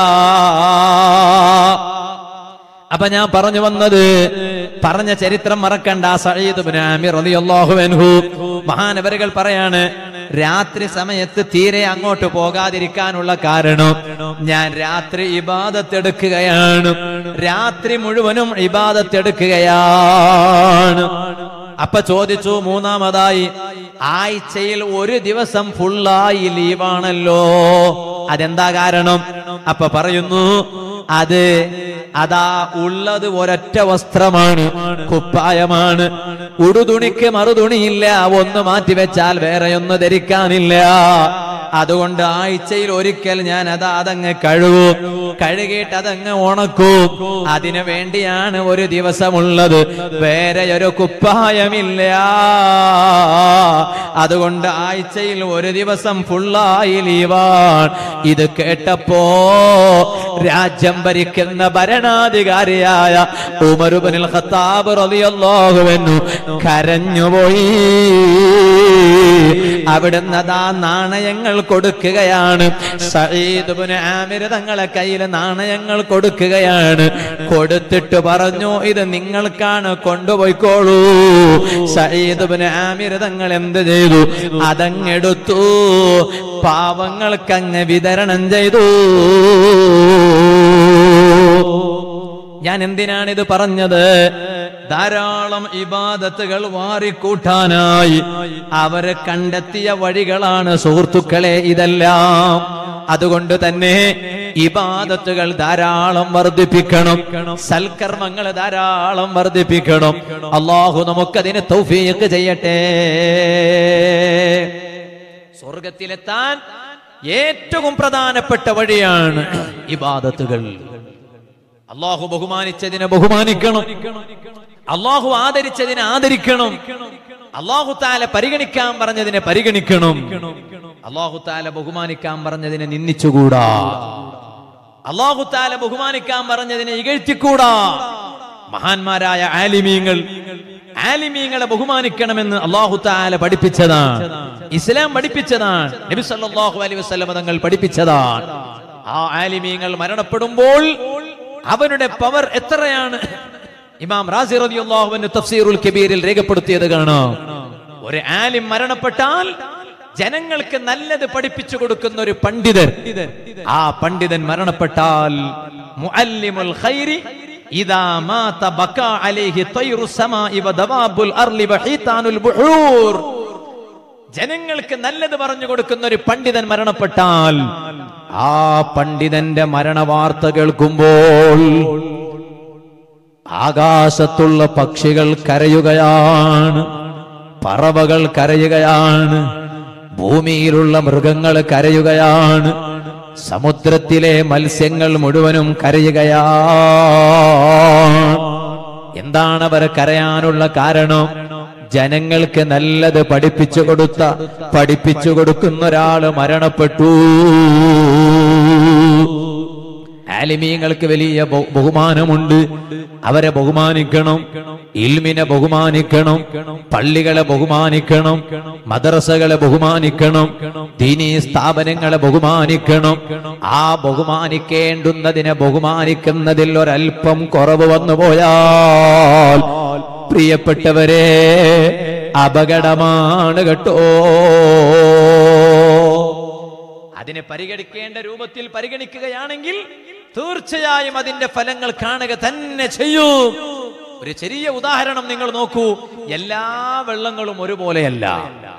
അപ്പൊ ഞാൻ പറഞ്ഞു വന്നത് പറഞ്ഞ ചരിത്രം മറക്കണ്ട സഈദ് ഇബ്നു ആമിർ റളിയല്ലാഹു അൻഹു മഹാനവരുകൾ പറയാണ് രാത്രി സമയത്ത് തീരെ അങ്ങോട്ട് പോകാതിരിക്കാനുള്ള കാരണം ഞാൻ രാത്രി ഇബാദത്തെടുക്കുകയാണ് രാത്രി മുഴുവനും ഇബാദത്തെടുക്കുകയാണ് അപ്പൊ ചോദിച്ചു മൂന്നാമതായി ആഴ്ചയിൽ ഒരു ദിവസം ഫുള്ളായി ലീവാണല്ലോ അതെന്താ കാരണം അപ്പൊ പറയുന്നു അത് അതാ ഉള്ളത് ഒരൊറ്റ വസ്ത്രമാണ് കുപ്പായമാണ് ഉടുതുണിക്ക് മറുതുണിയില്ല ഒന്ന് മാറ്റിവെച്ചാൽ വേറെ ഒന്ന് ധരിക്കാനില്ല അതുകൊണ്ട് ആഴ്ചയിൽ ഒരിക്കൽ ഞാൻ അതാ അതങ്ങ് കഴുകും കഴുകിയിട്ട് അതങ്ങ് ഉണക്കും അതിനു വേണ്ടിയാണ് ഒരു ദിവസമുള്ളത് വേറെ ഒരു കുപ്പായമില്ല അതുകൊണ്ട് ആഴ്ചയിൽ ഒരു ദിവസം ഫുള്ളായി ലീവാണ് ഇത് കേട്ടപ്പോ രാജ്യം ഭരിക്കുന്ന ഭരണാധികാരിയായ ഉമറുബനിൽ ഖത്താബ് റളിയല്ലാഹു അൻഹു കരഞ്ഞുപോയി അവിടുന്ന് അതാ നാണയങ്ങൾ കൊടുക്കുകയാണ് സഈദ് ഇബ്നു ആമിർ തങ്ങളെ കയ്യിൽ നാണയങ്ങൾ കൊടുക്കുകയാണ് കൊടുത്തിട്ട് പറഞ്ഞു ഇത് നിങ്ങൾക്കാണ് കൊണ്ടുപോയിക്കോളൂ സഈദ് ഇബ്നു ആമിർ തങ്ങൾ എന്ത് ചെയ്തു അതങ്ങെടുത്തു പാവങ്ങൾക്കങ്ങ് വിതരണം ചെയ്തു ഞാൻ എന്തിനാണ് ഇത് പറഞ്ഞത് ധാരാളം ഇബാദത്തുകൾ വാരിക്കൂട്ടാനായി അവരെ കണ്ടെത്തിയ വഴികളാണ് സുഹൃത്തുക്കളെ ഇതെല്ലാം അതുകൊണ്ട് തന്നെ ഇബാദത്തുകൾ ധാരാളം വർദ്ധിപ്പിക്കണം സൽക്കർമ്മങ്ങൾ ധാരാളം വർദ്ധിപ്പിക്കണം അള്ളാഹു നമുക്കതിന് തൗഫീഖ് ചെയ്യട്ടെ സ്വർഗത്തിലെത്താൻ ഏറ്റവും പ്രധാനപ്പെട്ട വഴിയാണ് ഇബാദത്തുകൾ അള്ളാഹു ബഹുമാനിച്ചതിനെ ബഹുമാനിക്കണം അള്ളാഹു ആദരിച്ചതിനെ ആദരിക്കണം അള്ളാഹു താല പരിഗണിക്കാൻ പറഞ്ഞതിനെ പരിഗണിക്കണം അള്ളാഹു താല ബഹുമാനിക്കാൻ പറഞ്ഞതിനെ നിന്ദിച്ചുകൂടാ അള്ളാഹു താല ബഹുമാനിക്കാൻ പറഞ്ഞതിനെ ഇകഴ്ത്തിക്കൂടാ മഹാന്മാരായ ആലിമീങ്ങൾ ആലിമീങ്ങളെ ബഹുമാനിക്കണമെന്ന് അള്ളാഹു താല പഠിപ്പിച്ചതാണ് ഇസ്ലാം പഠിപ്പിച്ചതാണ് നബി സല്ലല്ലാഹു അലൈഹി വസല്ലം തങ്ങൾ പഠിപ്പിച്ചതാണ് ആ ആലിമീങ്ങൾ മരണപ്പെടുമ്പോൾ അവരുടെ പവർ എത്രയാണ് ഇമാം റാസി റളിയല്ലാഹു അൻഹു തഫ്സീറുൽ കബീറിൽ രേഖപ്പെടുത്തിയത് കാണാം ഒരു ആലിം മരണപ്പെട്ടാൽ ജനങ്ങൾക്ക് നല്ലത് പഠിപ്പിച്ചു കൊടുക്കുന്ന ഒരു പണ്ഡിതൻ ആ പണ്ഡിതൻ മരണപ്പെട്ടാൽ മുഅല്ലിമുൽ ഖൈരി ഇദാ മാത ബകാ അലൈഹി തൈറു സമാഇ വദവാബുൽ അർളി വഹീതാനുൽ ബുഹൂർ ജനങ്ങൾക്ക് നല്ലത് പറഞ്ഞു കൊടുക്കുന്ന ഒരു പണ്ഡിതൻ മരണപ്പെട്ടാൽ ആ പണ്ഡിതന്റെ മരണ വാർത്ത കേൾക്കുമ്പോൾ ആകാശത്തുള്ള പക്ഷികൾ കരയുകയാണ് പറവകൾ കരയുകയാണ് ഭൂമിയിലുള്ള മൃഗങ്ങൾ കരയുകയാണ് സമുദ്രത്തിലെ മത്സ്യങ്ങൾ മുഴുവനും കരയുകയാണ് എന്താണ് അവർ കരയാനുള്ള കാരണം ജനങ്ങൾക്ക് നല്ലത് പഠിപ്പിച്ചു കൊടുത്ത പഠിപ്പിച്ചു കൊടുക്കുന്ന ഒരാള് മരണപ്പെട്ടു ആലിമീങ്ങൾക്ക് വലിയ ബഹു- ബഹുമാനമുണ്ട് അവരെ ബഹുമാനിക്കണം ഇൽമിനെ ബഹുമാനിക്കണം പള്ളികളെ ബഹുമാനിക്കണം മദ്രസകളെ ബഹുമാനിക്കണം ദീനീ സ്ഥാപനങ്ങളെ ബഹുമാനിക്കണം ആ ബഹുമാനിക്കേണ്ടുന്നതിനെ ബഹുമാനിക്കുന്നതിൽ ഒരല്പം കുറവ് വന്നു പോയാൽ പ്രിയപ്പെട്ടവരെ അപകടമാണ് കേട്ടോ അതിനെ പരിഗണിക്കേണ്ട രൂപത്തിൽ പരിഗണിക്കുകയാണെങ്കിൽ തീർച്ചയായും അതിന്റെ ഫലങ്ങൾ കാണുക തന്നെ ചെയ്യൂ ഒരു ചെറിയ ഉദാഹരണം നിങ്ങൾ നോക്കൂ എല്ലാ വെള്ളങ്ങളും ഒരുപോലെയല്ല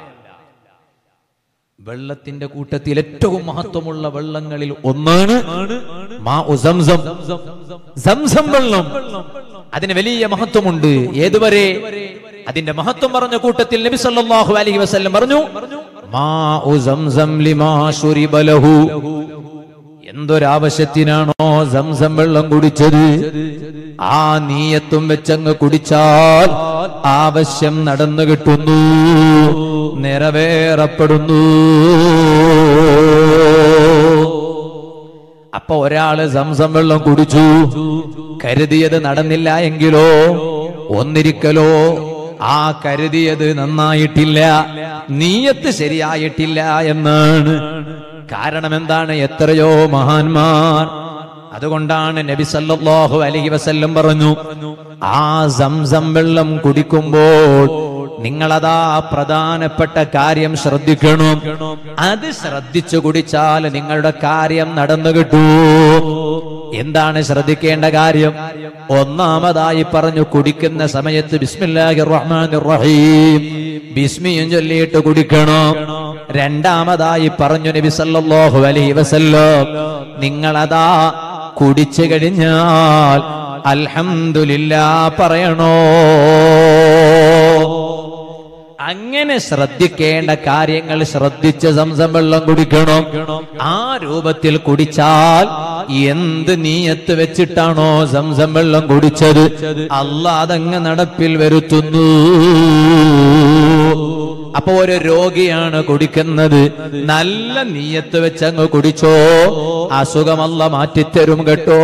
വെള്ളത്തിന്റെ കൂട്ടത്തിൽ ഏറ്റവും മഹത്വമുള്ള വെള്ളങ്ങളിൽ ഒന്നാണ് മാ ഉ സംസം. സംസം വെള്ളം അതിന് വലിയ മഹത്വമുണ്ട് ഏതുവരെ അതിന്റെ മഹത്വം പറഞ്ഞ കൂട്ടത്തിൽ നബി സല്ലല്ലാഹു അലൈഹി വസല്ലം പറഞ്ഞു മാ ഉ സംസം ലിമാ ശുരിബ ലഹു എന്തൊരാവശ്യത്തിനാണോ സംസം വെള്ളം കുടിച്ചത് ആ നീയത്തും വെച്ചങ്ങ് കുടിച്ചാൽ ആവശ്യം നടന്നു കിട്ടുന്നു നിറവേറപ്പെടുന്നു അപ്പൊ ഒരാള് സംസം വെള്ളം കുടിച്ചു കരുതിയത് നടന്നില്ല എങ്കിലോ ഒന്നിരിക്കലോ ആ കരുതിയത് നന്നായിട്ടില്ല നീയത്ത് ശരിയായിട്ടില്ല എന്നാണ് കാരണം എന്താണ് എത്രയോ മഹാന്മാർ അതുകൊണ്ടാണ് നബി സല്ലല്ലാഹു അലൈഹി വസല്ലം പറഞ്ഞു ആ സംസം വെള്ളം കുടിക്കുമ്പോൾ നിങ്ങളതാ പ്രധാനപ്പെട്ട കാര്യം ശ്രദ്ധിക്കണം അത് ശ്രദ്ധിച്ചു കുടിച്ചാൽ നിങ്ങളുടെ കാര്യം നടന്നു കിട്ടൂ എന്താണ് ശ്രദ്ധിക്കേണ്ട കാര്യം ഒന്നാമതായി പറഞ്ഞു കുടിക്കുന്ന സമയത്ത് ബിസ്മില്ലാഹിർ റഹ്മാനിർ റഹീം ബിസ്മിയും ചൊല്ലിയിട്ട് കുടിക്കണം രണ്ടാമതായി പറഞ്ഞു നബി സല്ലല്ലാഹു അലൈഹി വസല്ലം നിങ്ങളതാ കുടിച്ചു കഴിഞ്ഞാൽ അൽഹംദുലില്ലാ പറയണോ അങ്ങനെ ശ്രദ്ധിക്കേണ്ട കാര്യങ്ങൾ ശ്രദ്ധിച്ച് സംസം വെള്ളം കുടിക്കണം ആ രൂപത്തിൽ കുടിച്ചാൽ എന്ത് നീയത്ത് വെച്ചിട്ടാണോ സംസം വെള്ളം കുടിച്ചത് അല്ലാതങ്ങ് നടപ്പിൽ വരുത്തുന്നു അപ്പൊ ഒരു രോഗിയാണ് കുടിക്കുന്നത് നല്ല നീയത്ത് വെച്ചങ്ങ് കുടിച്ചോ അസുഖമല്ല മാറ്റിത്തരും കേട്ടോ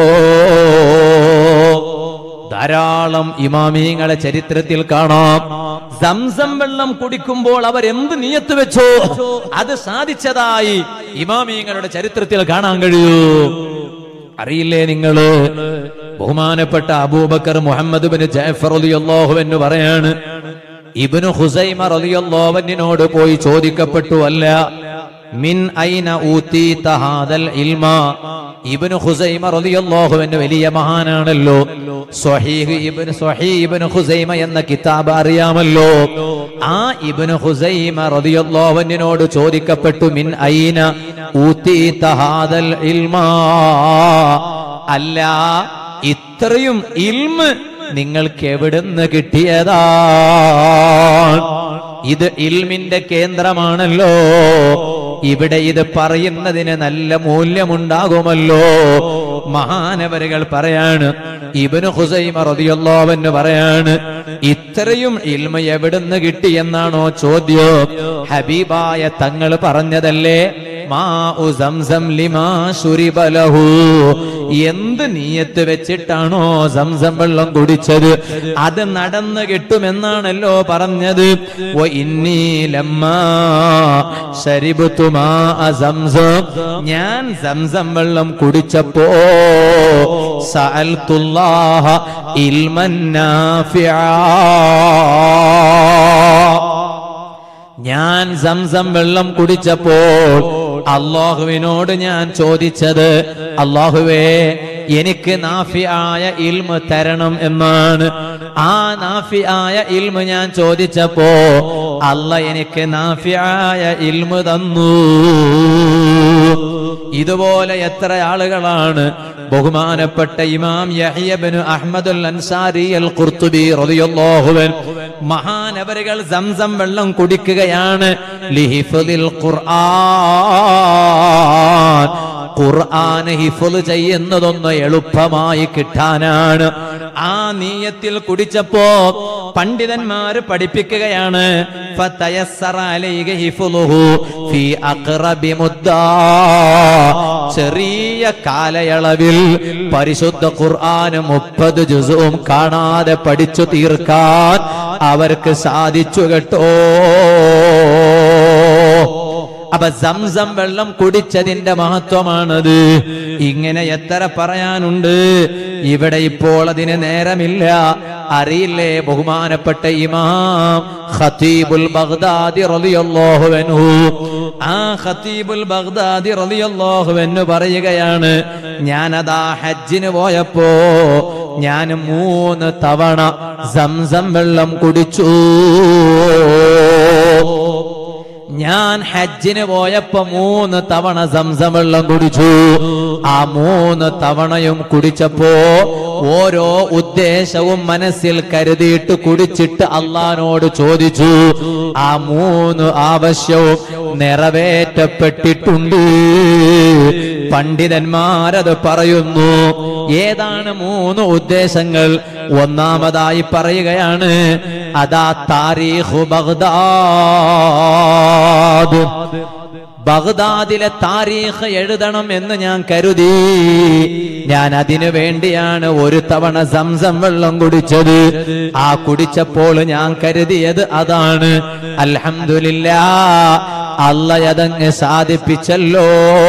ധാരാളം ഇമാമീങ്ങളെ ചരിത്രത്തിൽ കാണാം സംസം വെള്ളം കുടിക്കുമ്പോൾ അവർ എന്ത് നീയത്ത് വെച്ചോ അത് സാധിച്ചതായി ഇമാമീങ്ങളുടെ ചരിത്രത്തിൽ കാണാൻ കഴിയൂ അറിയില്ലേ നിങ്ങള് ബഹുമാനപ്പെട്ട അബൂബക്കർ മുഹമ്മദ് ബിൻ ജാഫർ റളിയല്ലാഹു എന്ന് പറയാണ് ഇബ്നു ഹുസൈമ റളിയല്ലാഹു അൻഹിനോട് പോയി ചോദിക്കപ്പെട്ടു അല്ല മിൻ ഐന ഊതീത ഹാദൽ ഇൽമ ഇബ്നു ഖുസൈമ റളിയല്ലാഹു അൻഹു വലിയ മഹാനാണല്ലോ സ്വഹീഹ് ഇബ്നു സ്വഹീഹ് ഇബ്നു ഖുസൈമ എന്ന കിതാബ് അറിയാമല്ലോ ആ ഇബ്നു ഖുസൈമ റളിയല്ലാഹു അൻഹിനോട് ചോദിക്കപ്പെട്ടു മിൻ ഐന ഊതീത ഹാദൽ ഇൽമ അല്ല ഇത്രയും ഇൽമ് നിങ്ങൾക്ക് എവിടുന്ന് കിട്ടിയതാണ് ഇത് ഇൽമിന്റെ കേന്ദ്രമാണല്ലോ ഇവിടെ ഇത് പറയുന്നതിന് നല്ല മൂല്യമുണ്ടാകുമല്ലോ മഹാനവരുകൾ പറയാണ് ഇബനു ഹുസൈമ റളിയല്ലാഹു പറയാണ് ഇത്രയും ഇൽമ എവിടുന്ന് കിട്ടിയെന്നാണോ ചോദ്യം ഹബീബായ തങ്ങൾ പറഞ്ഞതല്ലേ മാ ഉ സംസം ലിമാ ശുരിബ ലഹു. എന്ത് നീയത്ത് വെച്ചിട്ടാണോ സംസം വെള്ളം കുടിച്ചത് അത് നടന്നു കിട്ടുമെന്നാണല്ലോ പറഞ്ഞത് വ ഇന്നി ലമ്മാ ശരിബത്തു മാ സംസം ഞാൻ സംസം വെള്ളം കുടിച്ചപ്പോ സഅൽത്തുല്ലാഹ ഇൽമൻ നാഫിആ ഞാൻ സംസം വെള്ളം കുടിച്ചപ്പോൾ അള്ളാഹുവിനോട് ഞാൻ ചോദിച്ചത് അള്ളാഹുവേ എനിക്ക് നാഫിയായ ഇൽമ തരണം എന്നാണ് ആ നാഫിയായ ഇൽമ ഞാൻ ചോദിച്ചപ്പോ അല്ല എനിക്ക് നാഫിയായ ഇൽമ തന്നു ഇതുപോലെ എത്ര ആളുകളാണ് ബഹുമാനപ്പെട്ട ഇമാം യഹ്യബിന് അഹ്മദുൽ അൻസാരി അൽ ഖുർത്തുബി റളിയല്ലാഹുവൻ മഹാനവരുകൾ സംസം വെള്ളം കുടിക്കുകയാണ് ലിഹിഫദിൽ ഖുർആൻ ഖുർആൻ ഹിഫുൽ ചെയ്യുന്നതൊന്ന് എളുപ്പമായി കിട്ടാനാണ് ആ നീയത്തിൽ കുടിച്ചപ്പോ പണ്ഡിതന്മാര് പഠിപ്പിക്കുകയാണ് ഫതയസ്സറ അലൈഹി ഹിഫുലുഹു ഫീ അഖ്റബി മുദ്ദാ. ചെറിയ കാലയളവിൽ പരിശുദ്ധ ഖുർആൻ മുപ്പത് ജുസും കാണാതെ പഠിച്ചു തീർക്കാൻ അവർക്ക് സാധിച്ചു കേട്ടോ അപ്പൊ സംസം വെള്ളം കുടിച്ചതിന്റെ മഹത്വമാണത് ഇങ്ങനെ എത്ര പറയാനുണ്ട് ഇവിടെ ഇപ്പോൾ അതിന് നേരമില്ല അറിയില്ലേ ബഹുമാനപ്പെട്ട ഇമാം ഖതീബുൽ ബഗ്ദാദി റളിയല്ലാഹു അൻഹു ആ ഖതീബുൽ ബഗ്ദാദി റളിയല്ലാഹു അൻഹു പറയുകയാണ് ഞാനതാ ഹജ്ജിന് പോയപ്പോ ഞാൻ മൂന്ന് തവണ സംസം വെള്ളം കുടിച്ചു ഞാൻ ഹജ്ജിന് പോയപ്പോ മൂന്ന് തവണ സംസം വെള്ളം കുടിച്ചു ആ മൂന്ന് തവണയും കുടിച്ചപ്പോ ഓരോ ഉദ്ദേശവും മനസ്സിൽ കരുതിയിട്ട് കുടിച്ചിട്ട് അള്ളഹാനോട് ചോദിച്ചു ആ മൂന്ന് ആവശ്യവും നിറവേറ്റപ്പെട്ടിട്ടുണ്ട് പണ്ഡിതന്മാരത് പറയുന്നു ഏതാണ് മൂന്ന് ഉദ്ദേശങ്ങൾ ഒന്നാമതായി പറയുകയാണ് അതാ താരീഖു ബഗ്ദാദ് ബഗ്ദാദിലെ താരീഖ് എഴുതണം എന്ന് ഞാൻ കരുതി ഞാൻ അതിനു വേണ്ടിയാണ് ഒരു തവണ സംസം വെള്ളം കുടിച്ചത് ആ കുടിച്ചപ്പോൾ ഞാൻ കരുതിയത് അതാണ് അൽഹംദുലില്ലാ അല്ലയതങ്ങ് സാധിപ്പിച്ചല്ലോ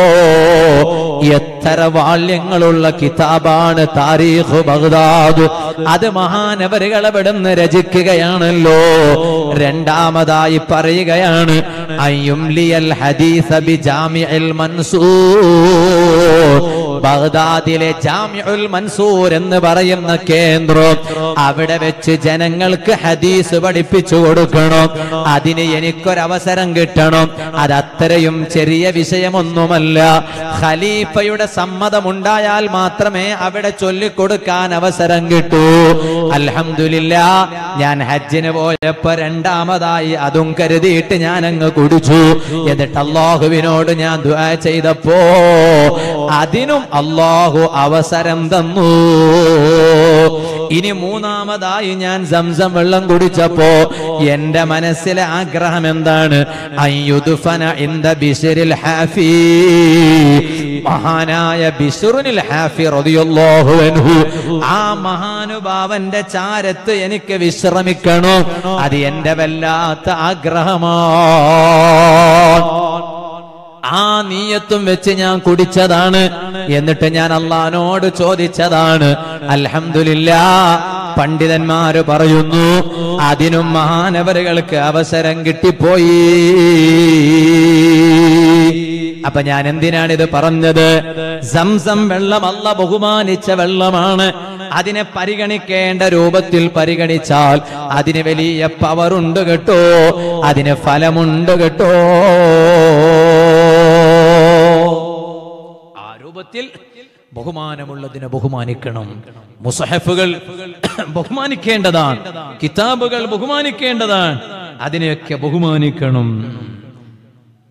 എത്ര വാള്യങ്ങളുള്ള കിതാബാണ് താരീഖ് ബഗ്ദാദ് അത് മഹാനവരുകൾ എവിടുന്ന് രചിക്കുകയാണല്ലോ രണ്ടാമതായി പറയുകയാണ് അയ്യുംലിയൽ ഹദീസ ബി ജാമിഉൽ മൻസൂർ ബഗ്ദാദിലെ ജാമിഉൽ മൻസൂർ എന്ന് പറയുന്ന കേന്ദ്രം അവിടെ വെച്ച് ജനങ്ങൾക്ക് ഹദീസ് പഠിപ്പിച്ചു കൊടുക്കണം അതിന് എനിക്കൊരവസരം കിട്ടണം അത് അത്രയും ചെറിയ വിഷയമൊന്നുമല്ല ഖലീഫയുടെ സമ്മതമുണ്ടായാൽ മാത്രമേ അവിടെ ചൊല്ലിക്കൊടുക്കാൻ അവസരം കിട്ടൂ അൽഹംദുലില്ല ഞാൻ ഹജ്ജിന് പോയപ്പോ രണ്ടാമതായി അതും കരുതിയിട്ട് ഞാൻ അങ്ങ് കുടിച്ചു എന്നിട്ട് അള്ളാഹുവിനോട് ഞാൻ ദുആ ചെയ്തപ്പോ അതിനും അള്ളാഹു അവസരം തന്നു ഇനി മൂന്നാമതായി ഞാൻ സംസം വെള്ളം കുടിച്ചപ്പോ എന്റെ മനസ്സിലെ ആഗ്രഹം എന്താണ് അയ്യുദ്ഫന ഇന്ദ ബിശ്രിൽ ഹാഫി മഹാനായ ബിശ്റുനിൽ ഹാഫി റളിയല്ലാഹു അൻഹു ആ മഹാനുഭാവന്റെ ചാരത്ത് എനിക്ക് വിശ്രമിക്കണം അത് എന്റെ വല്ലാത്ത ആഗ്രഹമാണ് ആ നീയത്തും വെച്ച് ഞാൻ കുടിച്ചതാണ് എന്നിട്ട് ഞാൻ അള്ളഹാനോട് ചോദിച്ചതാണ് അൽഹംദുലില്ലാ പണ്ഡിതന്മാര് പറയുന്നു അതിനും മഹാനവരുകൾക്ക് അവസരം കിട്ടിപ്പോയി അപ്പൊ ഞാൻ എന്തിനാണ് ഇത് പറഞ്ഞത് സംസം വെള്ളം അല്ല ബഹുമാനിച്ച വെള്ളമാണ് അതിനെ പരിഗണിക്കേണ്ട രൂപത്തിൽ പരിഗണിച്ചാൽ അതിന് വലിയ പവറുണ്ട് കേട്ടോ അതിന് ഫലമുണ്ട് കേട്ടോ ആ രൂപത്തിൽ ബഹുമാനമുള്ളതിനെ ബഹുമാനിക്കണം മുസഹഫുകൾ ബഹുമാനിക്കേണ്ടതാണ് കിതാബുകൾ ബഹുമാനിക്കേണ്ടതാണ് അതിനെയൊക്കെ ബഹുമാനിക്കണം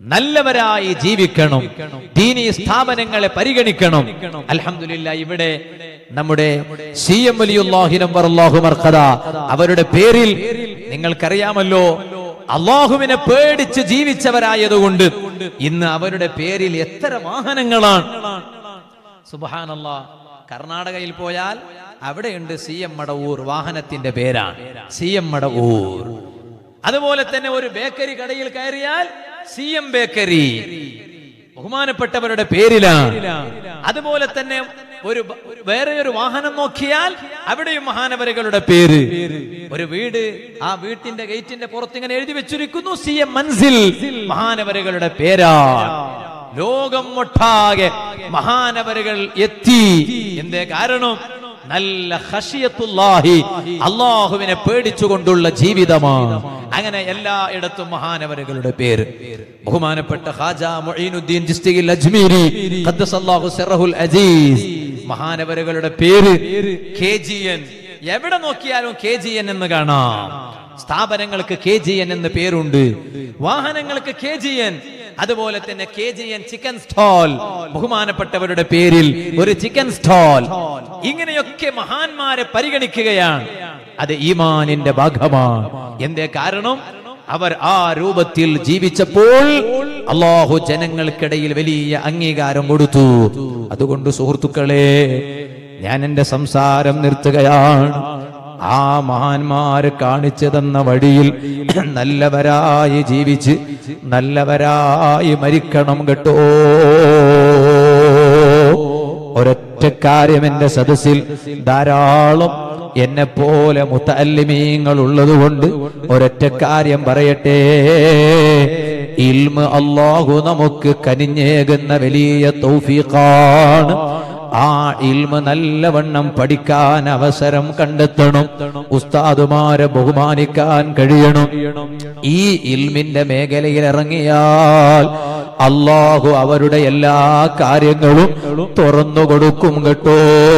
നല്ലവരായി ജീവിക്കണം ദീനീ സ്ഥാപനങ്ങളെ പരിഗണിക്കണം അൽഹംദുലില്ല ഇവിടെ നമ്മുടെ സി എം വലിയുല്ലാഹിനംബർഹുമർഖദ അവരുടെ പേരിൽ നിങ്ങൾക്കറിയാമല്ലോ അള്ളാഹുവിനെ പേടിച്ച് ജീവിച്ചവരായതുകൊണ്ട് ഇന്ന് അവരുടെ പേരിൽ എത്ര വാഹനങ്ങളാണ് സുബാനല്ല കർണാടകയിൽ പോയാൽ അവിടെയുണ്ട് സി എം മടവൂർ വാഹനത്തിന്റെ പേരാണ് സി എം മടവൂർ അതുപോലെ തന്നെ ഒരു ബേക്കറി കടയിൽ കയറിയാൽ സി എം ബേക്കറി ബഹുമാനപ്പെട്ടവരുടെ പേരിലാണ് അതുപോലെ തന്നെ ഒരു ബ- വേറെ ഒരു വാഹനം നോക്കിയാൽ അവിടെയും മഹാനവരുകളുടെ പേര് ഒരു വീട് ആ വീട്ടിന്റെ ഗേറ്റിന്റെ പുറത്ത് ഇങ്ങനെ എഴുതി വെച്ചിരിക്കുന്നു സി എം മൻസിൽ മഹാനവരുകളുടെ പേരാണ് ലോകം ഒട്ടാകെ മഹാനവരുകൾ എത്തി എന്തേ കാരണം നല്ല ഹഷിയത്തുല്ലാഹി അള്ളാഹുവിനെ പേടിച്ചുകൊണ്ടുള്ള ജീവിതമാണ് അങ്ങനെ എല്ലായിടത്തും മഹാനവരുകളുടെ പേര് ബഹുമാനപ്പെട്ട ഖാജ മുഈനുദ്ദീൻ ചിസ്തിയിൽ അജ്മീരി ഖദ്ദസല്ലാഹു സിറഹുൽ അസീസ് മഹാനവരുകളുടെ പേര് കെ ജി എൻ എവിടെ നോക്കിയാലും കെ ജി എൻ എന്ന് കാണാം സ്ഥാപനങ്ങൾക്ക് കെ ജി എൻ എന്ന് പേരുണ്ട് വാഹനങ്ങൾക്ക് കെ ജി എൻ അതുപോലെ തന്നെ K G N chicken stall ബഹുമാനപ്പെട്ടവരുടെ പേരിൽ ഒരു ചിക്കൻ സ്റ്റോൾ ഇങ്ങനെയൊക്കെ മഹാന്മാരെ പരിഗണിക്കുകയാണ് അത് ഈമാനിന്റെ ഭാഗമാണ് എന്തേ കാരണം അവർ ആ രൂപത്തിൽ ജീവിച്ചപ്പോൾ അള്ളാഹു ജനങ്ങൾക്കിടയിൽ വലിയ അംഗീകാരം കൊടുത്തു അതുകൊണ്ട് സുഹൃത്തുക്കളെ ഞാൻ എന്റെ സംസാരം നിർത്തുകയാണ് ആ മഹാന്മാര് കാണിച്ചു തന്ന വഴിയിൽ നല്ലവരായി ജീവിച്ച് നല്ലവരായി മരിക്കണം കേട്ടോ ഒരൊറ്റ കാര്യം എന്റെ സദസ്സിൽ ധാരാളം എന്നെ പോലെ മുത്തല്ലിമീങ്ങൾ ഉള്ളതുകൊണ്ട് ഒരൊറ്റ കാര്യം പറയട്ടെ ഇൽമ അള്ളാഹു നമുക്ക് കനിഞ്ഞേകുന്ന വലിയ തൗഫീഖാണ് ആ ഇൽമ നല്ലവണ്ണം പഠിക്കാൻ അവസരം കണ്ടെത്തണം ഉസ്താദുമാരെ ബഹുമാനിക്കാൻ കഴിയണം ഈ ഇൽമിന്റെ മേഖലയിൽ ഇറങ്ങിയാൽ അള്ളാഹു അവരുടെ എല്ലാ കാര്യങ്ങളും തുറന്നു കൊടുക്കും കേട്ടോ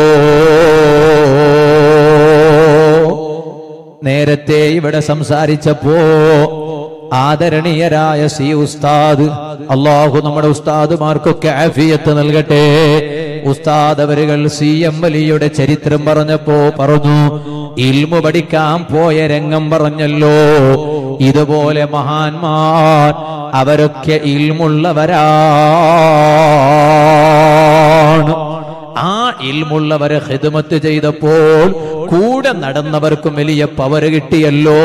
നേരത്തെ ഇവിടെ സംസാരിച്ചപ്പോ ആദരണീയരായ സി ഉസ്താദ് അള്ളാഹു നമ്മുടെ ഉസ്താദുമാർക്കൊക്കെ ആഫിയത്ത് നൽകട്ടെ ഉസ്താദ് അവരുകൾ സി എം വലിയുടെ ചരിത്രം പറഞ്ഞപ്പോ പറഞ്ഞു ഇൽമു പഠിക്കാൻ പോയ രംഗം പറഞ്ഞല്ലോ ഇതുപോലെ മഹാന്മാർ അവരൊക്കെ ഇൽമുള്ളവരാണ് ആ ഇൽമുള്ളവരെ ഹിദമത്ത് ചെയ്തപ്പോൾ കൂടെ നടന്നവർക്കും വലിയ പവര് കിട്ടിയല്ലോ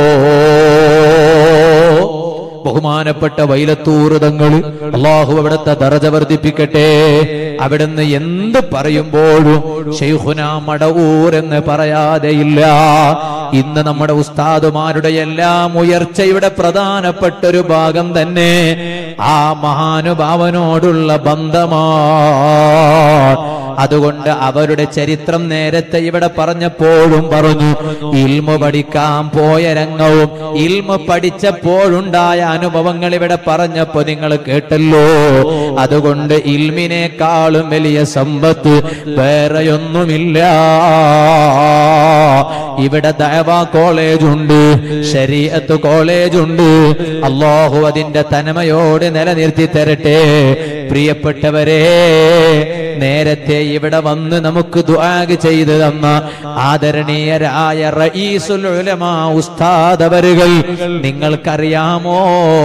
ബഹുമാനപ്പെട്ട വൈലത്തൂറുതങ്ങൾ അള്ളാഹു അവിടുത്തെ ദറജ വർദ്ധിപ്പിക്കട്ടെ അവിടുന്ന് എന്ത് പറയുമ്പോഴും ഷെയ്ഖുന മടവൂർ എന്ന് പറയാതെയില്ല ഇന്ന് നമ്മുടെ ഉസ്താദുമാരുടെ എല്ലാം ഉയർച്ചയുടെ പ്രധാനപ്പെട്ട ഒരു ഭാഗം തന്നെ ആ മഹാനുഭാവനോടുള്ള ബന്ധമാണ് അതുകൊണ്ട് അവരുടെ ചരിത്രം നേരത്തെ ഇവിടെ പറഞ്ഞപ്പോഴും പറഞ്ഞു ഇൽമ പഠിക്കാൻ പോയ രംഗവും ഇൽമ പഠിച്ചപ്പോഴുണ്ടായ അനുഭവങ്ങൾ ഇവിടെ പറഞ്ഞപ്പോ നിങ്ങൾ കേട്ടല്ലോ അതുകൊണ്ട് ഇൽമിനേക്കാളും വലിയ സമ്പത്ത് വേറെയൊന്നുമില്ല ഇവിടെ ദയവ കോളേജ് ഉണ്ട് ശരീഅത്ത് കോളേജ് ഉണ്ട് അള്ളാഹു അതിന്റെ തനമയോട് നിലനിർത്തി തരട്ടെ പ്രിയപ്പെട്ടവരെ നേരത്തെ ഇവിടെ വന്ന് നമുക്ക് ദുആഗ് ചെയ്തു തന്ന ആദരണീയരായ റഈസുൽ ഉലമാ ഉസ്താദ് അവരുകൾ നിങ്ങൾക്കറിയാമോ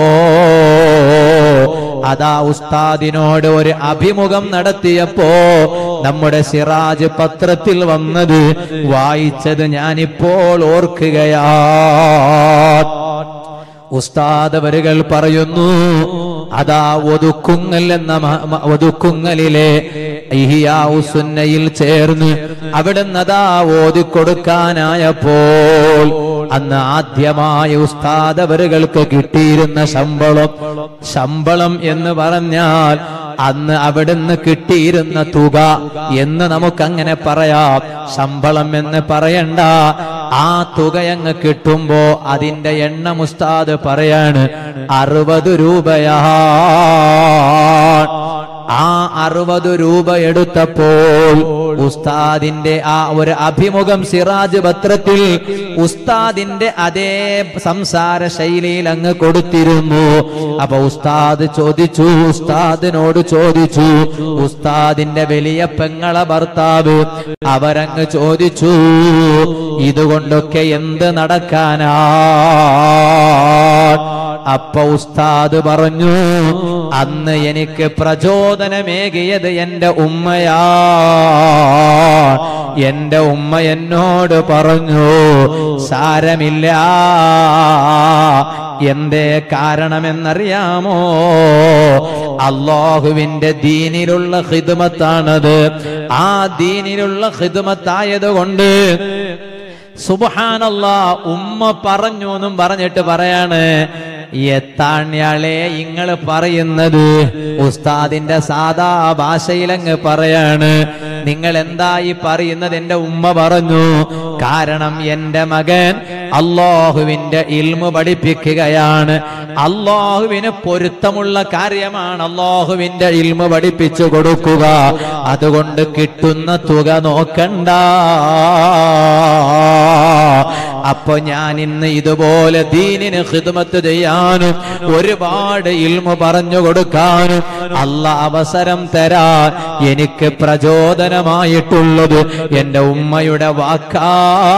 അതാ ഉസ്താദിനോട് ഒരു അഭിമുഖം നടത്തിയപ്പോ നമ്മുടെ സിറാജ് പത്രത്തിൽ വന്നത് വായിച്ചത് ഞാനിപ്പോൾ ഓർക്കുകയാണ് ഉസ്താദ് അവരുകൾ പറയുന്നു അതാ ഒതുക്കുങ്ങൽ എന്ന മ- മ- ഒതുക്കുങ്ങലിലെ ഇഹിയാഉ സുന്നയിൽ ചേർന്ന് അവിടുന്ന് അതാ ഓതിക്കൊടുക്കാനായപ്പോൾ അന്ന് ആദ്യമായി ഉസ്താദ് അവരുകൾക്ക് കിട്ടിയിരുന്ന ശമ്പളം ശമ്പളം എന്ന് പറഞ്ഞാൽ അന്ന് അവിടുന്ന് കിട്ടിയിരുന്ന തുക എന്ന് നമുക്കങ്ങനെ പറയാം ശമ്പളം എന്ന് പറയണ്ട ആ തുക അങ്ങ് കിട്ടുമ്പോ അതിന്റെ എണ്ണം ഉസ്താദ് പറയാണ് അറുപത് രൂപയാണ് ആ അറുപത് രൂപ എടുത്തപ്പോൾ ഉസ്താദിന്റെ ആ ഒരു അഭിമുഖം സിറാജ് പത്രത്തിൽ ഉസ്താദിന്റെ അതേ സംസാര ശൈലിയിൽ അങ്ങ് കൊടുത്തിരുന്നു അപ്പൊ ഉസ്താദ് ചോദിച്ചു ഉസ്താദിനോട് ചോദിച്ചു ഉസ്താദിന്റെ വലിയ പെങ്ങളെ ഭർത്താവ് അവരങ്ങ് ചോദിച്ചു ഇതുകൊണ്ടൊക്കെ എന്ത് നടക്കാനാ അപ്പൊ ഉസ്താദ് പറഞ്ഞു അന്ന് എനിക്ക് പ്രചോദനമേകിയത് എന്റെ ഉമ്മയാ എന്റെ ഉമ്മ എന്നോട് പറഞ്ഞു സാരമില്ല എന്തേ കാരണമെന്നറിയാമോ അള്ളാഹുവിന്റെ ദീനിലുള്ള ഹിദ്മത്താണത് ആ ദീനിലുള്ള ഹിദ്മത്തായത് കൊണ്ട് സുബഹാനല്ല ഉമ്മ പറഞ്ഞു എന്നും പറഞ്ഞിട്ട് പറയാണ് എത്താണ്യാളെ ഇങ്ങള് പറയുന്നത് ഉസ്താദിന്റെ സാധാ ഭാഷയിലങ്ങ് പറയാണ് നിങ്ങൾ എന്തായി പറയുന്നത് എന്റെ ഉമ്മ പറഞ്ഞു കാരണം എന്റെ മകൻ അള്ളാഹുവിന്റെ ഇൽമു പഠിപ്പിക്കുകയാണ് അള്ളാഹുവിന് പൊരുത്തമുള്ള കാര്യമാണ് അള്ളാഹുവിന്റെ ഇൽമു പഠിപ്പിച്ചു കൊടുക്കുക അതുകൊണ്ട് കിട്ടുന്ന തുക നോക്കണ്ട അപ്പൊ ഞാൻ ഇന്ന് ഇതുപോലെ ദീനിന് ഹിദ്മത്ത് ചെയ്യാനും ഒരുപാട് ഇൽമു പറഞ്ഞു കൊടുക്കാനും അല്ല അവസരം തരാൻ എനിക്ക് പ്രചോദനമായിട്ടുള്ളത് എന്റെ ഉമ്മയുടെ വാക്കാ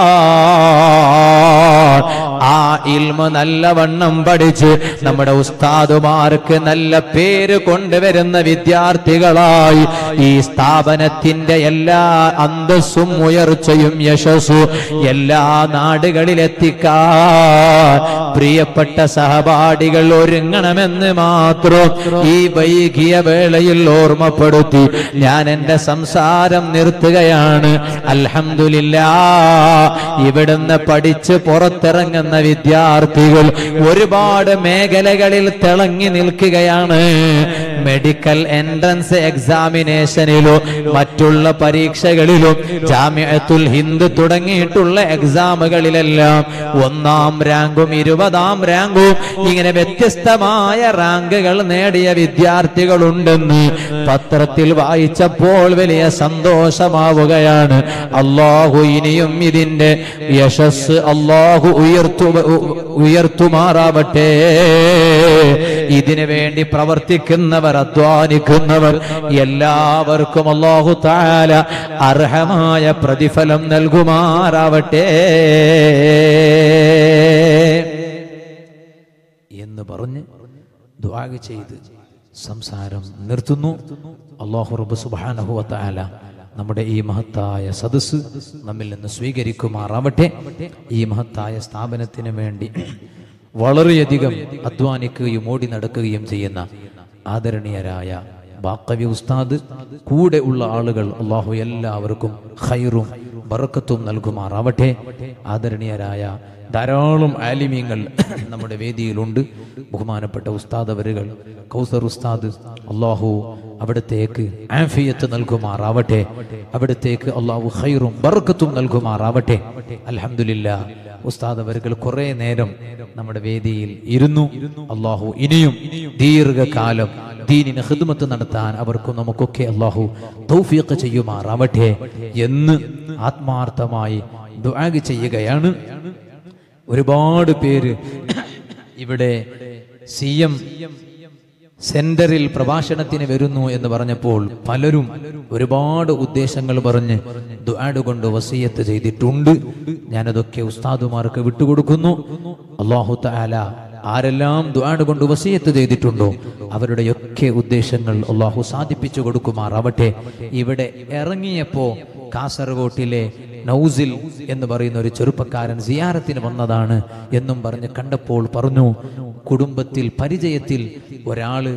ആ ഇൽമ നല്ലവണ്ണം പഠിച്ച് നമ്മുടെ ഉസ്താദുമാർക്ക് നല്ല പേര് കൊണ്ടുവരുന്ന വിദ്യാർത്ഥികളായി ഈ സ്ഥാപനത്തിന്റെ എല്ലാ അന്തസ്സും ഉയർച്ചയും യശസ്സും എല്ലാ നാടുകളിലെത്തിക്കാൻ പ്രിയപ്പെട്ട സഹപാഠികൾ ഒരുങ്ങണമെന്ന് മാത്രം ഈ വൈകിയ വേളയിൽ ഓർമ്മപ്പെടുത്തി ഞാൻ എന്റെ സംസാരം നിർത്തുകയാണ് അൽഹംദുലില്ലാ ഇവിടുന്ന് പഠിച്ച് പുറത്തിറങ്ങുന്ന വിദ്യാർത്ഥികൾ ഒരുപാട് മേഖലകളിൽ തിളങ്ങി നിൽക്കുകയാണ് മെഡിക്കൽ എൻട്രൻസ് എക്സാമിനേഷനിലോ മറ്റുള്ള പരീക്ഷകളിലും ജാമ്യത്തുൽ ഹിന്ദ് തുടങ്ങിയിട്ടുള്ള എക്സാമുകളിലെല്ലാം ഒന്നാം റാങ്കും ഇരുപതാം റാങ്കും ഇങ്ങനെ വ്യത്യസ്തമായ റാങ്കുകൾ നേടിയ വിദ്യാർത്ഥികളുണ്ടെന്ന് പത്രത്തിൽ വായിച്ചപ്പോൾ വലിയ സന്തോഷമാവുകയാണ് അള്ളാഹു ഇനിയും ഇതിന്റെ യശസ് അള്ളാഹു ഉയർത്തു ഉയർത്തുമാറാവട്ടെ ഇതിനു വേണ്ടി പ്രവർത്തിക്കുന്നവർ അധ്വാനിക്കുന്നവർ എല്ലാവർക്കും അള്ളാഹു താല അർഹമായ പ്രതിഫലം നൽകുമാറാവട്ടെ എന്ന് പറഞ്ഞ് ദ്വാഗ ചെയ്ത് സംസാരം നിർത്തുന്നു അള്ളാഹു റബ്ബ് സുബ്ഹാനഹു വ തആല നമ്മുടെ ഈ മഹത്തായ സദസ്സ് നമ്മിൽ നിന്ന് സ്വീകരിക്കുമാറാവട്ടെ ഈ മഹത്തായ സ്ഥാപനത്തിന് വേണ്ടി വളരെയധികം അധ്വാനിക്കുകയും ഓടി നടക്കുകയും ചെയ്യുന്ന ആദരണീയരായ ബാക്കവി ഉസ്താദ് കൂടെ ഉള്ള ആളുകൾ അള്ളാഹു എല്ലാവർക്കും ഖൈറും ബറക്കത്തും നൽകുമാറാവട്ടെ ആദരണീയരായ ധാരാളം ആലിമീങ്ങൾ നമ്മുടെ വേദിയിലുണ്ട് ബഹുമാനപ്പെട്ട ഉസ്താദ് അവരുകൾ കൗസർ ഉസ്താദ് അള്ളാഹു അവിടത്തേക്ക് ആഫിയത്ത് നൽകുമാറാവട്ടെ അവിടത്തേക്ക് അള്ളാഹു ഖൈറും ബർക്കത്തും നൽകുമാറാവട്ടെ അൽഹംദുലില്ല ഉസ്താദ് അവരുകൾ കുറെ നേരം നമ്മുടെ വേദിയിൽ ഇരുന്നു അള്ളാഹു ഇനിയും ദീർഘകാലം ദീനിന് ഹിദ്മത്ത് നടത്താൻ അവർക്കും നമുക്കൊക്കെ അള്ളാഹു തൗഫീഖ് ചെയ്യുമാറാവട്ടെ എന്ന് ആത്മാർത്ഥമായി ദുആഗ് ചെയ്യുകയാണ് ഒരുപാട് പേര് ഇവിടെ സി എം സെന്ററിൽ പ്രഭാഷണത്തിന് വരുന്നു എന്ന് പറഞ്ഞപ്പോൾ പലരും ഒരുപാട് ഉദ്ദേശങ്ങൾ പറഞ്ഞ് ദുആഡ് കൊണ്ട് വസീയത്ത് ചെയ്തിട്ടുണ്ട് ഞാനതൊക്കെ ഉസ്താദുമാർക്ക് വിട്ടുകൊടുക്കുന്നു അള്ളാഹു തആല ആരെല്ലാം ദുആഡ് കൊണ്ട് വസീയത്ത് ചെയ്തിട്ടുണ്ടോ അവരുടെയൊക്കെ ഉദ്ദേശങ്ങൾ അള്ളാഹു സാധിപ്പിച്ചു കൊടുക്കുമാറാവട്ടെ ഇവിടെ ഇറങ്ങിയപ്പോ കാസർഗോട്ടിലെ നൗസിൽ എന്ന് പറയുന്ന ഒരു ചെറുപ്പക്കാരൻ സിയാറത്തിന് വന്നതാണ് എന്നും പറഞ്ഞ് കണ്ടപ്പോൾ പറഞ്ഞു കുടുംബത്തിൽ പരിചയത്തിൽ ഒരാള്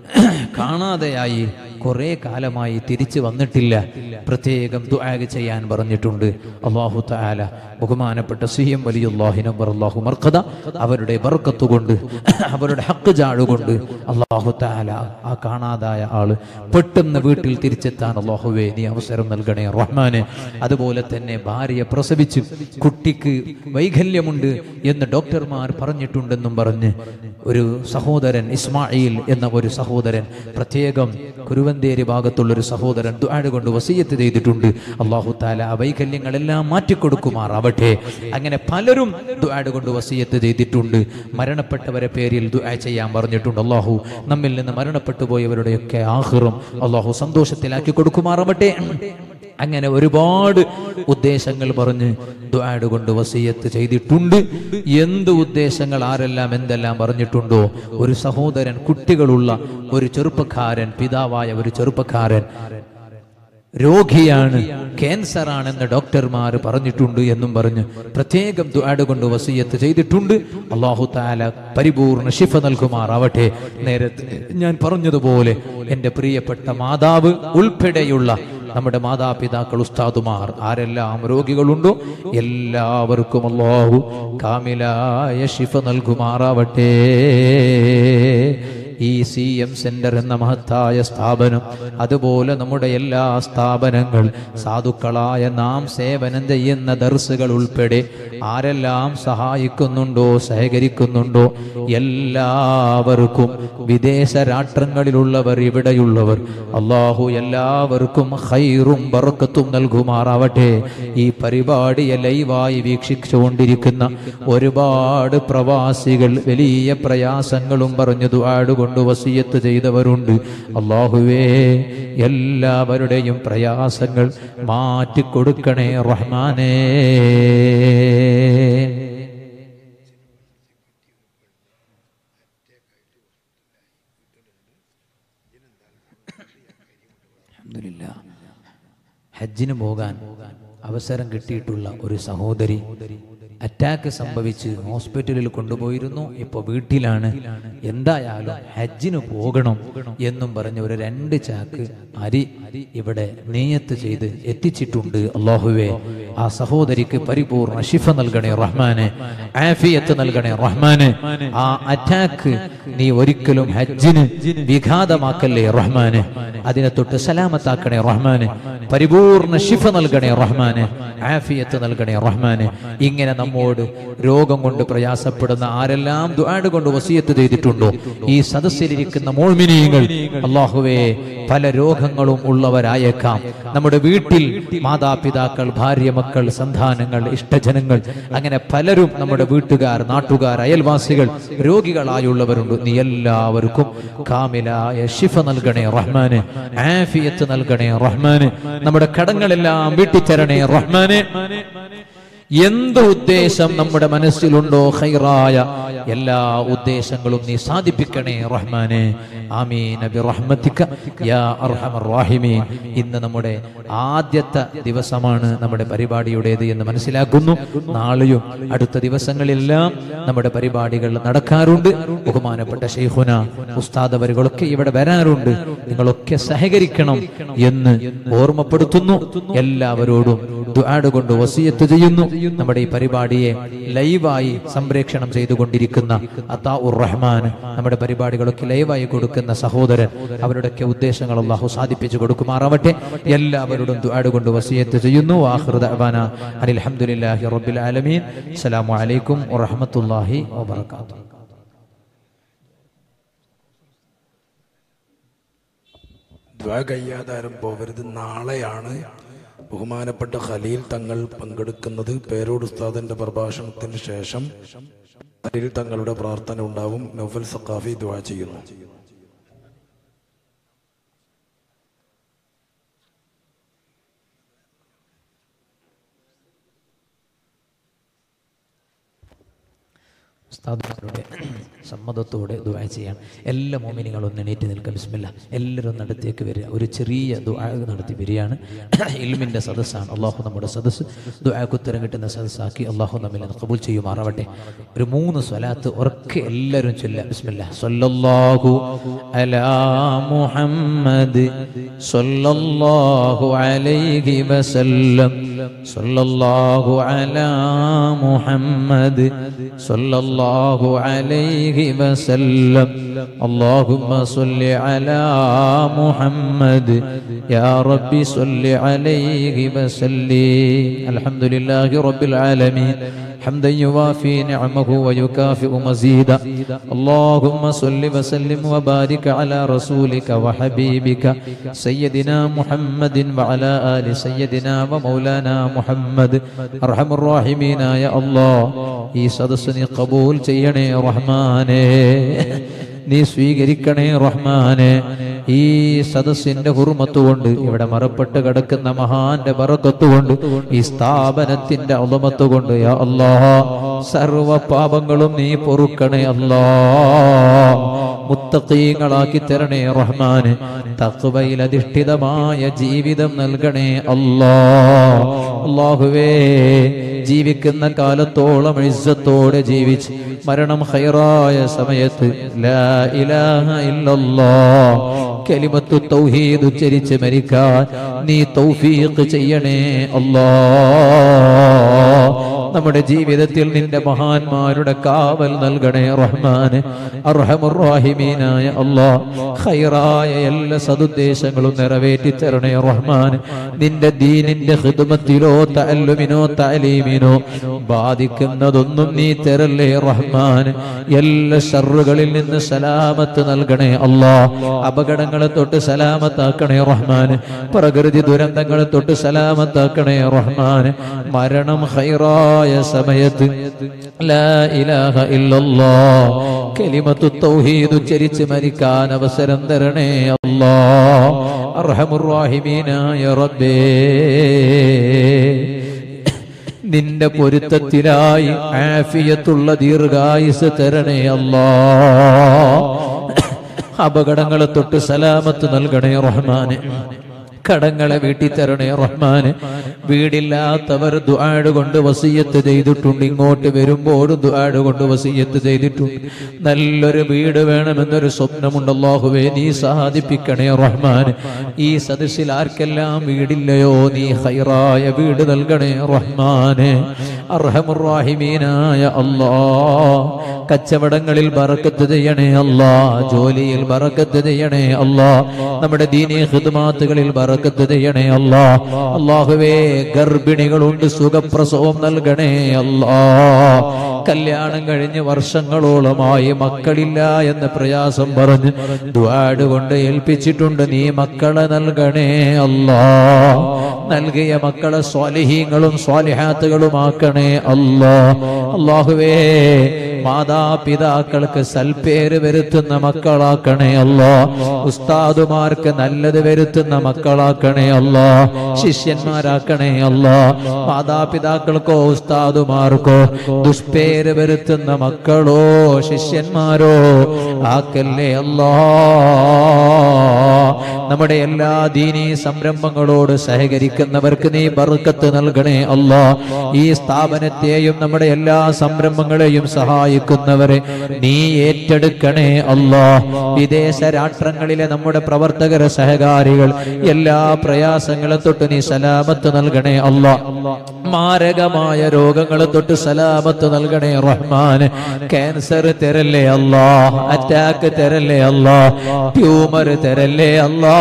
കാണാതെയായി കുറെ കാലമായി തിരിച്ചു വന്നിട്ടില്ല പ്രത്യേകം ദുആഗ് ചെയ്യാൻ പറഞ്ഞിട്ടുണ്ട് അള്ളാഹു തആല ബഹുമാനപ്പെട്ട സിയം വലിയുല്ലാഹിനും അള്ളാഹു മർക്കത അവരുടെ ബർക്കത്ത് കൊണ്ട് അവരുടെ ഹക്ക് ജാടുകൊണ്ട് അള്ളാഹു തആല ആ കാണാതായ ആള് പെട്ടെന്ന് വീട്ടിൽ തിരിച്ചെത്താൻ അള്ളാഹുവേ നീ അവസരം നൽകണേ റഹ്മാന് അതുപോലെ തന്നെ ഭാര്യ പ്രസവിച്ച് കുട്ടിക്ക് വൈകല്യമുണ്ട് എന്ന് ഡോക്ടർമാർ പറഞ്ഞിട്ടുണ്ടെന്നും പറഞ്ഞ് ഒരു സഹോദരൻ ഇസ്മായിൽ എന്ന ഒരു സഹോദരൻ പ്രത്യേകം കുരുവന്തേരി ഭാഗത്തുള്ള ഒരു സഹോദരൻ ദുആട് കൊണ്ട് വസീയത്ത് ചെയ്തിട്ടുണ്ട് അള്ളാഹു താല ആ വൈകല്യങ്ങളെല്ലാം മാറ്റിക്കൊടുക്കുമാറാവട്ടെ അങ്ങനെ പലരും ദുആട് കൊണ്ട് വസീയത്ത് ചെയ്തിട്ടുണ്ട് മരണപ്പെട്ടവരെ പേരിൽ ദുആ ചെയ്യാൻ പറഞ്ഞിട്ടുണ്ട് അള്ളാഹു നമ്മിൽ നിന്ന് മരണപ്പെട്ടു പോയവരുടെയൊക്കെ ആഹ്റും അള്ളാഹു സന്തോഷത്തിലാക്കി കൊടുക്കുമാറാവട്ടെ അങ്ങനെ ഒരുപാട് ഉദ്ദേശങ്ങൾ പറഞ്ഞ് ദുആട് കൊണ്ട് വസീയത്ത് ചെയ്തിട്ടുണ്ട് എന്ത് ഉദ്ദേശങ്ങൾ ആരെല്ലാം എന്തെല്ലാം പറഞ്ഞിട്ടുണ്ടോ ഒരു സഹോദരൻ കുട്ടികളുള്ള ഒരു ചെറുപ്പക്കാരൻ പിതാവായ ഒരു ചെറുപ്പക്കാരൻ രോഗിയാണ് ക്യാൻസർ ആണെന്ന് ഡോക്ടർമാർ പറഞ്ഞിട്ടുണ്ട് എന്നും പറഞ്ഞ് പ്രത്യേകം ദുആട് കൊണ്ട് വസീയത്ത് ചെയ്തിട്ടുണ്ട് അള്ളാഹു താല പരിപൂർണ ശിഫ നൽകുമാറാവട്ടെ നേരത്തെ ഞാൻ പറഞ്ഞതുപോലെ എൻ്റെ പ്രിയപ്പെട്ട മാതാവ് ഉൾപ്പെടെയുള്ള നമ്മുടെ മാതാപിതാക്കൾ ഉസ്താദുമാർ ആരെല്ലാം രോഗികളുണ്ടോ എല്ലാവർക്കും അള്ളാഹു കാമിലായ ശിഫ നൽകുമാറാവട്ടെ ഈ സി എം സെന്റർ എന്ന മഹത്തായ സ്ഥാപനം അതുപോലെ നമ്മുടെ എല്ലാ സ്ഥാപനങ്ങൾ സാധുക്കളായ നാം സേവനം ചെയ്യുന്ന ദർസുകൾ ഉൾപ്പെടെ ആരെല്ലാം സഹായിക്കുന്നുണ്ടോ സഹകരിക്കുന്നുണ്ടോ എല്ലാവർക്കും വിദേശ രാഷ്ട്രങ്ങളിലുള്ളവർ ഇവിടെയുള്ളവർ അള്ളാഹു എല്ലാവർക്കും ഹൈറും ബറക്കത്തും നൽകുമാറാവട്ടെ ഈ പരിപാടിയെ ലൈവായി വീക്ഷിച്ചുകൊണ്ടിരിക്കുന്ന ഒരുപാട് പ്രവാസികൾ വലിയ പ്രയാസങ്ങളും പറഞ്ഞു ദുആട് കൊണ്ട് വസിയത്ത് ചെയ്തവരുണ്ട് അള്ളാഹുവേ എല്ലാവരുടെയും പ്രയാസങ്ങൾ മാറ്റിക്കൊടുക്കണേ റഹ്മാനേ അൽഹംദുലില്ലാ. ഹജ്ജിന് പോകാൻ അവസരം കിട്ടിയിട്ടുള്ള ഒരു സഹോദരി അറ്റാക്ക് സംഭവിച്ച് ഹോസ്പിറ്റലിൽ കൊണ്ടുപോയിരുന്നു ഇപ്പോൾ വീട്ടിലാണ് എന്തായാലും ഹജ്ജിന് പോകണം എന്നും പറഞ്ഞ് ഒരു രണ്ട് ചാക്ക് അരി ഇവിടെ നെയ്യത്ത് ചെയ്ത് എത്തിച്ചിട്ടുണ്ട് അള്ളാഹുവേ ആ സഹോദരിക്ക് പരിപൂർണ ശിഫ നൽകണേ റഹ്മാനെ ആഫിയത്ത് നൽകണേ റഹ്മാനെ ആ അറ്റാക്ക് നീ ഒരിക്കലും ഹജ്ജിന് വിഘാതമാക്കല്ലേ റഹ്മാനെ അതിനെ തൊട്ട് സലാമത്താക്കണേ റഹ്മാനെ പരിപൂർണ ശിഫ നൽകണേ റഹ്മാനെ ആഫിയത്ത് നൽകണേ റഹ്മാനെ ഇങ്ങനെ നമ്മോട് രോഗം കൊണ്ട് പ്രയാസപ്പെടുന്ന ആരെല്ലാം ദുആട് കൊണ്ട് വസിയത്ത് ചെയ്തിട്ടുണ്ടോ ഈ സദസ്സിലിരിക്കുന്ന മോൾമിനിയങ്ങൾ അള്ളാഹുവേ പല രോഗങ്ങളും ഉള്ളവരായേക്കാം നമ്മുടെ വീട്ടിൽ മാതാപിതാക്കൾ ഭാര്യ മക്കൾ സന്താനങ്ങൾ ഇഷ്ടജനങ്ങൾ അങ്ങനെ പലരും നമ്മുടെ വീട്ടുകാർ നാട്ടുകാർ അയൽവാസികൾ രോഗികളായുള്ളവരുണ്ട് നീ എല്ലാവർക്കും കാമിലായ ശിഫ നൽകണേ റഹ്മാന് ആഫിയത്ത് നൽകണേ റഹ്മാന് നമ്മുടെ കടങ്ങളെല്ലാം വീട്ടിത്തരണേ റഹ്മാന് എന്ത് ഉദ്ദേശം നമ്മുടെ മനസ്സിലുണ്ടോ ഖൈറായ എല്ലാ ഉദ്ദേശങ്ങളും നീ സാധിപ്പിക്കണേ റഹ്മാനെ ആമീൻ നബി റഹ്മത്തിക്ക യാ അർഹമർ റാഹിമീൻ ഇന്ന് നമ്മുടെ ആദ്യത്തെ ദിവസമാണ് നമ്മുടെ പരിപാടിയുടേത് എന്ന് മനസ്സിലാക്കുന്നു നാളെയും അടുത്ത ദിവസങ്ങളിലെല്ലാം നമ്മുടെ പരിപാടികൾ നടക്കാറുണ്ട് ബഹുമാനപ്പെട്ട ഷെയ്ഖുന ഉസ്താദ് അവരുകളൊക്കെ ഇവിടെ വരാറുണ്ട് നിങ്ങളൊക്കെ സഹകരിക്കണം എന്ന് ഓർമ്മപ്പെടുത്തുന്നു എല്ലാവരോടും ദുആട് കൊണ്ട് വസിയത്ത് ചെയ്യുന്നു നമ്മുടെ ഈ പരിപാടിയെ ലൈവായി സംപ്രേക്ഷണം ചെയ്തുകൊണ്ടിരിക്കുന്ന അത്താ ഉർ റഹ്മാൻ നമ്മുടെ പരിപാടികളൊക്കെ ലൈവായി കൊടുക്കുന്ന സഹോദരൻ അവരുടെയൊക്കെ ഉദ്ദേശങ്ങൾ അള്ളാഹു സാധിപ്പിച്ചു കൊടുക്കുമാറാവട്ടെ എല്ലാവരോടും ദുആട് കൊണ്ട് വസിയത്ത് ചെയ്യുന്നു ആഖിറു ദഅവാന അനിൽ ഹംദുലില്ലാഹി റബ്ബിൽ ആലമീൻ അസ്സലാമു അലൈക്കും വറഹ്മത്തുള്ളാഹി വബറകാതുഹു ദ്വാ കഴിയാതാരും പോവരുത് നാളെയാണ് ബഹുമാനപ്പെട്ട ഖലീൽ തങ്ങൾ പങ്കെടുക്കുന്നത് പേരോട് ഉസ്താദിന്റെ പ്രഭാഷണത്തിന് ശേഷം ഖലീൽ തങ്ങളുടെ പ്രാർത്ഥന ഉണ്ടാവും നൗഫൽ സഖാഫി ദ്വാ ചെയ്യുന്നു ഉസ്താദുമാരുടെ സമ്മതത്തോടെ ദുആ ചെയ്യാം എല്ലാ മോമിനികളും ഒന്ന് എണീറ്റ് നിൽക്കുക ബിസ്മില്ല എല്ലാവരും നടത്തേക്ക് വരിക ഒരു ചെറിയ ദുആ നടത്തി വരികയാണ് ഇൽമിൻ്റെ സദസ്സാണ് അള്ളാഹു നമ്മുടെ സദസ്സ് ദുആക്ക് ഉത്തരം കിട്ടുന്ന സദസ്സാക്കി അള്ളാഹു നമ്മിൽ നിന്ന് കബൂൽ ചെയ്യുമാറാവട്ടെ ഒരു മൂന്ന് സ്വലാത്ത് ഉറക്കെ എല്ലാവരും ചൊല്ല ബിസ്മില്ല സല്ലല്ലാഹു അലാ മുഹമ്മദ് സല്ലല്ലാഹു അലൈഹി വസല്ലം സല്ലല്ലാഹു അലാ മുഹമ്മദ് സല്ലല്ലാഹു അലൈഹി വസല്ലം اللهم صل على محمد يا ربي صل عليه وسلم الحمد لله رب العالمين حمدا يوافي نعمه ويكافئ مزيدا اللهم صل وسلم وبارك على رسولك وحبيبك سيدنا محمد وعلى آل سيدنا ومولانا محمد أرحم الراحمين يا الله ഈ സദസ്സിനെ കബൂൽ ചെയ്യണേ റഹ്മാനേ നീ സ്വീകരിക്കണേ റഹ്മാനെ ഈ സദസ്സിന്റെ ഹുർമത്ത് കൊണ്ട് ഇവിടെ മറപ്പെട്ട് കിടക്കുന്ന മഹാന്റെ ബറക്കത്ത് കൊണ്ട് ഈ സ്ഥാപനത്തിന്റെ അളമത്ത് കൊണ്ട് യാ അല്ലാ സർവ പാപങ്ങളും നീ പൊറുക്കണേ അല്ലാ മുത്തഖീങ്ങളാക്കി തരണേ റഹ്മാന് തഖ്വയിൽ അധിഷ്ഠിതമായ ജീവിതം നൽകണേ അല്ലാ അല്ലാഹുവേ ജീവിക്കുന്ന കാലത്തോളം ഇസ്സത്തോടെ ജീവിച്ച് മരണം ഹൈറായ സമയത്ത് ലാ ഇലാഹ ഇല്ലല്ലാ കലിമത്തു തൗഹീദ് ഉച്ചരിച്ച് മരിക്കാൻ നീ തൗഫീഖ് ചെയ്യണേ അല്ലാ നമ്മുടെ ജീവിതത്തിൽ നിന്റെ മഹാന്മാരുടെ കാവൽ നൽകണേ റഹ്മാന് അർഹമുറാഹിമീനായ അല്ലാ ഖൈറായ എല്ലാ സതുദ്ദേശങ്ങളും നിറവേറ്റി തരണേ റഹ്മാൻ നിന്റെ ദീനിന്റെ ഹിദ്മത്തിലോ തഅല്ലുമിനോ തഅലീമിനോ ബാധിക്കുന്നതൊന്നും നീ തരല്ലേ റഹ്മാൻ എല്ലാ ഷറുകളിൽ നിന്ന് സലാമത്ത് നൽകണേ അല്ലാ അപകടങ്ങളെ തൊട്ട് സലാമത്താക്കണേ റഹ്മാൻ പ്രകൃതി ദുരന്തങ്ങളെ തൊട്ട് സലാമത്താക്കണേ റഹ്മാൻ മരണം ഹൈറായ സമയത്ത് ലാ ഇലാഹ ഇല്ലല്ലാ കലിമത്തു തൗഹീദ് ഉച്ചരിച്ച് മരിക്കാൻ അവസരം തരണേ അല്ലാ അർഹമുറാഹിമീനായ റബ്ബേ നിന്റെ പൊരുത്തത്തിലായി ആഫിയത്തുള്ള ദീർഘായുസ് തരണേ അല്ലാ അപകടങ്ങളെ തൊട്ട് സലാമത്ത് നൽകണേ റഹ്മാന് കടങ്ങളെ വീട്ടി തരണേ റഹ്മാന് വീടില്ലാത്തവർ ദുആട് കൊണ്ട് വസീയത്ത് ചെയ്തിട്ടുണ്ട് ഇങ്ങോട്ട് വരുമ്പോഴും ദുആട് കൊണ്ട് വസീയത്ത് ചെയ്തിട്ടുണ്ട് നല്ലൊരു വീട് വേണമെന്നൊരു സ്വപ്നമുണ്ട് അല്ലാഹുവേ നീ സാധിപ്പിക്കണേ റഹ്മാൻ ഈ സദസ്സിൽ ആർക്കെല്ലാം വീടില്ലയോ നീ ഹൈറായ വീട് നൽകണേ റഹ്മാന് അർഹമുറാഹിമീനായ അല്ലാ കച്ചവടങ്ങളിൽ ബറക്കത്ത് ചെയ്യണേ അല്ലാ ജോലിയിൽ ബറക്കത്ത് ചെയ്യണേ അല്ലാ നമ്മുടെ ദീനീ ഹിദ്മാത്തുകളിൽ ബറക്കത്ത് ചെയ്യണേ അല്ലാ അള്ളാഹുവേ ഗർഭിണികളുണ്ട് സുഖപ്രസവം നൽകണേ അല്ലാ കല്യാണം കഴിഞ്ഞ് വർഷങ്ങളോളമായി മക്കളില്ല എന്ന പ്രയാസം പറഞ്ഞ് ദ്വാട് കൊണ്ട് ഏൽപ്പിച്ചിട്ടുണ്ട് നീ മക്കളെ നൽകണേ അല്ലാ നൽകിയ മക്കളെ സ്വാലിഹീങ്ങളും സ്വാലിഹാത്തുകളും ആക്കണേ അല്ലാ അള്ളാഹുവേ മാതാപിതാക്കൾക്ക് സൽപ്പേര് വരുത്തുന്ന മക്കളാക്കണേ അല്ലാ ഉസ്താദുമാർക്ക് നല്ലത് വരുത്തുന്ന മക്കളാക്കണേ അല്ലാ ശിഷ്യന്മാരാക്കണേ അല്ലാ മാതാപിതാക്കൾക്കോ ഉസ്താദുമാർക്കോ ദുഷ്പേര് വരുത്തുന്ന മക്കളോ ശിഷ്യന്മാരോ ആക്കല്ലേ അല്ലാ നമ്മുടെ എല്ലാ ദീനീ സംരംഭങ്ങളോട് സഹകരിക്കുന്നവർക്ക് നീ ബർക്കത്ത് നൽകണേ അല്ലാ ഈ സ്ഥാപനത്തെയും നമ്മുടെ എല്ലാ സംരംഭങ്ങളെയും സഹായിക്കുന്നവരെ നീ ഏറ്റെടുക്കണേ അല്ലാ വിദേശ രാഷ്ട്രങ്ങളിലെ നമ്മുടെ പ്രവർത്തകര സഹകാരികൾ എല്ലാ പ്രയാസങ്ങളെ തൊട്ട് നീ സലാമത്ത് നൽകണേ അല്ലാ മാരകമായ രോഗങ്ങളെ തൊട്ട് സലാമത്ത് നൽകണേ റഹ്മാൻ ക്യാൻസർ തരല്ലേ അല്ലാ അറ്റാക്ക് തരല്ലേ അല്ലാ ട്യൂമർ തരല്ലേ അല്ലാ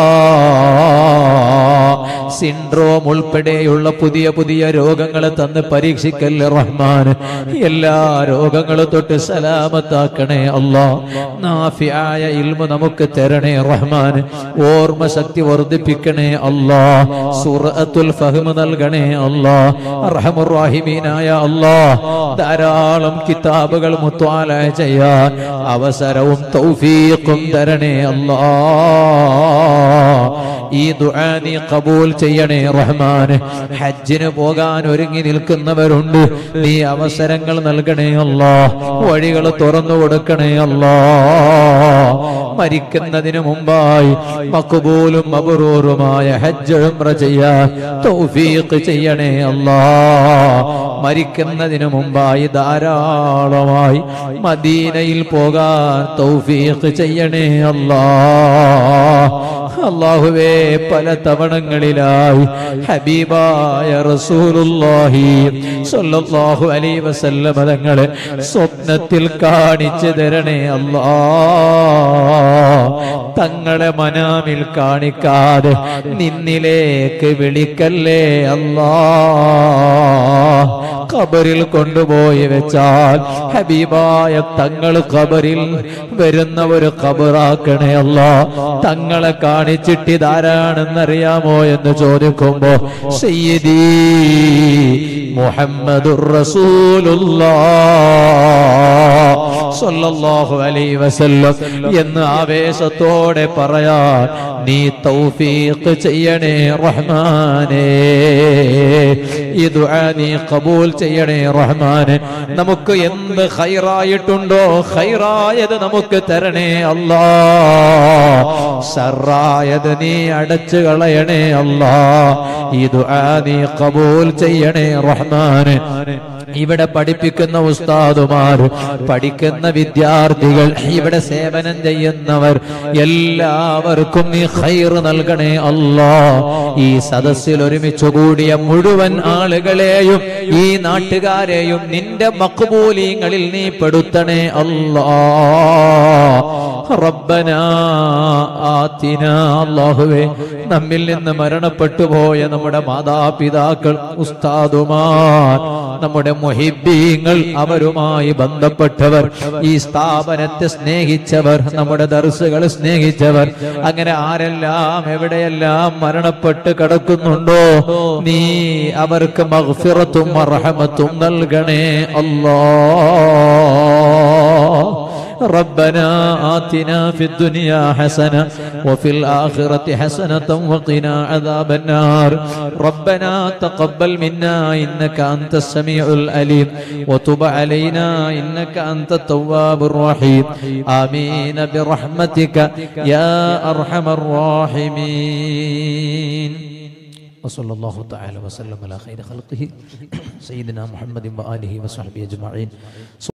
സിൻഡ്രോം ഉൾപ്പെടെയുള്ള പുതിയ പുതിയ രോഗങ്ങളെ തന്ന് പരീക്ഷിക്കല്ലേ റഹ്മാൻ എല്ലാ രോഗങ്ങളും തൊട്ട് സലാമത്താക്കണേ അല്ലാ നാഫിയായ ഇൽമ നമുക്ക് തരണേ റഹ്മാൻ ഓർമ്മ ശക്തി വർദ്ധിപ്പിക്കണേ അല്ലാ സുറത്തുൽ ഫഹ്മ നൽകണേ അല്ലാ റഹമുറാഹിമീനായ അല്ലാ ധാരാളം കിതാബുകൾ മുത്വാല ചെയ്യാൻ അവസരവും തൗഫീഖും തരണേ അല്ലാ ഈ ദുആ നീ കബൂൽ ചെയ്യണേ റഹ്മാൻ ഹജ്ജിന് പോകാൻ ഒരുങ്ങി നിൽക്കുന്നവരുണ്ട് നീ അവസരങ്ങൾ നൽകണേ അല്ലാ വഴികൾ തുറന്നു കൊടുക്കണേ അല്ലാ മരിക്കുന്നതിന് മുമ്പായി മക്ബൂലും മബ്റൂറുമായ ഹജ്ജ് ഉംറ ചെയ്യാൻ തൗഫീഖ് ചെയ്യണേ അല്ലാ മരിക്കുന്നതിന് മുമ്പായി ധാരാളമായി മദീനയിൽ പോകാൻ തൗഫീഖ് ചെയ്യണേ അല്ലാ അള്ളാഹുവേ പല തവണങ്ങളിലായി ഹബീബായ റസൂലുള്ളാഹി സ്വല്ലല്ലാഹു അലൈഹി വസല്ലമ തങ്ങളെ സ്വപ്നത്തിൽ കാണിച്ചു തരണേ അല്ലാ തങ്ങളെ മനാമിൽ കാണിക്കാതെ നിന്നിലേക്ക് വിളിക്കല്ലേ അല്ലാ ഖബറിൽ കൊണ്ടുപോയി വെച്ചാൽ ഹബീബായ തങ്ങൾ ഖബറിൽ വരുന്ന ഒരു ഖബറാക്കണേ അല്ല തങ്ങളെ കാണിച്ചിട്ട് ഇതാരാണെന്നറിയാമോ എന്ന് ചോദിക്കുമ്പോ സയ്യിദീ മുഹമ്മദുർ റസൂലുള്ളാഹ് സല്ലല്ലാഹു അലൈഹി വസല്ലം എന്ന് ആവേശത്തോടെ പറയാൻ നീ തൗഫീഖ് ചെയ്യണേ റഹ്മാനേ ഈ ദുആ നീ കബൂൽ ചെയ്യണേ റഹ്മാനെ നമുക്ക് എന്ത് ഖൈറായിട്ടുണ്ടോ ഖൈറായത് നമുക്ക് തരണേ അല്ലാ ഷർറായത് നീ അടച്ചു കളയണേ അല്ലാ ഈ ദുആ നീ കബൂൽ ചെയ്യണേ റഹ്മാനെ ഇവിടെ പഠിപ്പിക്കുന്ന ഉസ്താദുമാർ പഠിക്കുന്ന വിദ്യാർത്ഥികൾ ഇവിടെ സേവനം ചെയ്യുന്നവർ എല്ലാവർക്കും നീ ഖൈർ നൽകണേ അല്ലാ ഈ സദസ്സിൽ ഒരുമിച്ച് കൂടിയ മുഴുവൻ ആളുകളെയും ഈ നാട്ടുകാരെയും നിന്റെ മക്ബൂലിങ്ങളിൽ നീ പെടുത്തണേ അല്ലാ റബ്ബന ആത്തിന അല്ലാഹുവേ നമ്മിൽ നിന്ന് മരണപ്പെട്ടു പോയ നമ്മുടെ മാതാപിതാക്കൾ ഉസ്താദുമാർ നമ്മുടെ മുഹിബീങ്ങൾ അവരുമായി ബന്ധപ്പെട്ടവർ ഈ സ്ഥാപനത്തെ സ്നേഹിച്ചവർ നമ്മുടെ ദർസുകൾ സ്നേഹിച്ചവർ അങ്ങനെ ആരെല്ലാം എവിടെയെല്ലാം മരണപ്പെട്ട് കിടക്കുന്നുണ്ടോ നീ അവർക്ക് മഗ്ഫിറത്തും മർഹമത്തും നൽകണേ അല്ലാ ربنا آتنا في الدنيا حسنة وفي الآخرة حسنة وقنا عذاب النار ربنا تقبل منا إنك أنت السميع الأليم وتب علينا إنك أنت التواب الرحيم آمين برحمتك يا أرحم الراحمين وصلى الله تعالى وسلم على خير خلقه سيدنا محمد وآله وصحبه أجمعين